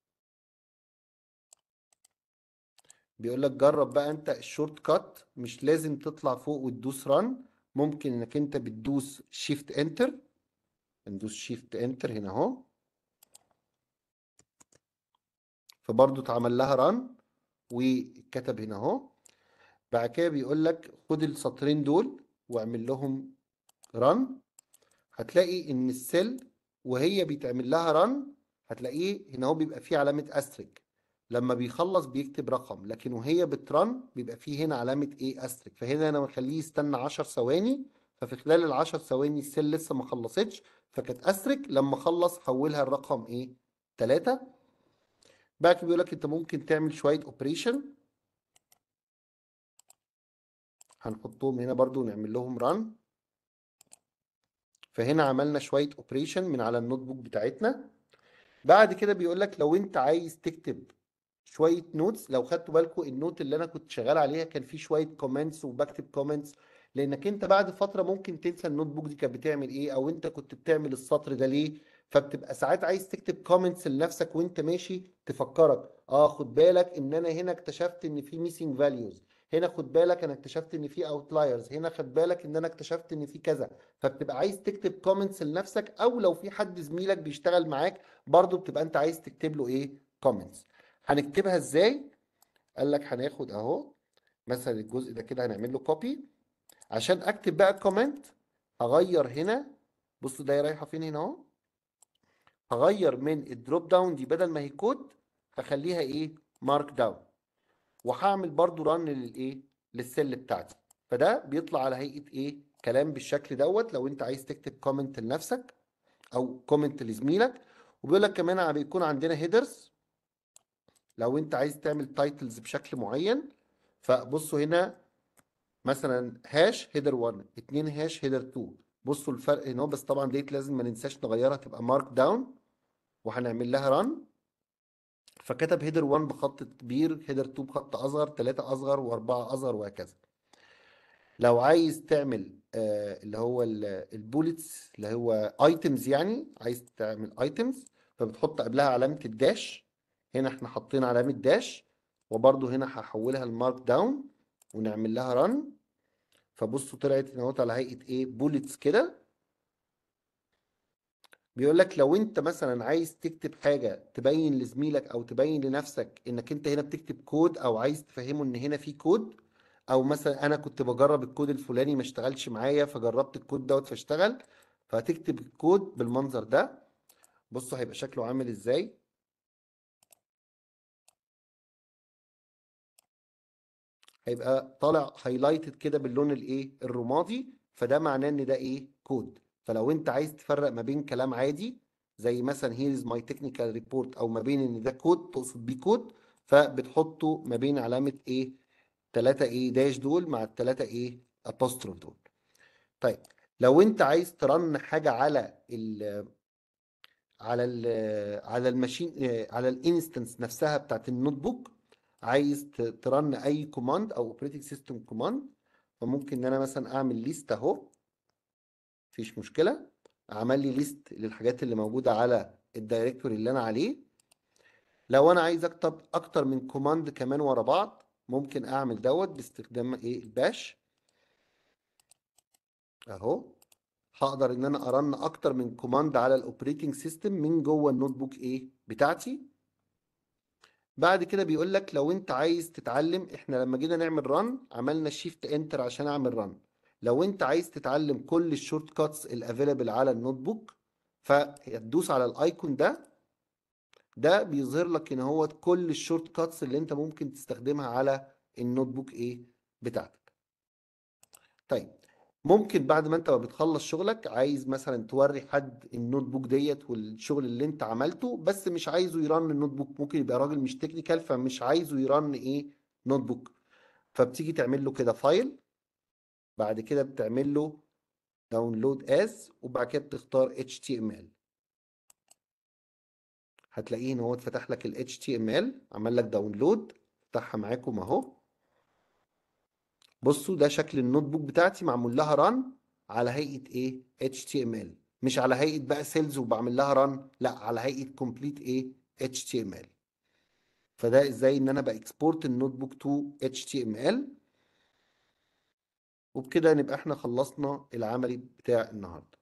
بيقول لك جرب بقى انت الشورت كات مش لازم تطلع فوق وتدوس ران ممكن انك انت بتدوس شيفت انتر ندوس شيفت انتر هنا اهو فبرضه اتعمل لها ران واتكتب هنا اهو بعد كده بيقول لك خد السطرين دول واعمل لهم ران هتلاقي ان السيل وهي بيتعمل لها ران هتلاقيه هنا اهو بيبقى فيه علامة استريك لما بيخلص بيكتب رقم لكن وهي بترن بيبقى فيه هنا علامة ايه استريك فهنا انا بخليه يستنى 10 ثواني ففي خلال ال 10 ثواني السيل لسه ما خلصتش فكانت استريك لما خلص حولها الرقم ايه 3 بعد كده بيقول لك انت ممكن تعمل شويه اوبريشن هنحطهم هنا برضو ونعمل لهم ران فهنا عملنا شويه اوبريشن من على النوت بوك بتاعتنا بعد كده بيقول لك لو انت عايز تكتب شويه نوتس لو خدتوا بالكم النوت اللي انا كنت شغال عليها كان فيه شويه كومنتس وبكتب كومنتس لانك انت بعد فتره ممكن تنسى النوت بوك دي كانت بتعمل ايه او انت كنت بتعمل السطر ده ليه فبتبقى ساعات عايز تكتب كومنتس لنفسك وانت ماشي تفكرك اه خد بالك ان انا هنا اكتشفت ان في ميسنج فاليوز هنا خد بالك انا اكتشفت ان في اوتلايرز هنا خد بالك ان انا اكتشفت ان في كذا فبتبقى عايز تكتب كومنتس لنفسك او لو في حد زميلك بيشتغل معاك برضو بتبقى انت عايز تكتب له ايه كومنتس هنكتبها ازاي قال لك هناخد اهو مثلا الجزء ده كده هنعمل له كوبي عشان اكتب بقى كومنت هغير هنا بصوا ده رايحه فين هنا اهو هغير من الدروب داون دي بدل ما هي كود هخليها ايه مارك داون وهعمل برضو رن للايه للسيل بتاعتي فده بيطلع على هيئه ايه كلام بالشكل دوت لو انت عايز تكتب كومنت لنفسك او كومنت لزميلك وبيقول لك كمان بيكون عندنا هيدرز لو انت عايز تعمل تايتلز بشكل معين فبصوا هنا مثلا هاش هيدر 1 2 هاش هيدر 2 بصوا الفرق هنا بس طبعا ديت لازم ما ننساش نغيرها تبقى مارك داون وهنعمل لها ران فكتب هيدر 1 بخط كبير هيدر 2 بخط اصغر 3 اصغر و4 اصغر وهكذا لو عايز تعمل آه اللي هو البوليتس اللي هو ايتمز يعني عايز تعمل ايتمز فبتحط قبلها علامة الداش هنا احنا حاطين علامة داش وبرضو هنا هحولها لمارك داون ونعمل لها رن فبصوا طلعت هنا على هيئة ايه بوليتس كده بيقول لك لو انت مثلا عايز تكتب حاجة تبين لزميلك او تبين لنفسك انك انت هنا بتكتب كود او عايز تفهمه ان هنا في كود او مثلا انا كنت بجرب الكود الفلاني ما اشتغلش معايا فجربت الكود دوت فاشتغل فهتكتب الكود بالمنظر ده بصوا هيبقى شكله عامل ازاي هيبقى طالع هايلايتد كده باللون الايه الرمادي فده معناه ان ده ايه كود فلو انت عايز تفرق ما بين كلام عادي زي مثلا هيرز ماي تكنيكال ريبورت او ما بين ان ده كود تقصد بيه كود فبتحطه ما بين علامه ايه 3 ايه داش دول مع الثلاثه ايه ابوستروف دول طيب لو انت عايز ترن حاجه على ال على ال على الماشين على الانستنس نفسها بتاعت النوت بوك عايز ترن اي كوماند او اوبريتنج سيستم كوماند فممكن ان انا مثلا اعمل ليست اهو مفيش مشكله عمل لي ليست للحاجات اللي موجوده على الدايركتوري اللي انا عليه لو انا عايز اكتب اكتر من كوماند كمان ورا بعض ممكن اعمل دوت باستخدام ايه الباش اهو هقدر ان انا ارن اكتر من كوماند على الاوبريتنج سيستم من جوه النوت بوك ايه بتاعتي بعد كده بيقول لك لو انت عايز تتعلم احنا لما جينا نعمل رن عملنا شيفت انتر عشان اعمل رن لو انت عايز تتعلم كل الشورت كاتس الافيلبل على النوت بوك فهتدوس على الايكون ده ده بيظهر لك ان هو كل الشورت كاتس اللي انت ممكن تستخدمها على النوت بوك ايه بتاعتك طيب ممكن بعد ما انت بتخلص شغلك عايز مثلا توري حد النوت بوك ديت والشغل اللي انت عملته بس مش عايزه يرن النوت بوك ممكن يبقى راجل مش تكنيكال فمش عايزه يرن ايه نوت بوك فبتيجي تعمل له كده فايل بعد كده بتعمل له داونلود از وبعد كده بتختار HTML هتلاقيه ان هو اتفتح لك ال HTML عمل لك داونلود فتحها معاكم اهو بصوا ده شكل النوت بوك بتاعتي معمول لها ران على هيئه ايه HTML مش على هيئه بقى سيلز وبعمل لها ران لا على هيئه كومبليت ايه HTML فده ازاي ان انا باكسبورت النوت بوك تو HTML وبكده نبقى احنا خلصنا العملي بتاع النهارده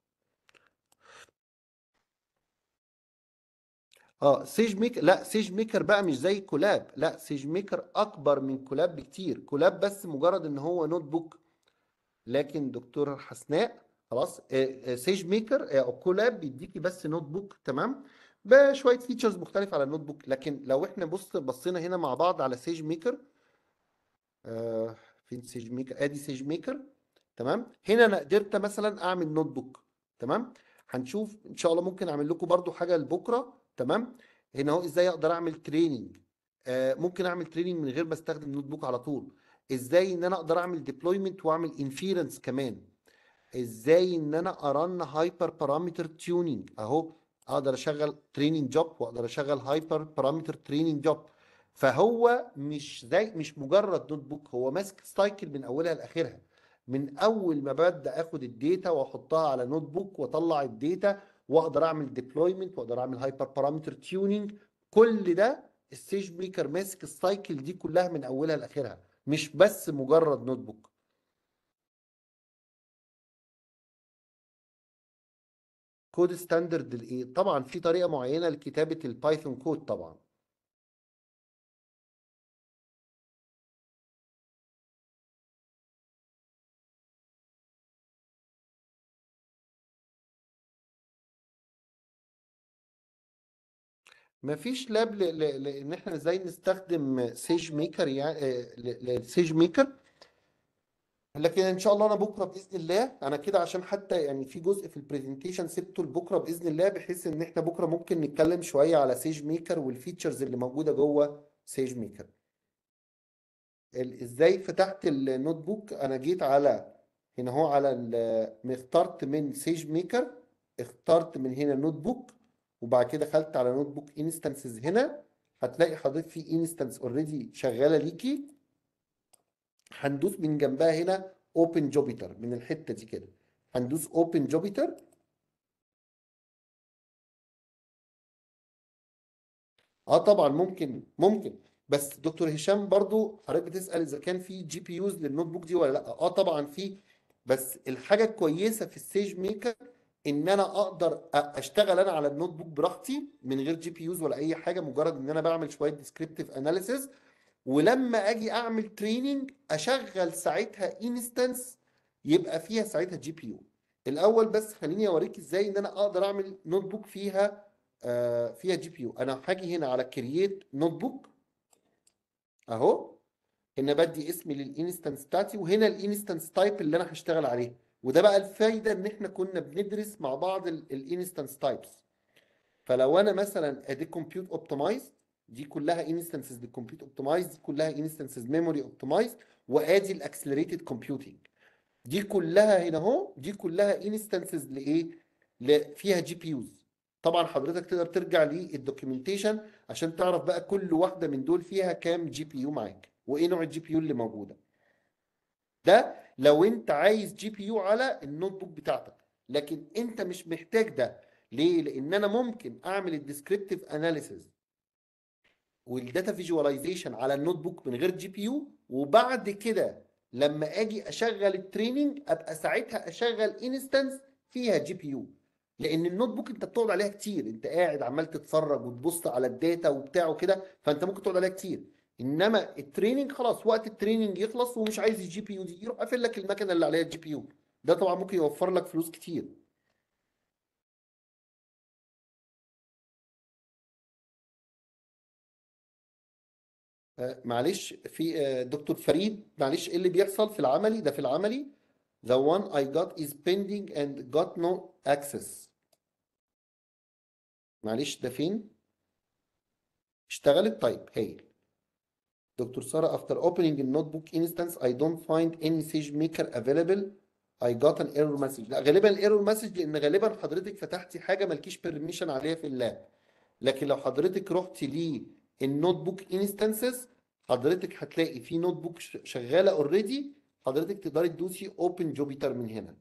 اه سيج ميكر لا سيج ميكر بقى مش زي كولاب لا سيج ميكر اكبر من كولاب بكتير كولاب بس مجرد ان هو نوت بوك لكن دكتور حسناء خلاص آه، آه، سيج ميكر او كولاب بيديكي بس نوت بوك تمام بشويه فيتشرز مختلفه على النوت بوك لكن لو احنا بص بصينا هنا مع بعض على سيج ميكر آه فين سيج ميكر ادي سيج ميكر تمام هنا انا قدرت مثلا اعمل نوت بوك تمام هنشوف ان شاء الله ممكن اعمل لكم برضو حاجه لبكره تمام هنا اهو ازاي اقدر اعمل تريننج آه ممكن اعمل تريننج من غير ما استخدم نوت بوك على طول ازاي ان انا اقدر اعمل ديبلويمنت واعمل انفيرنس كمان ازاي ان انا ارن هايبر بارامتر تيوننج اهو اقدر اشغل تريننج جوب واقدر اشغل هايبر بارامتر تريننج جوب فهو مش زي مش مجرد نوت بوك هو ماسك سايكل من اولها لاخرها من اول ما ببدا اخد الداتا واحطها على نوت بوك واطلع الداتا واقدر اعمل ديبلويمنت واقدر اعمل هايبر بارامتر تيوننج كل ده السيج ميكر ماسك السايكل دي كلها من اولها لاخرها مش بس مجرد نوت بوك كود ستاندرد الايه طبعا في طريقه معينه لكتابه البايثون كود طبعا ما فيش لاب لان احنا ازاي نستخدم سيج ميكر يعني سيج ميكر لكن ان شاء الله انا بكره باذن الله انا كده عشان حتى يعني في جزء في البرزنتيشن سبته لبكره باذن الله بحيث ان احنا بكره ممكن نتكلم شويه على سيج ميكر والفيتشرز اللي موجوده جوه سيج ميكر ازاي فتحت النوت بوك انا جيت على هنا هو على اخترت من سيج ميكر اخترت من هنا نوت بوك وبعد كده دخلت على نوت بوك انستنسز هنا هتلاقي حضرتك في انستنس اوريدي شغاله ليكي هندوس من جنبها هنا اوبن جوبيتر من الحته دي كده هندوس اوبن جوبيتر اه طبعا ممكن ممكن بس دكتور هشام برضو حضرتك بتسال اذا كان في جي بي يوز للنوت بوك دي ولا لا اه طبعا في بس الحاجه الكويسه في السيج ميكر ان انا اقدر أ- اشتغل انا على النوت بوك براحتي من غير جي بي يوز ولا اي حاجه مجرد ان انا بعمل شويه ديسكريبتيف اناليسيز ولما اجي اعمل تريننج اشغل ساعتها انستنس يبقى فيها ساعتها جي بي يو الاول بس خليني اوريك ازاي ان انا اقدر اعمل نوت بوك فيها آه فيها جي بي يو انا هاجي هنا على كرييت نوت بوك اهو هنا بدي اسمي للانستنس بتاعتي وهنا الانستنس تايب اللي انا هشتغل عليه وده بقى الفايده ان احنا كنا بندرس مع بعض الانستنس تايبس فلو انا مثلا ادي كومبيوت اوبتمايز دي كلها انستنسز للكمبيوت اوبتمايز دي كلها انستنسز ميموري اوبتمايز وادي الاكسلريتد كومبيوتنج دي كلها هنا اهو دي كلها انستنسز لايه ل- فيها جي بي يوز طبعا حضرتك تقدر ترجع للدوكيومنتيشن عشان تعرف بقى كل واحده من دول فيها كام جي بي يو معاك وايه نوع الجي بي يو اللي موجوده ده لو انت عايز جي بي يو على النوت بوك بتاعتك لكن انت مش محتاج ده ليه لان انا ممكن اعمل الديسكريبتيف اناليسيز والداتا فيجواليزيشن على النوت بوك من غير جي بي يو وبعد كده لما اجي اشغل التريننج ابقى ساعتها اشغل انستنس فيها جي بي يو لان النوت بوك انت بتقعد عليها كتير انت قاعد عمال تتفرج وتبص على الداتا وبتاع وكده فانت ممكن تقعد عليها كتير انما التريننج خلاص وقت التريننج يخلص ومش عايز الجي بي يو دي يروح قافل لك المكنه اللي عليها الجي بي يو ده طبعا ممكن يوفر لك فلوس كتير آه، معلش في آه، دكتور فريد معلش ايه اللي بيحصل في العملي ده في العملي the one I got is pending and got no access معلش ده فين اشتغلت طيب هايل دكتور سارة after opening the notebook instance I don't find any SageMaker available I got an error message لا غالبا الايرور مسج لان غالبا حضرتك فتحتي حاجه مالكيش بيرميشن عليها في اللاب لكن لو حضرتك رحت للنوت بوك انستنسز حضرتك هتلاقي في نوت بوك شغاله اوريدي حضرتك تقدري تدوسي اوبن جوبيتر من هنا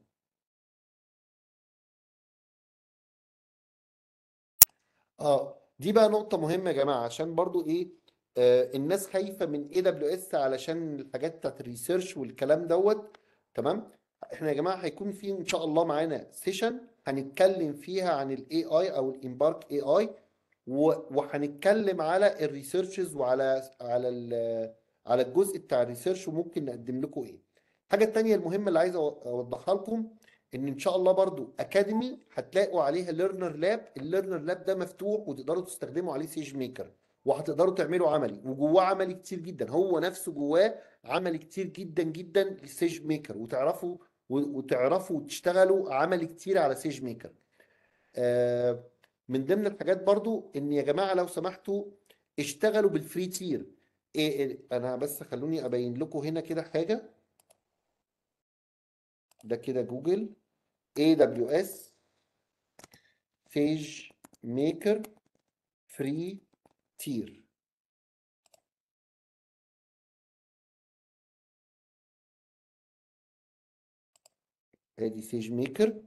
اه دي بقى نقطة مهمة يا جماعة عشان برضو ايه آه الناس خايفة من اي دبليو اس علشان الحاجات بتاعت الريسيرش والكلام دوت تمام احنا يا جماعة هيكون في ان شاء الله معانا سيشن هنتكلم فيها عن الاي اي او الامبارك اي اي وهنتكلم على الريسيرشز وعلى على ال- على الجزء بتاع الريسيرش وممكن نقدم لكم ايه الحاجة التانية المهمة اللي عايز أو- اوضحها لكم ان ان شاء الله برضو اكاديمي هتلاقوا عليها ليرنر لاب الليرنر لاب ده مفتوح وتقدروا تستخدموا عليه سيج ميكر وهتقدروا تعملوا عملي وجواه عملي كتير جدا هو نفسه جواه عملي كتير جدا جدا للسيج ميكر وتعرفوا و- وتعرفوا تشتغلوا عملي كتير على سيج ميكر آه، من ضمن الحاجات برضو ان يا جماعه لو سمحتوا اشتغلوا بالفري تير إيه إيه انا بس خلوني ابين لكم هنا كده حاجه ده كده جوجل اي دبليو اس سيج ميكر فري تير ادي سيج ميكر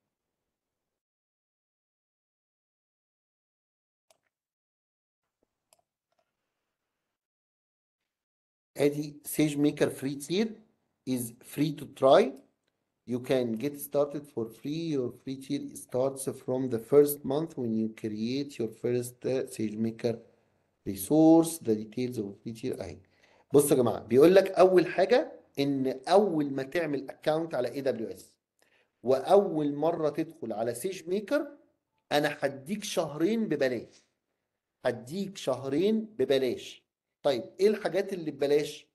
ادي سيج ميكر فري تير is free to try you can get started for free your free tier starts from the first month when you create your first uh, SageMaker resource the details of free tier اهي بصوا يا جماعه بيقول لك اول حاجه ان اول ما تعمل اكونت على اي دبليو اس واول مره تدخل على سيج ميكر انا هديك شهرين ببلاش هديك شهرين ببلاش طيب ايه الحاجات اللي ببلاش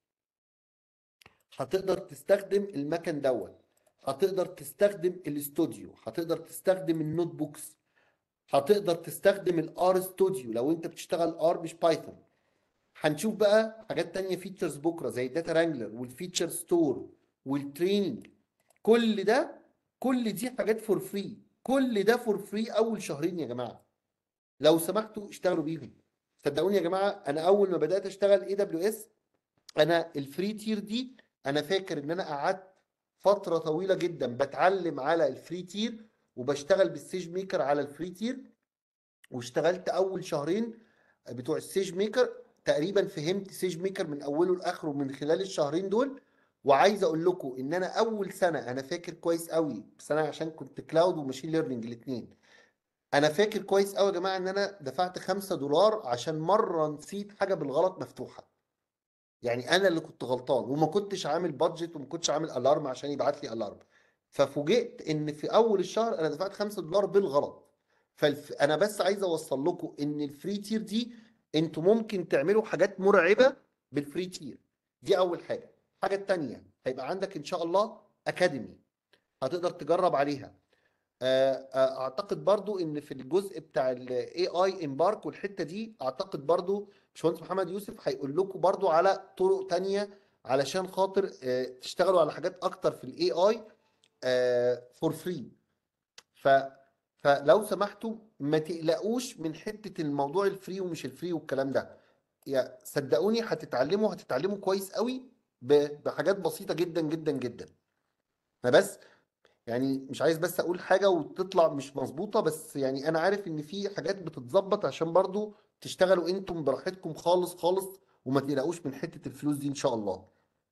هتقدر تستخدم المكن دوت هتقدر تستخدم الاستوديو هتقدر تستخدم النوت بوكس هتقدر تستخدم الار ستوديو لو انت بتشتغل ار مش بايثون هنشوف بقى حاجات تانية فيتشرز بكره زي الداتا رانجلر والفيتشر ستور والتريننج كل ده كل دي حاجات فور فري كل ده فور فري اول شهرين يا جماعه لو سمحتوا اشتغلوا بيهم صدقوني يا جماعه انا اول ما بدات اشتغل اي دبليو اس انا الفري تير دي انا فاكر ان انا قعدت فتره طويله جدا بتعلم على الفري تير وبشتغل بالسيج ميكر على الفري تير واشتغلت اول شهرين بتوع السيج ميكر تقريبا فهمت سيج ميكر من اوله لاخره من خلال الشهرين دول وعايز اقول لكم ان انا اول سنه انا فاكر كويس قوي بس انا عشان كنت كلاود وماشين ليرنينج الاثنين انا فاكر كويس قوي يا جماعه ان انا دفعت 5 دولار عشان مره نسيت حاجه بالغلط مفتوحه يعني انا اللي كنت غلطان وما كنتش عامل بادجت وما كنتش عامل الارم عشان يبعت لي الارم ففوجئت ان في اول الشهر انا دفعت 5 دولار بالغلط فانا بس عايز اوصل لكم ان الفري تير دي انتوا ممكن تعملوا حاجات مرعبه بالفري تير دي اول حاجه الحاجه الثانيه هيبقى عندك ان شاء الله اكاديمي هتقدر تجرب عليها آه، آه، اعتقد برضو ان في الجزء بتاع الاي اي امبارك والحته دي اعتقد برضو باشمهندس محمد يوسف هيقول لكم برضو على طرق تانية علشان خاطر آه، تشتغلوا على حاجات اكتر في الاي اي فور فري ف فلو سمحتوا ما تقلقوش من حته الموضوع الفري ومش الفري والكلام ده يا صدقوني هتتعلموا هتتعلموا كويس قوي بحاجات بسيطه جدا جدا جدا فبس يعني مش عايز بس اقول حاجه وتطلع مش مظبوطه بس يعني انا عارف ان في حاجات بتتظبط عشان برضو تشتغلوا انتم براحتكم خالص خالص وما تقلقوش من حته الفلوس دي ان شاء الله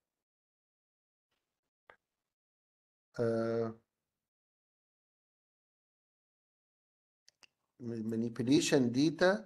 آه manipulation data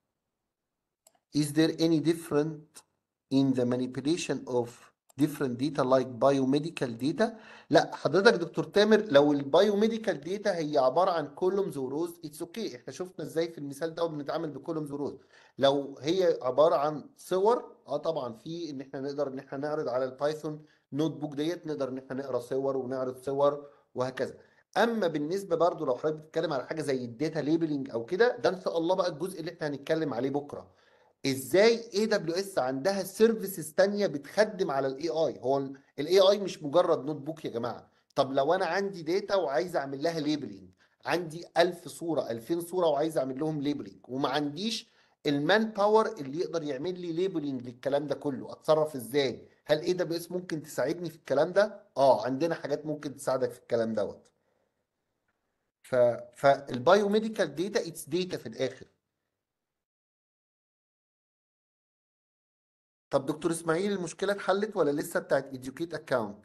is there any different in the manipulation of different data like biomedical data لا حضرتك دكتور تامر لو البايوميديكال داتا هي عباره عن كولومز وروز اتس اوكي احنا شفنا ازاي في المثال ده بنتعامل بكولومز وروز لو هي عباره عن صور اه طبعا في ان احنا نقدر ان احنا نعرض على البايثون نوت بوك ديت نقدر ان احنا نقرا صور ونعرض صور وهكذا اما بالنسبه برضو لو حضرتك بتتكلم على حاجه زي الداتا ليبلنج او كده ده ان شاء الله بقى الجزء اللي احنا هنتكلم عليه بكره ازاي اي دبليو اس عندها سيرفيسز تانية بتخدم على الاي اي هو الاي اي مش مجرد نوت بوك يا جماعه طب لو انا عندي داتا وعايز اعمل لها ليبلنج عندي 1000 صوره 2000 صوره وعايز اعمل لهم ليبلنج وما عنديش المان باور اللي يقدر يعمل لي ليبلنج للكلام ده كله اتصرف ازاي هل اي دبليو اس ممكن تساعدني في الكلام ده اه عندنا حاجات ممكن تساعدك في الكلام دوت ف فالبايوميديكال داتا اتس داتا في الاخر طب دكتور اسماعيل المشكله اتحلت ولا لسه بتاعت educate account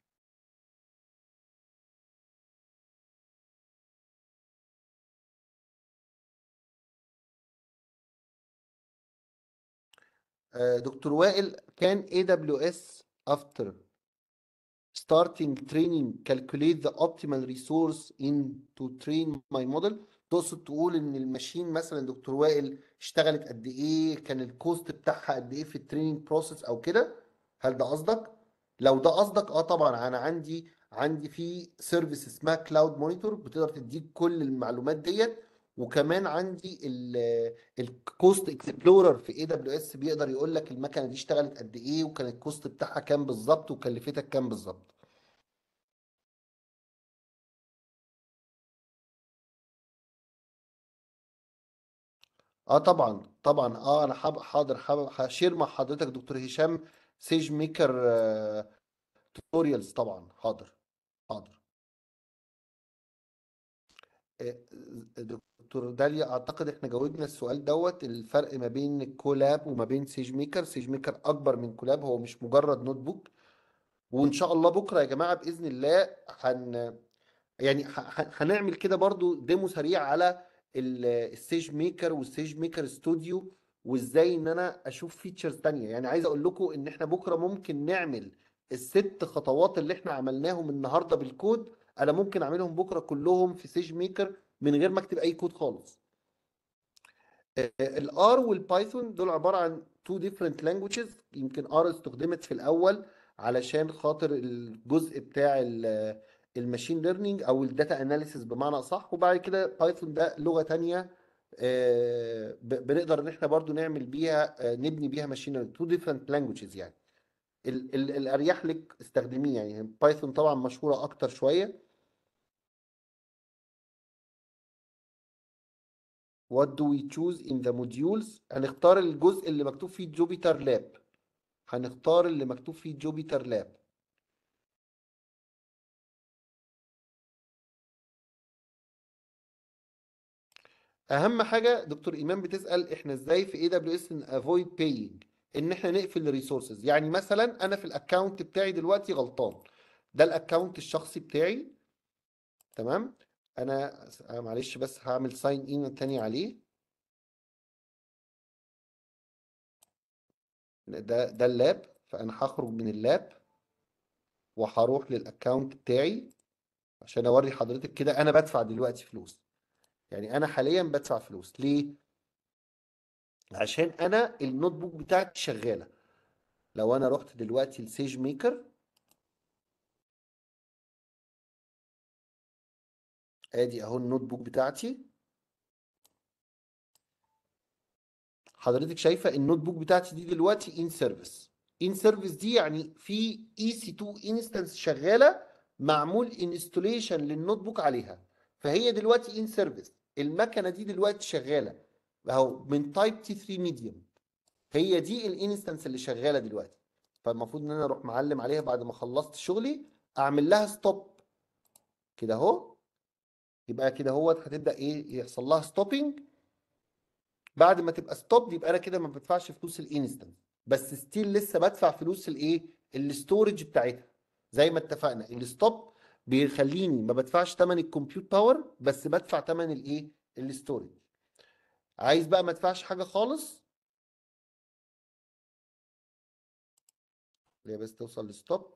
آه، دكتور وائل كان AWS after starting training calculate the optimal resource in to train my model تقصد تقول ان الماشين مثلا دكتور وائل اشتغلت قد ايه كان الكوست بتاعها قد ايه في التريننج بروسيس او كده هل ده قصدك لو ده قصدك اه طبعا انا عندي عندي في سيرفيس اسمها كلاود مونيتور بتقدر تديك كل المعلومات ديت وكمان عندي الكوست اكسبلورر في اي دبليو اس بيقدر يقول لك المكنه دي اشتغلت قد ايه وكان الكوست بتاعها كام بالظبط وكلفتك كام بالظبط اه طبعا طبعا اه انا حاب حاضر حابب هشير مع حضرتك دكتور هشام سيج ميكر توتوريالز طبعا حاضر حاضر آه، دكتور داليا اعتقد احنا جاوبنا السؤال دوت الفرق ما بين كولاب وما بين سيج ميكر سيج ميكر اكبر من كولاب هو مش مجرد نوت بوك وان شاء الله بكره يا جماعه باذن الله هن يعني ه- ه- هنعمل كده برضو ديمو سريع على الستيج ميكر والستيج ميكر ستوديو وازاي ان انا اشوف فيتشرز تانية يعني عايز اقول لكم ان احنا بكره ممكن نعمل الست خطوات اللي احنا عملناهم النهارده بالكود انا ممكن اعملهم بكره كلهم في سيج ميكر من غير ما اكتب اي كود خالص الار والبايثون دول عباره عن تو ديفرنت لانجويجز يمكن ار استخدمت في الاول علشان خاطر الجزء بتاع الماشين ليرنينج او الداتا اناليسيس بمعنى اصح وبعد كده بايثون ده لغه تانية آه، ب- بنقدر ان احنا برضو نعمل بيها آه، نبني بيها ماشين ليرنينج تو ديفرنت لانجويجز يعني ال- ال- الاريح لك استخدميه يعني بايثون طبعا مشهوره اكتر شويه what do we choose in the modules هنختار الجزء اللي مكتوب فيه جوبيتر لاب هنختار اللي مكتوب فيه جوبيتر لاب اهم حاجه دكتور ايمان بتسال احنا ازاي في اي دبليو اس افويد باينج ان احنا نقفل الريسورسز يعني مثلا انا في الاكونت بتاعي دلوقتي غلطان ده الاكونت الشخصي بتاعي تمام انا آه، معلش بس هعمل ساين ان تاني عليه ده ده اللاب فانا هخرج من اللاب وهروح للاكونت بتاعي عشان اوري حضرتك كده انا بدفع دلوقتي فلوس يعني انا حاليا بدفع فلوس ليه عشان انا النوت بوك بتاعتي شغاله لو انا رحت دلوقتي لسيج ميكر ادي اهو النوت بوك بتاعتي حضرتك شايفه النوت بوك بتاعتي دي دلوقتي ان سيرفيس ان سيرفيس دي يعني في اي سي 2 انستنس شغاله معمول انستوليشن للنوت بوك عليها فهي دلوقتي ان سيرفيس المكنه دي دلوقتي شغاله اهو من تايب تي 3 ميديوم هي دي الانستنس اللي شغاله دلوقتي فالمفروض ان انا اروح معلم عليها بعد ما خلصت شغلي اعمل لها ستوب كده اهو يبقى كده اهوت هتبدا ايه يحصل لها ستوبنج بعد ما تبقى ستوب يبقى انا كده ما بدفعش فلوس الانستنس بس ستيل لسه بدفع فلوس الايه الاستورج بتاعتها زي ما اتفقنا الستوب بيخليني ما بدفعش ثمن الكمبيوت باور بس بدفع ثمن الايه الاستورج عايز بقى ما ادفعش حاجه خالص اللي هي بس توصل لستوب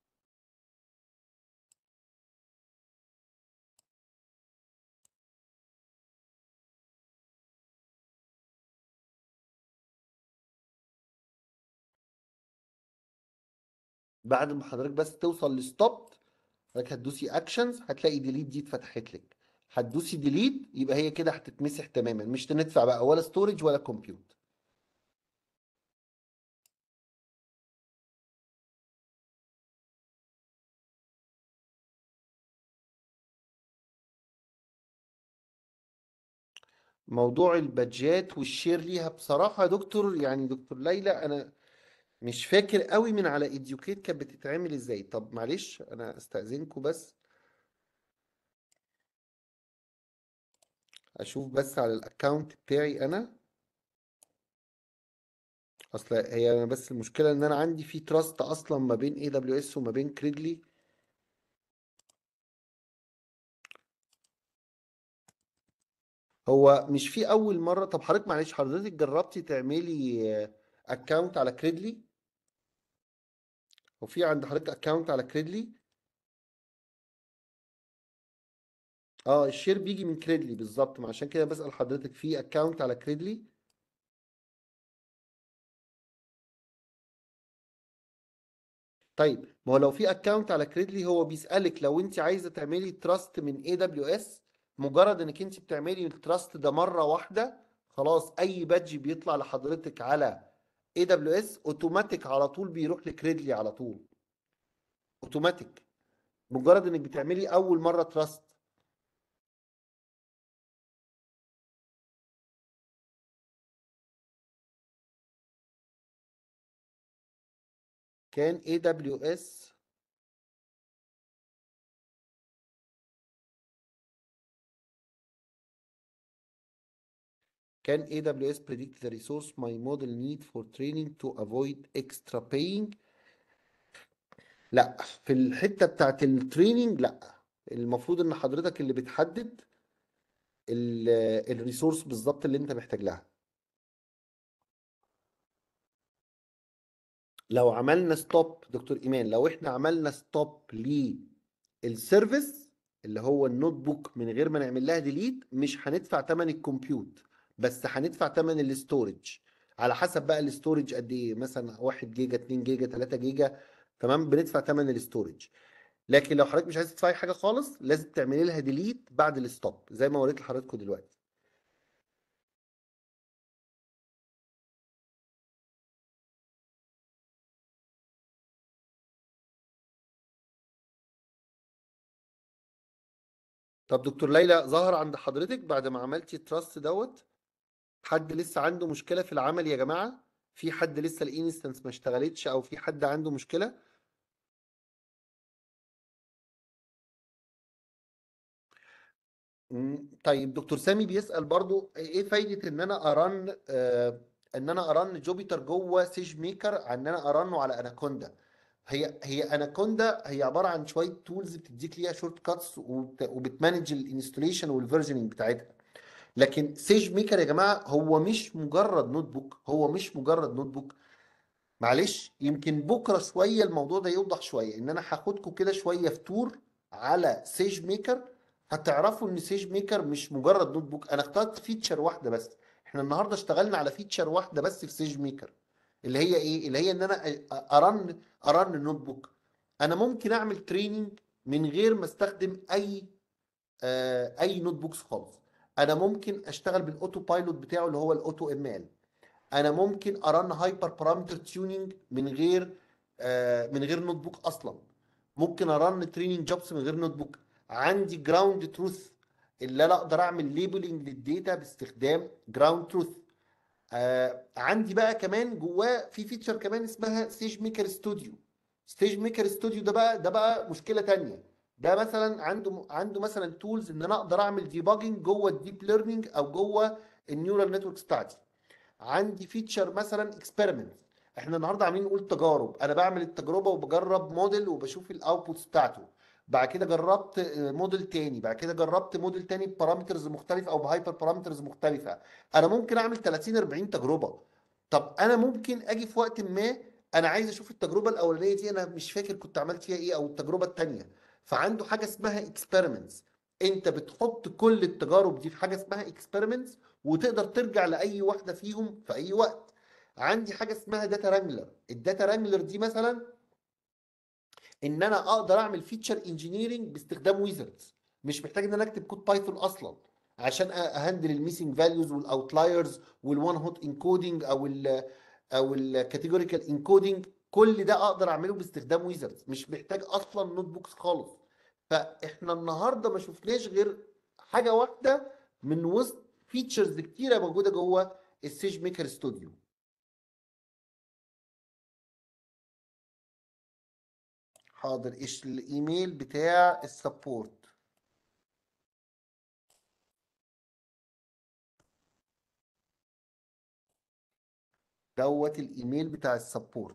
بعد ما حضرتك بس توصل لستوب حضرتك هتدوسي اكشنز هتلاقي ديليت دي اتفتحت لك هتدوسي ديليت يبقى هي كده هتتمسح تماما مش هندفع بقى ولا ستورج ولا كمبيوت موضوع البادجات والشير ليها بصراحة يا دكتور يعني دكتور ليلى أنا مش فاكر قوي من على إديوكيت كانت بتتعمل إزاي طب معلش أنا أستأذنكم بس أشوف بس على الأكاونت بتاعي أنا أصل هي أنا بس المشكلة إن أنا عندي في تراست أصلا ما بين اي دبليو اس وما بين كريدلي هو مش في أول مرة طب حضرتك معلش حضرتك جربتي تعملي أكاونت على كريدلي وفي عند حضرتك أكاونت على كريدلي اه الشير بيجي من كريدلي بالظبط ما عشان كده بسأل حضرتك في اكونت على كريدلي طيب ما هو لو في اكونت على كريدلي هو بيسألك لو انت عايزة تعملي تراست من اي دبليو اس مجرد انك انت بتعملي التراست ده مرة واحدة خلاص اي بادج بيطلع لحضرتك على اي دبليو اس اوتوماتيك على طول بيروح لكريدلي على طول اوتوماتيك مجرد انك بتعملي اول مرة تراست كان اي دبليو اس Can AWS predict the resource my model need for training to avoid extra paying؟ لا في الحتة بتاعت التريننج لا المفروض ان حضرتك اللي بتحدد الريسورس بالظبط اللي انت محتاج لها لو عملنا ستوب دكتور ايمان لو احنا عملنا ستوب للسيرفيس اللي هو النوت بوك من غير ما نعمل لها ديليت مش هندفع ثمن الكمبيوت بس هندفع ثمن الاستورج على حسب بقى الاستورج قد ايه مثلا 1 جيجا 2 جيجا 3 جيجا تمام بندفع ثمن الاستورج لكن لو حضرتك مش عايز تدفعي حاجه خالص لازم تعملي لها ديليت بعد الستوب زي ما وريت لحضراتكم دلوقتي طب دكتور ليلى ظهر عند حضرتك بعد ما عملتي التراست دوت حد لسه عنده مشكله في العمل يا جماعه في حد لسه الانستنس ما اشتغلتش او في حد عنده مشكله مم، طيب دكتور سامي بيسأل برضو ايه فايدة ان انا ارن آه ان انا ارن جوبيتر جوه سيج ميكر عن ان انا ارنه على اناكوندا هي هي اناكوندا هي عبارة عن شوية تولز بتديك ليها شورت كاتس وبتمانج الانستوليشن والفيرجننج بتاعتها لكن سيج ميكر يا جماعة هو مش مجرد نوت بوك هو مش مجرد نوت بوك معلش يمكن بكره شويه الموضوع ده يوضح شويه ان انا هاخدكم كده شويه في تور على سيج ميكر هتعرفوا ان سيج ميكر مش مجرد نوت بوك انا اخترت فيتشر واحده بس احنا النهارده اشتغلنا على فيتشر واحده بس في سيج ميكر اللي هي ايه اللي هي ان انا ارن ارن النوت بوك انا ممكن اعمل تريننج من غير ما استخدم اي آه اي نوت بوكس خالص انا ممكن اشتغل بالاوتو بايلوت بتاعه اللي هو الاوتو ام ال انا ممكن ارن هايبر بارامتر تيوننج من غير آه من غير نوت بوك اصلا ممكن ارن تريننج جوبس من غير نوت بوك عندي جراوند تروث اللي انا اقدر اعمل ليبلنج للداتا باستخدام جراوند تروث آه عندي بقى كمان جواه في فيتشر كمان اسمها ستيج ميكر ستوديو ستيج ميكر ستوديو ده بقى ده بقى مشكله تانية ده مثلا عنده عنده مثلا تولز ان انا اقدر اعمل ديباجنج جوه الديب ليرنينج او جوه النيورال نتورك بتاعتي عندي فيتشر مثلا اكسبيرمنت احنا النهارده عاملين نقول تجارب انا بعمل التجربه وبجرب موديل وبشوف الاوتبوتس بتاعته بعد كده جربت موديل تاني بعد كده جربت موديل تاني ببارامترز مختلفه او بهايبر بارامترز مختلفه انا ممكن اعمل 30 40 تجربه طب انا ممكن اجي في وقت ما انا عايز اشوف التجربه الاولانيه دي انا مش فاكر كنت عملت فيها ايه او التجربه الثانيه فعنده حاجه اسمها اكسبيرمنتس انت بتحط كل التجارب دي في حاجه اسمها اكسبيرمنتس وتقدر ترجع لاي واحده فيهم في اي وقت عندي حاجه اسمها داتا رانجلر الداتا رانجلر دي مثلا ان انا اقدر اعمل فيتشر انجينيرنج باستخدام ويزردز مش محتاج ان انا اكتب كود بايثون اصلا عشان اهندل الميسنج فاليوز والاوتلايرز والوان هوت انكودنج او ال او الكاتيجوريكال انكودنج كل ده اقدر اعمله باستخدام ويزردز مش محتاج اصلا نوت بوكس خالص فاحنا النهارده ما شفناش غير حاجه واحده من وسط فيتشرز كتيره موجوده جوه السيج ميكر ستوديو حاضر ايش الايميل بتاع السبورت دوت الايميل بتاع السبورت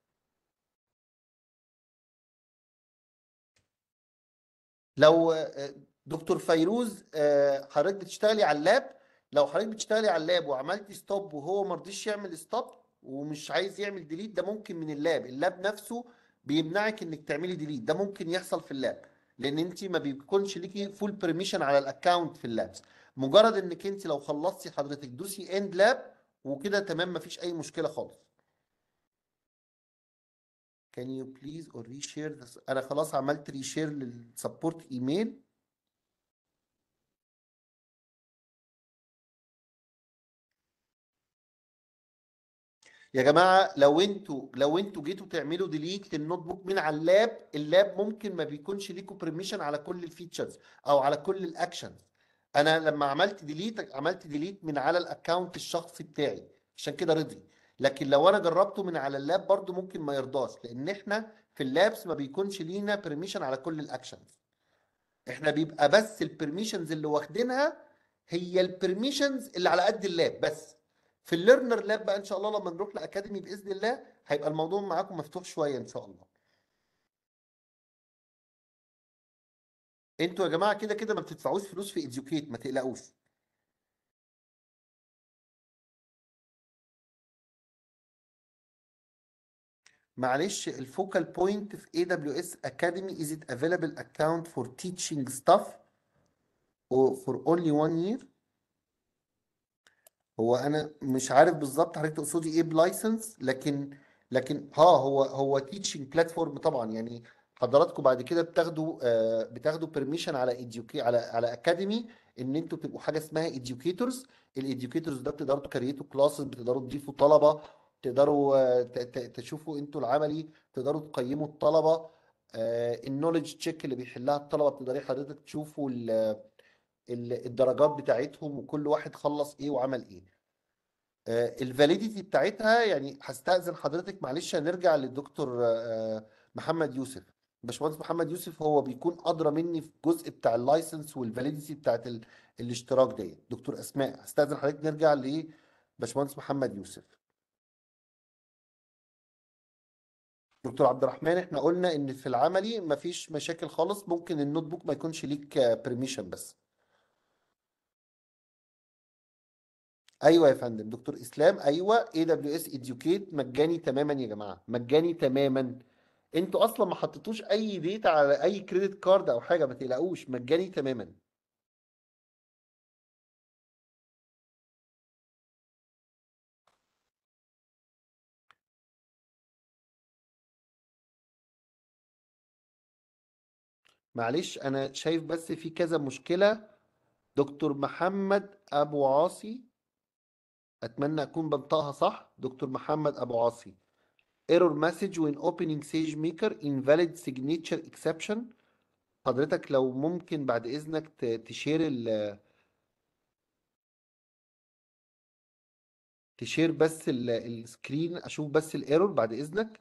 لو دكتور فيروز حضرتك بتشتغلي على اللاب لو حضرتك بتشتغلي على اللاب وعملتي ستوب وهو ما رضيش يعمل ستوب ومش عايز يعمل ديليت ده ممكن من اللاب اللاب نفسه بيمنعك انك تعملي ديليت ده ممكن يحصل في اللاب لان انت ما بيكونش ليكي فول بيرميشن على الاكونت في اللابس مجرد انك انت لو خلصتي حضرتك دوسي اند لاب وكده تمام مفيش اي مشكله خالص Can you please or reshare this انا خلاص عملت ريشير للسبورت ايميل يا جماعه لو انتوا لو انتوا جيتوا تعملوا ديليت للنوت بوك من على اللاب اللاب ممكن ما بيكونش ليكوا بريميشن على كل الفيتشرز او على كل الاكشنز انا لما عملت ديليت عملت ديليت من على الاكونت الشخصي بتاعي عشان كده رضي لكن لو انا جربته من على اللاب برضو ممكن ما يرضاش لان احنا في اللابس ما بيكونش لينا بريميشن على كل الاكشنز احنا بيبقى بس البرميشنز اللي واخدينها هي البرميشنز اللي على قد اللاب بس في الليرنر لاب بقى ان شاء الله لما نروح لاكاديمي باذن الله هيبقى الموضوع معاكم مفتوح شويه ان شاء الله انتوا يا جماعه كده كده ما بتدفعوش فلوس في اديوكيت ما تقلقوش معلش الفوكال بوينت في AWS Academy is it available account for teaching stuff or for only one year هو انا مش عارف بالظبط حضرتك تقصدي ايه بلايسنس لكن لكن ها هو هو تيتشنج بلاتفورم طبعا يعني حضراتكم بعد كده بتاخدوا آه بتاخدوا بيرميشن على اديوكي على على اكاديمي ان انتوا تبقوا حاجه اسمها اديوكيتورز الاديوكيتورز ده بتقدروا تكريتوا كلاسز بتقدروا تضيفوا طلبه تقدروا آه، ت- ت- تشوفوا انتوا العملي تقدروا تقيموا الطلبه النولج تشيك اللي بيحلها الطلبه بتقدري حضرتك تشوفوا ال- ال- الدرجات بتاعتهم وكل واحد خلص ايه وعمل ايه الفاليديتي بتاعتها يعني هستأذن حضرتك معلش هنرجع للدكتور آه، محمد يوسف باشمهندس محمد يوسف هو بيكون ادرى مني في الجزء بتاع اللايسنس والفاليديتي بتاعت ال... الاشتراك ديت دكتور اسماء هستاذن حضرتك نرجع لباشمهندس محمد يوسف دكتور عبد الرحمن احنا قلنا ان في العملي مفيش مشاكل خالص ممكن النوت بوك ما يكونش ليك بريميشن بس ايوه يا فندم دكتور اسلام ايوه اي دبليو اس اديوكيت مجاني تماما يا جماعه مجاني تماما انتوا اصلا ما حطيتوش اي ديتا على اي كريدت كارد او حاجه ما تقلقوش مجاني تماما معلش انا شايف بس في كذا مشكله دكتور محمد ابو عاصي اتمنى اكون بنطقها صح دكتور محمد ابو عاصي error message when opening SageMaker invalid signature exception حضرتك لو ممكن بعد اذنك ت- تشير ال تشير بس ال- السكرين اشوف بس الايرور بعد اذنك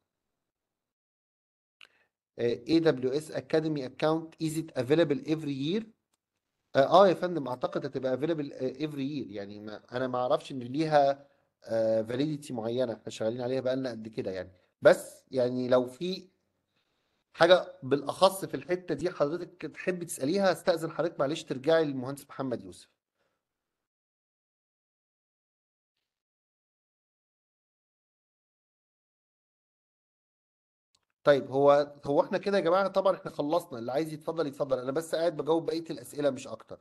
آه، AWS Academy account is it available every year اه آه يا فندم اعتقد هتبقى available آه، every year يعني ما انا ما اعرفش ان ليها آه، validity معينه احنا شغالين عليها بقالنا قد كده يعني بس يعني لو في حاجه بالاخص في الحته دي حضرتك تحب تساليها استاذن حضرتك معلش ترجعي للمهندس محمد يوسف طيب هو هو احنا كده يا جماعه طبعا احنا خلصنا اللي عايز يتفضل يتفضل انا بس قاعد بجاوب بقيه الاسئله مش اكتر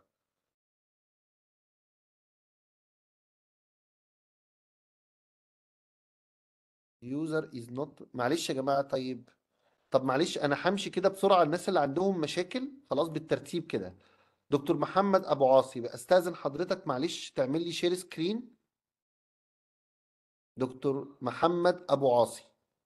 user is not معلش يا جماعه طيب طب معلش انا همشي كده بسرعه الناس اللي عندهم مشاكل خلاص بالترتيب كده دكتور محمد ابو عاصي بقى استاذن حضرتك معلش تعمل لي شير سكرين دكتور محمد ابو عاصي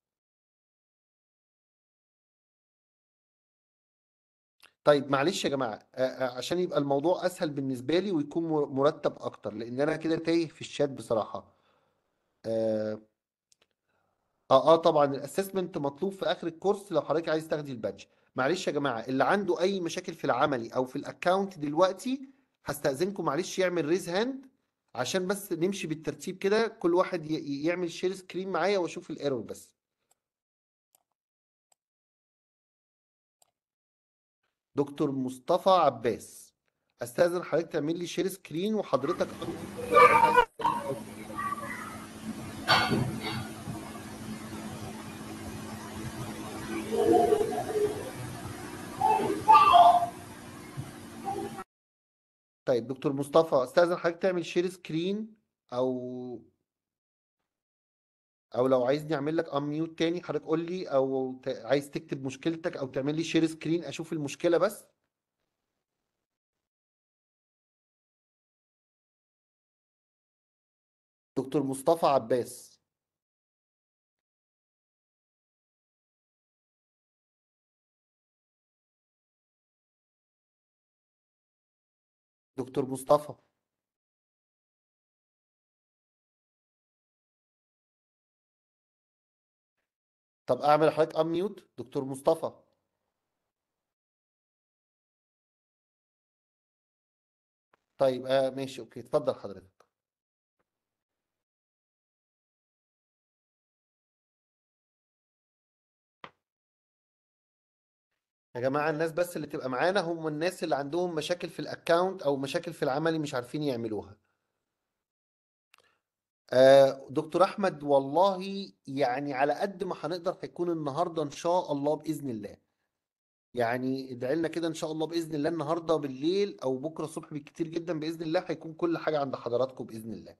طيب معلش يا جماعه آه، آه، عشان يبقى الموضوع اسهل بالنسبه لي ويكون مر- مرتب اكتر لان انا كده تايه في الشات بصراحه اه اه, آه طبعا الاسسمنت مطلوب في اخر الكورس لو حضرتك عايز تاخدي البادج معلش يا جماعه اللي عنده اي مشاكل في العملي او في الاكونت دلوقتي هستأذنكم معلش يعمل ريز هاند عشان بس نمشي بالترتيب كده كل واحد ي- ي- يعمل شير سكرين معايا واشوف الايرور بس دكتور مصطفى عباس استاذن حضرتك تعمل لي شير سكرين وحضرتك طيب دكتور مصطفى استاذن حضرتك تعمل شير سكرين او او لو عايزني اعمل لك اميوت تاني حضرتك قول لي او ت... عايز تكتب مشكلتك او تعمل لي شير سكرين اشوف المشكلة بس دكتور مصطفى عباس دكتور مصطفى طب اعمل حضرتك اميوت دكتور مصطفى طيب آه ماشي اوكي اتفضل حضرتك يا جماعة الناس بس اللي تبقى معانا هم الناس اللي عندهم مشاكل في الاكاونت او مشاكل في العملي مش عارفين يعملوها آه دكتور احمد والله يعني على قد ما هنقدر هيكون النهارده ان شاء الله باذن الله يعني ادعي لنا كده ان شاء الله باذن الله النهارده بالليل او بكره الصبح بالكتير جدا باذن الله هيكون كل حاجه عند حضراتكم باذن الله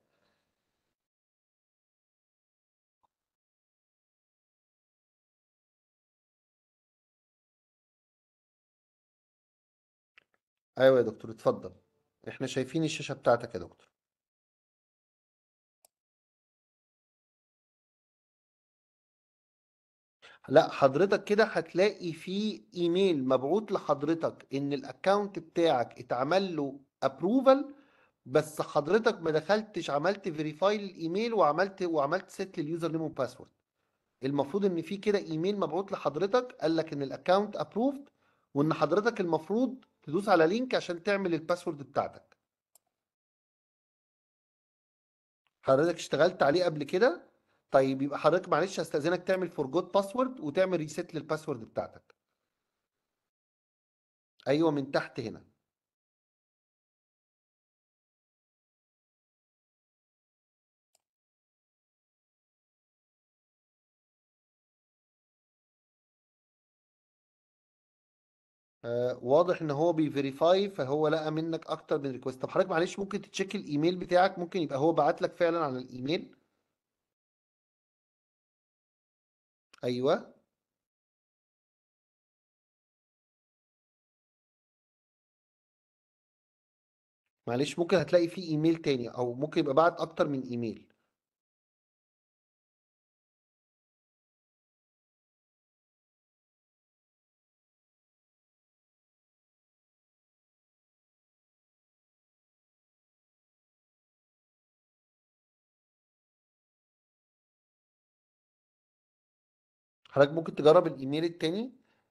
ايوه يا دكتور اتفضل احنا شايفين الشاشه بتاعتك يا دكتور لا حضرتك كده هتلاقي في ايميل مبعوت لحضرتك ان الاكونت بتاعك اتعمل له ابروفال بس حضرتك ما دخلتش عملت فيريفاي للايميل وعملت وعملت سيت لليوزر نيم والباسورد المفروض ان في كده ايميل مبعوت لحضرتك قال لك ان الاكونت ابروفد وان حضرتك المفروض تدوس على لينك عشان تعمل الباسورد بتاعتك حضرتك اشتغلت عليه قبل كده طيب يبقى حضرتك معلش هستأذنك تعمل فورجوت باسورد وتعمل ريسيت للباسورد بتاعتك ايوه من تحت هنا آه واضح ان هو بيفيريفاي فهو لقى منك اكتر من ريكوست طب حضرتك معلش ممكن تتشيك الايميل بتاعك ممكن يبقى هو بعت لك فعلا على الايميل ايوه معلش ممكن هتلاقي فيه ايميل تاني او ممكن يبقى بعت اكتر من ايميل حضرتك ممكن تجرب الايميل التاني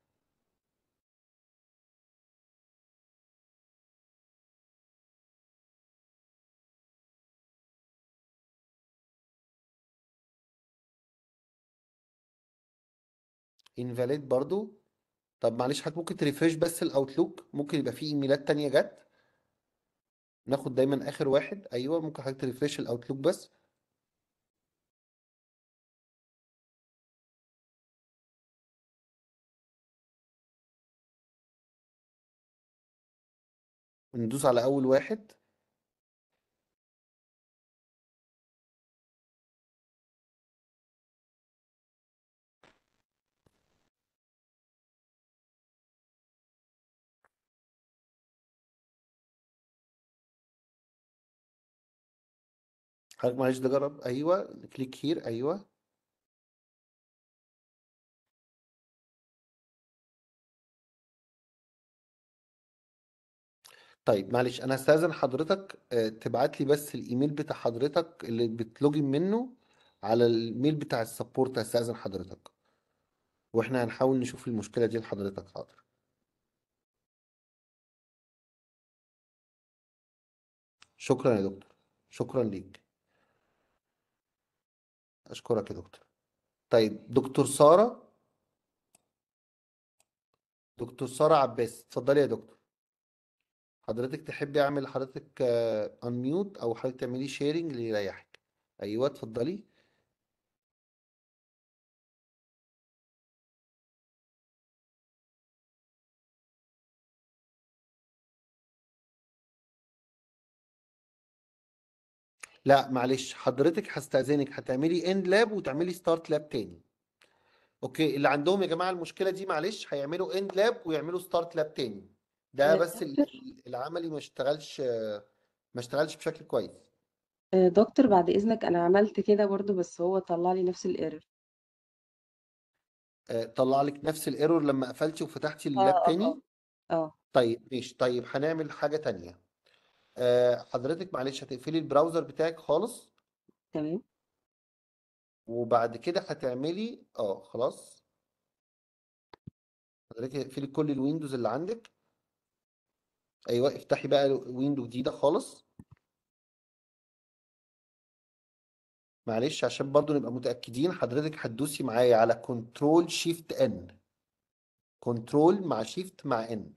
انفاليد برضو طب معلش حضرتك ممكن تريفرش بس الاوتلوك ممكن يبقى فيه ايميلات تانية جت ناخد دايما اخر واحد ايوه ممكن حضرتك تريفرش الاوتلوك بس ندوس على اول واحد حضرتك معلش ده جرب ايوه كليك هير ايوه طيب معلش انا هستأذن حضرتك آه، تبعت لي بس الايميل بتاع حضرتك اللي بتلوجن منه على الميل بتاع السبورت هستأذن حضرتك واحنا هنحاول نشوف المشكلة دي لحضرتك حاضر شكرا يا دكتور شكرا ليك اشكرك يا دكتور طيب دكتور سارة دكتور سارة عباس اتفضلي يا دكتور حضرتك تحبي اعمل لحضرتك انميوت او حضرتك تعملي شيرنج اللي يريحك ايوه اتفضلي لا معلش حضرتك هستأذنك هتعملي اند لاب وتعملي ستارت لاب تاني اوكي اللي عندهم يا جماعة المشكلة دي معلش هيعملوا اند لاب ويعملوا ستارت لاب تاني ده آه، بس ال- دكتور ال- العملي ما اشتغلش ما اشتغلش بشكل كويس آه، دكتور بعد إذنك أنا عملت كده برضو بس هو طلع لي نفس الايرور آه، طلع لك نفس الايرور لما قفلتي وفتحتي اه اللاب اه تاني اه اه طيب ماشي طيب هنعمل حاجة تانية آه، حضرتك معلش هتقفلي البراوزر بتاعك خالص تمام وبعد كده هتعملي اه خلاص حضرتك اقفلي كل الويندوز اللي عندك ايوه افتحي بقى ويندو جديدة خالص معلش عشان برضو نبقى متأكدين حضرتك هتدوسي معايا على كنترول شيفت ان كنترول مع شيفت مع ان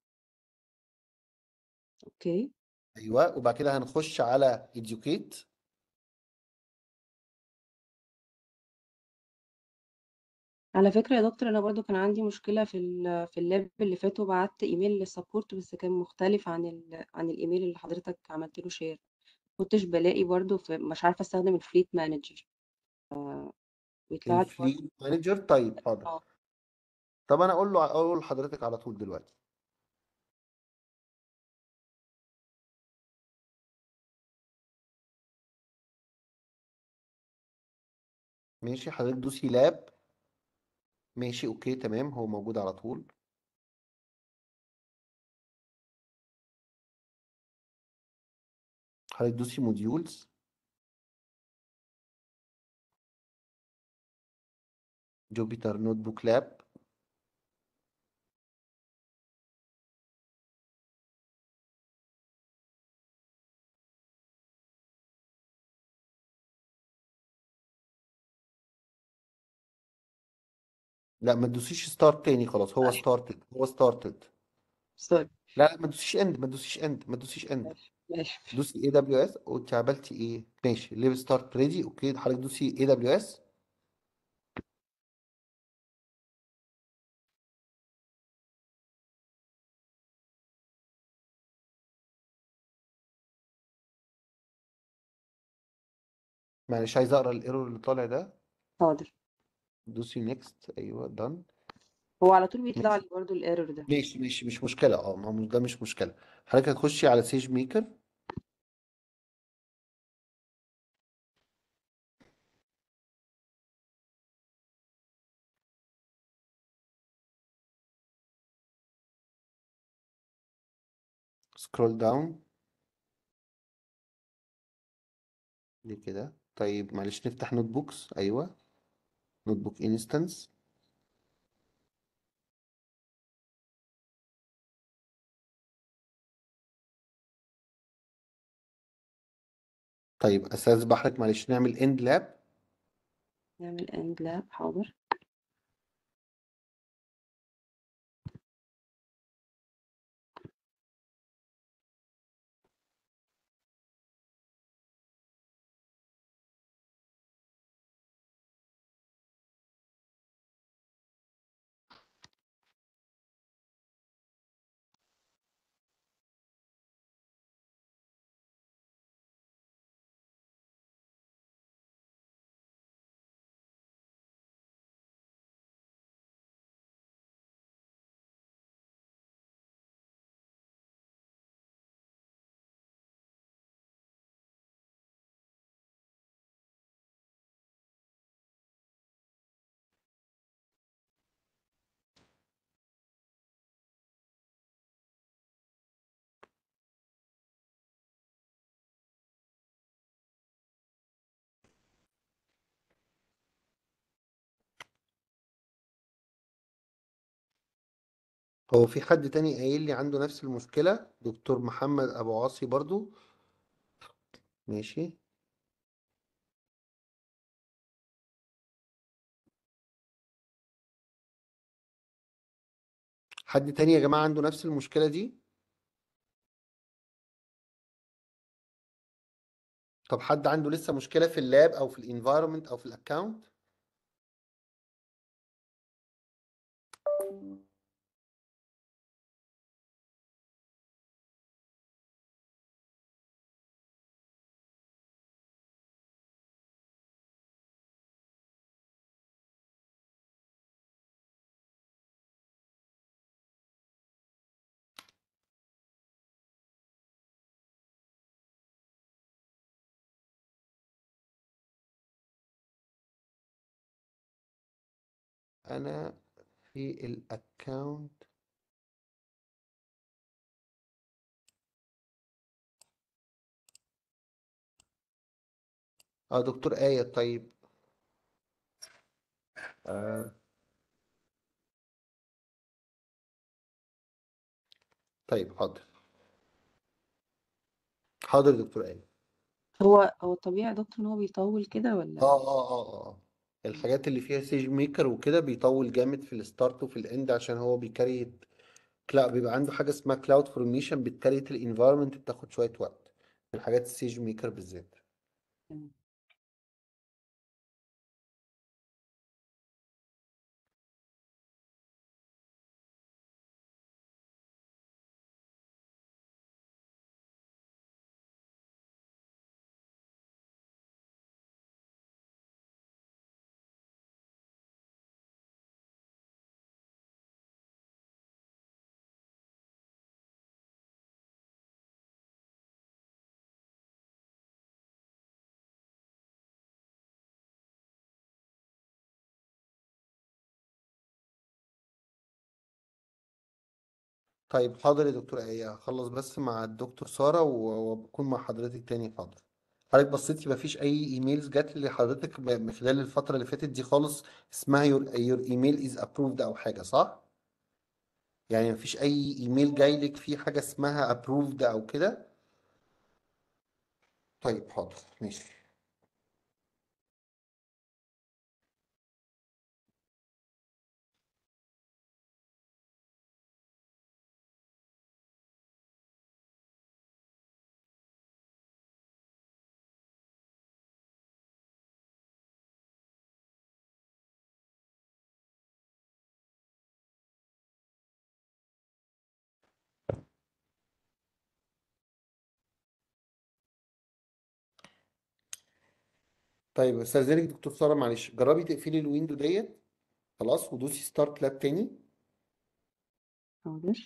اوكي ايوه وبعد كده هنخش على educate على فكرة يا دكتور أنا برضو كان عندي مشكلة في ال في اللاب اللي فات وبعت إيميل للسبورت بس كان مختلف عن ال عن الإيميل اللي حضرتك عملت له شير كنتش بلاقي برضو في مش عارفة استخدم الفليت مانجر ويطلع لي برضو الفليت مانجر طيب حاضر اه طب انا اقول له اقول لحضرتك على طول دلوقتي ماشي حضرتك دوسي لاب ماشي اوكي تمام هو موجود على طول حضرتك دوسي موديولز جوبيتر نوت بوك لاب لا ما تدوسيش ستارت تاني خلاص هو معلش ستارتد هو ستارتد سوري لا لا ما تدوسيش اند ما تدوسيش اند ما تدوسيش اند ماشي ماشي دوسي اي دبليو اس وانت عملتي ايه ماشي ليف ستارت ريدي اوكي حضرتك دوسي اي دبليو اس معلش عايز اقرا الايرور اللي طالع ده حاضر دوسي نيكست ايوه دان هو على طول بيطلع ماشي لي برضو الايرور ده ماشي ماشي مش مشكله اه ما هو ده مش مشكله حضرتك هتخشي على سيج ميكر سكرول داون دي كده طيب معلش نفتح نوت بوكس ايوه نوت بوك انستنس طيب اساس بحرك معلش نعمل اند لاب نعمل اند لاب حاضر هو في حد تاني قايل لي عنده نفس المشكلة دكتور محمد ابو عاصي برضو ماشي حد تاني يا جماعة عنده نفس المشكلة دي طب حد عنده لسه مشكلة في اللاب او في الانفايرمنت او في الاكونت انا في الاكونت اه دكتور آية طيب آه. طيب حاضر حاضر دكتور آية هو هو الطبيعي يا دكتور ان هو بيطول كده اه ولا اه اه اه الحاجات اللي فيها سيج ميكر وكده بيطول جامد في الستارت وفي الاند عشان هو بيكريت لا بيبقى عنده حاجة اسمها كلاود فورميشن بتكريت الانفايرمنت بتاخد شوية وقت في الحاجات السيج ميكر بالذات تمام. طيب حاضر يا دكتور آية هخلص بس مع الدكتور سارة و- وبكون مع حضرتك تاني حاضر حضرتك بصيتي مفيش اي ايميلز جات لي لحضرتك ب- من خلال الفتره اللي فاتت دي خالص اسمها يور يور ايميل از ابروفد او حاجه صح يعني مفيش اي ايميل جاي لك فيه حاجه اسمها ابروفد او كده طيب حاضر ماشي طيب استاذنك دكتور ساره معلش جربي تقفلي الويندو ديت خلاص ودوسي ستارت لاب تاني حاضر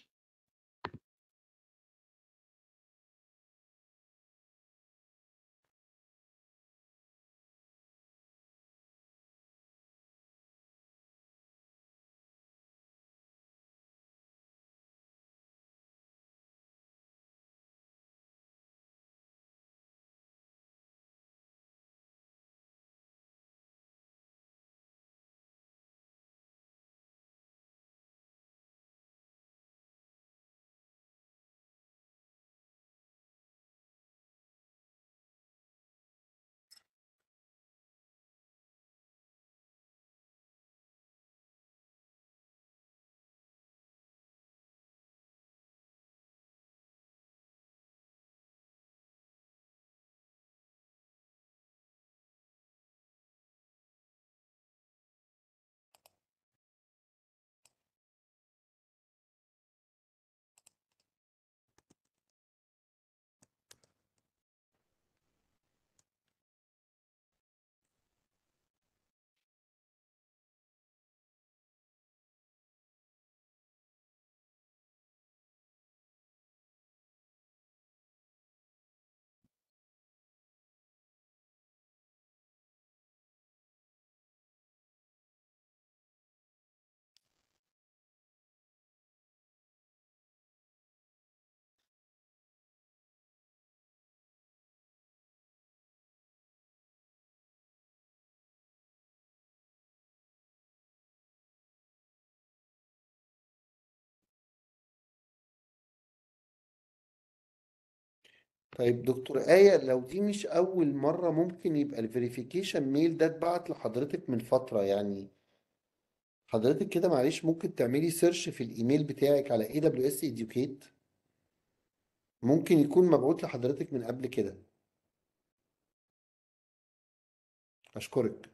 طيب دكتور آية لو دي مش أول مرة ممكن يبقى الفيريفيكيشن ميل ده اتبعت لحضرتك من فترة يعني حضرتك كده معلش ممكن تعملي سيرش في الإيميل بتاعك على AWS Educate ممكن يكون مبعوت لحضرتك من قبل كده أشكرك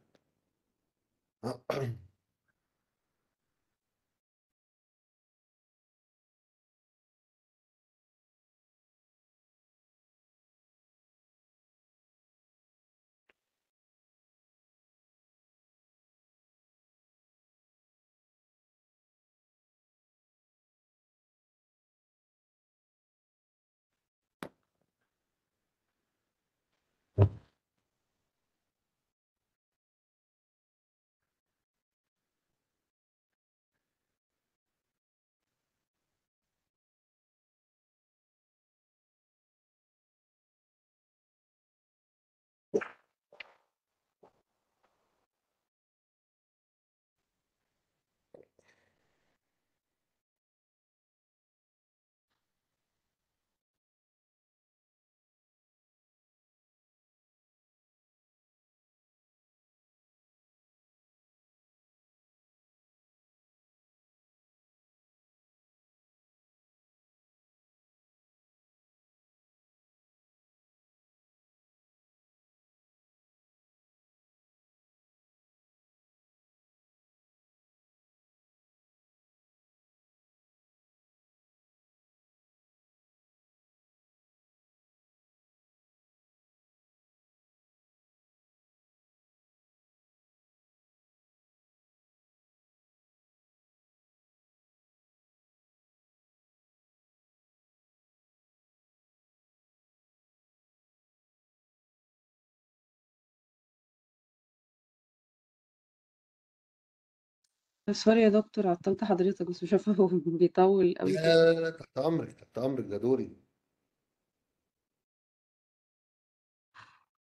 سوري يا دكتور عطلت حضرتك بس مش عارفة هو بيطول قوي لا كده لا لا تحت أمرك تحت أمرك ده دوري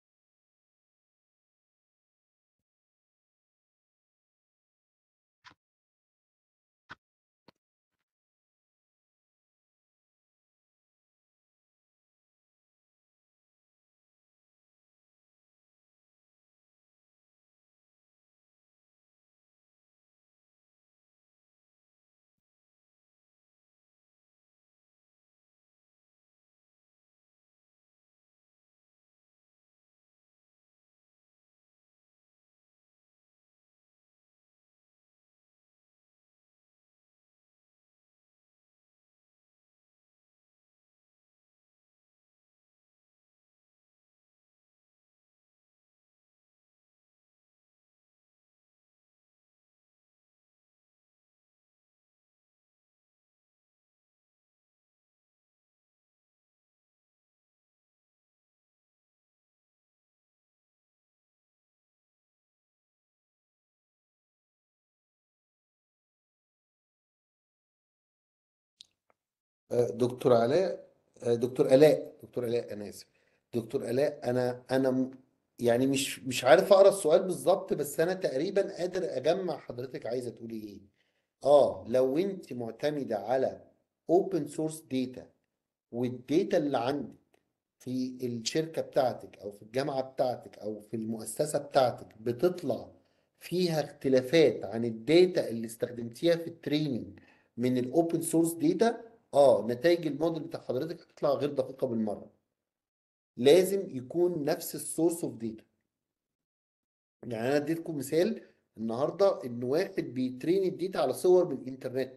آه، دكتور علاء آه، دكتور آلاء دكتور آلاء أنا آسف دكتور آلاء أنا أنا م- يعني مش مش عارف أقرأ السؤال بالظبط بس أنا تقريبا قادر أجمع حضرتك عايزة تقولي إيه آه لو أنت معتمدة على open source data والداتا اللي عندك في الشركة بتاعتك أو في الجامعة بتاعتك أو في المؤسسة بتاعتك بتطلع فيها اختلافات عن الداتا اللي استخدمتيها في التريننج من الاوبن سورس داتا اه نتائج الموديل بتاع حضرتك هتطلع غير دقيقة بالمرة لازم يكون نفس السورس اوف داتا يعني انا اديتكم مثال النهارده ان واحد بيترين الداتا على صور من الانترنت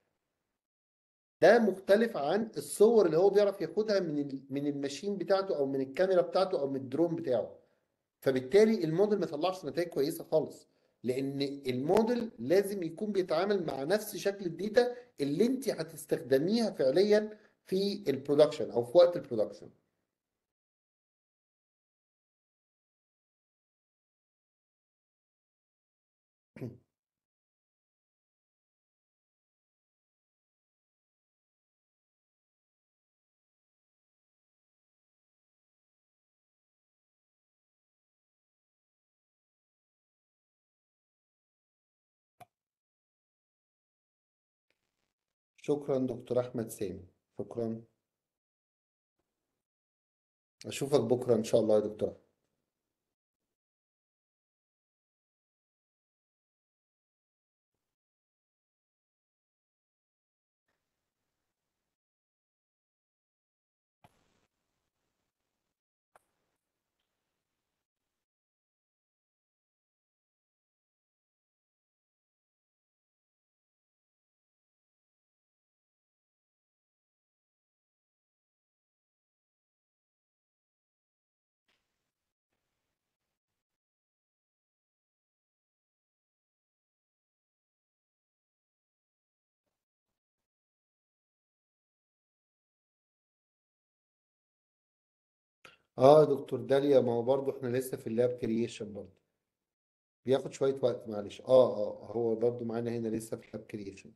ده مختلف عن الصور اللي هو بيعرف ياخدها من ال- من الماشين بتاعته او من الكاميرا بتاعته او من الدرون بتاعه فبالتالي الموديل ما يطلعش نتائج كويسه خالص لان الموديل لازم يكون بيتعامل مع نفس شكل الداتا اللي انت هتستخدميها فعليا في البرودكشن او في وقت البرودكشن شكرا دكتور احمد سامي شكرا اشوفك بكره ان شاء الله يا دكتور اه يا دكتور داليا ما هو برضه احنا لسه في اللاب كرييشن برضه بياخد شويه وقت معلش اه اه هو برضه معانا هنا لسه في اللاب كرييشن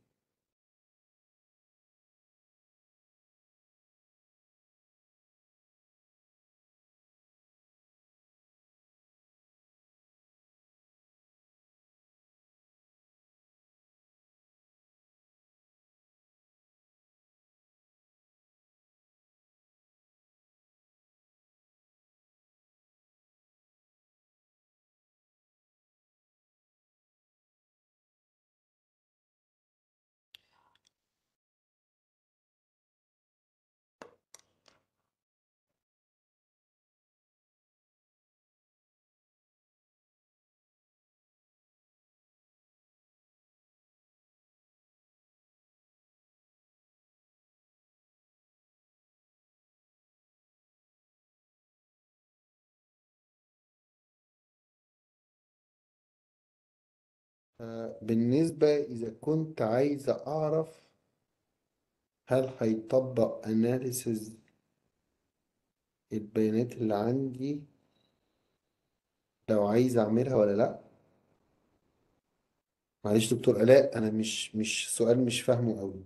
آه بالنسبه اذا كنت عايزه اعرف هل هيطبق اناليسز البيانات اللي عندي لو عايز اعملها ولا لا معلش دكتور آلاء انا مش مش سؤال مش فاهمه قوي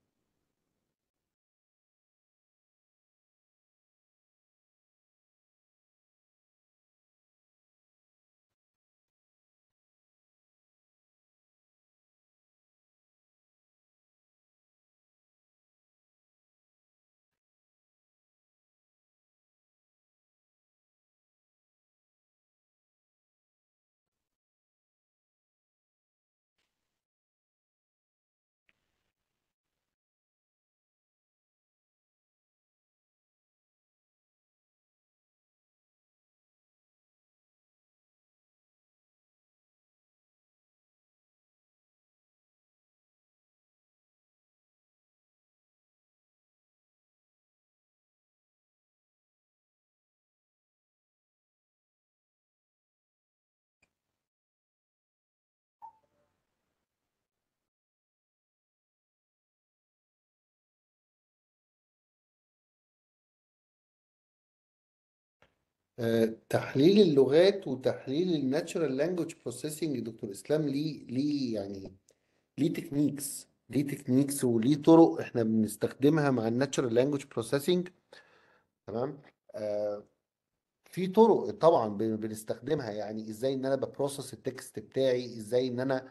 آه تحليل اللغات وتحليل الناتشورال لانجوج بروسيسنج دكتور اسلام ليه ليه يعني ليه تكنيكس ليه تكنيكس وليه طرق احنا بنستخدمها مع الناتشرال لانجوج بروسيسنج تمام آه في طرق طبعا بن- بنستخدمها يعني ازاي ان انا ببروسس التكست بتاعي ازاي ان انا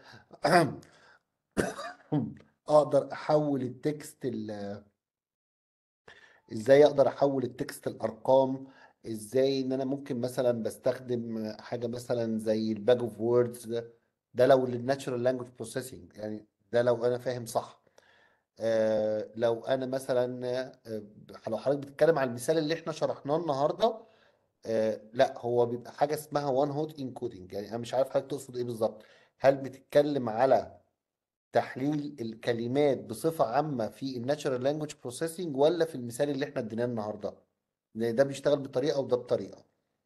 اقدر احول التكست ال- ازاي اقدر احول التكست الارقام ازاي ان انا ممكن مثلا بستخدم حاجه مثلا زي الباج اوف ووردز ده ده لو للناتشرال لانجوج بروسيسنج يعني ده لو انا فاهم صح آه لو انا مثلا آه لو حضرتك بتتكلم على المثال اللي احنا شرحناه النهارده آه لا هو بيبقى حاجه اسمها وان هوت انكودنج يعني انا مش عارف حضرتك تقصد ايه بالظبط هل بتتكلم على تحليل الكلمات بصفه عامه في الناتشرال لانجوج بروسيسنج ولا في المثال اللي احنا اديناه النهارده لان ده بيشتغل بطريقه وده بطريقه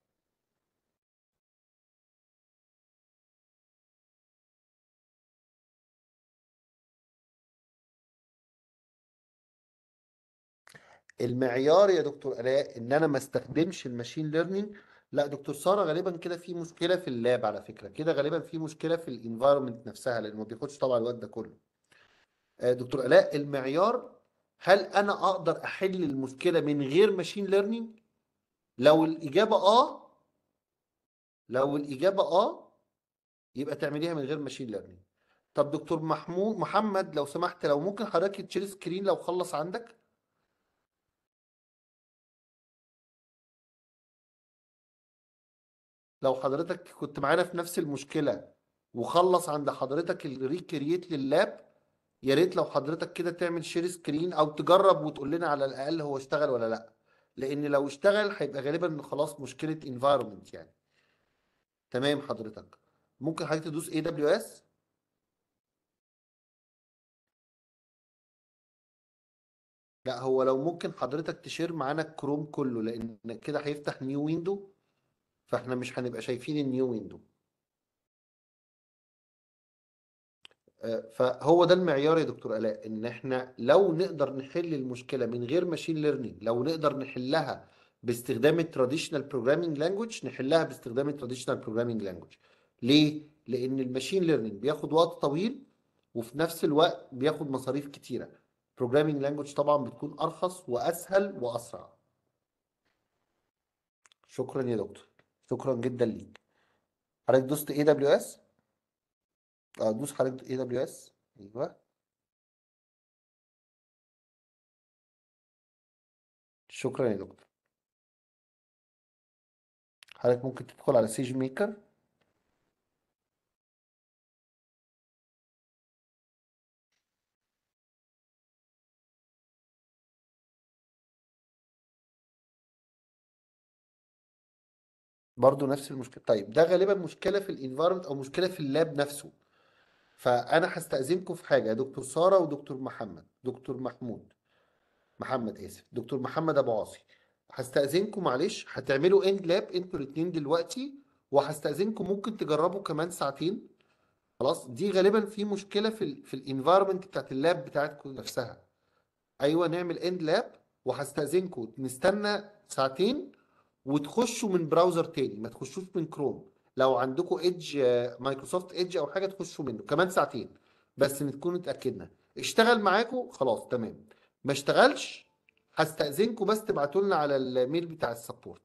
المعيار يا دكتور آلاء ان انا ما استخدمش الماشين ليرنينج لا دكتور سارة غالبا كده في مشكلة في اللاب على فكرة كده غالبا في مشكلة في الانفايرمنت نفسها لانه ما بياخدش طبعا الوقت ده كله آه، دكتور آلاء المعيار هل انا اقدر احل المشكلة من غير ماشين ليرنينج لو الاجابة اه لو الاجابة اه يبقى تعمليها من غير ماشين ليرنينج طب دكتور محمود محمد لو سمحت لو ممكن حضرتك تشيل سكرين لو خلص عندك لو حضرتك كنت معانا في نفس المشكلة وخلص عند حضرتك الريكرييت لللاب يا ريت لو حضرتك كده تعمل شير سكرين او تجرب وتقول لنا على الاقل هو اشتغل ولا لا لان لو اشتغل هيبقى غالبا خلاص مشكلة انفايرمنت يعني تمام حضرتك ممكن حضرتك تدوس اي دبليو اس لا هو لو ممكن حضرتك تشير معانا الكروم كله لان كده هيفتح نيو ويندو فاحنا مش هنبقى شايفين النيو ويندو فهو ده المعيار يا دكتور آلاء ان احنا لو نقدر نحل المشكله من غير ماشين ليرنينج لو نقدر نحلها باستخدام التراديشنال بروجرامينج لانجوج نحلها باستخدام التراديشنال بروجرامينج لانجوج ليه لان الماشين ليرنينج بياخد وقت طويل وفي نفس الوقت بياخد مصاريف كتيره بروجرامينج لانجوج طبعا بتكون ارخص واسهل واسرع شكرا يا دكتور شكرا جدا ليك حضرتك دوست اي دبليو اس اه دوس حضرتك اي دبليو اس ايوه شكرا يا دكتور حضرتك ممكن تدخل على سيج ميكر برضو نفس المشكله طيب ده غالبا مشكله في الانفايرمنت او مشكله في اللاب نفسه فانا هستأذنكم في حاجه يا دكتور ساره ودكتور محمد دكتور محمود محمد اسف دكتور محمد ابو عاصي هستأذنكم معلش هتعملوا اند لاب انتوا الاثنين دلوقتي وهستأذنكم ممكن تجربوا كمان ساعتين خلاص دي غالبا في مشكله في ال في الانفايرمنت بتاعت اللاب بتاعتكم نفسها ايوه نعمل اند لاب وهستأذنكم نستنى ساعتين وتخشوا من براوزر تاني ما تخشوش من كروم لو عندكم ايدج مايكروسوفت ايدج او حاجه تخشوا منه كمان ساعتين بس نكون اتاكدنا اشتغل معاكم خلاص تمام ما اشتغلش هستأذنكم بس تبعتوا لنا على الميل بتاع السبورت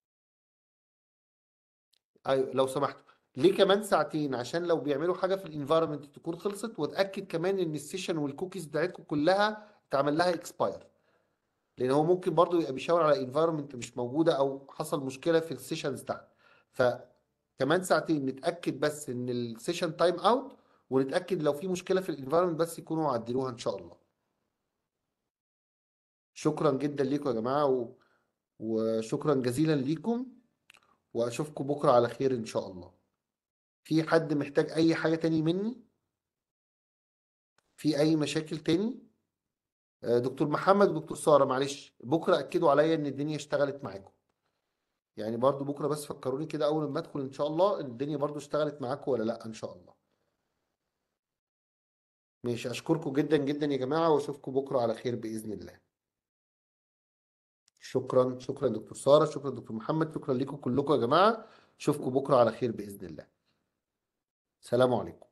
ايوه لو سمحتوا ليه كمان ساعتين عشان لو بيعملوا حاجه في الانفايرمنت تكون خلصت واتاكد كمان ان السيشن والكوكيز بتاعتكم كلها اتعمل لها اكسباير لان هو ممكن برضو يبقى بيشاور على انفايرمنت مش موجوده او حصل مشكله في السيشنز تحت فكمان ساعتين نتاكد بس ان السيشن تايم اوت ونتاكد لو في مشكله في الانفايرمنت بس يكونوا عدلوها ان شاء الله شكرا جدا ليكم يا جماعه و... وشكرا جزيلا ليكم واشوفكم بكره على خير ان شاء الله في حد محتاج اي حاجه تاني مني في اي مشاكل تاني آه، دكتور محمد ودكتور ساره معلش بكره اكدوا عليا ان الدنيا اشتغلت معاكم يعني برضو بكره بس فكروني كده اول ما ادخل ان شاء الله ان الدنيا برضو اشتغلت معاكم ولا لا ان شاء الله ماشي اشكركم جدا جدا يا جماعه واشوفكم بكره على خير باذن الله شكرا شكرا دكتور ساره شكرا دكتور محمد شكرا لكم كلكم يا جماعه اشوفكم بكره على خير باذن الله سلام عليكم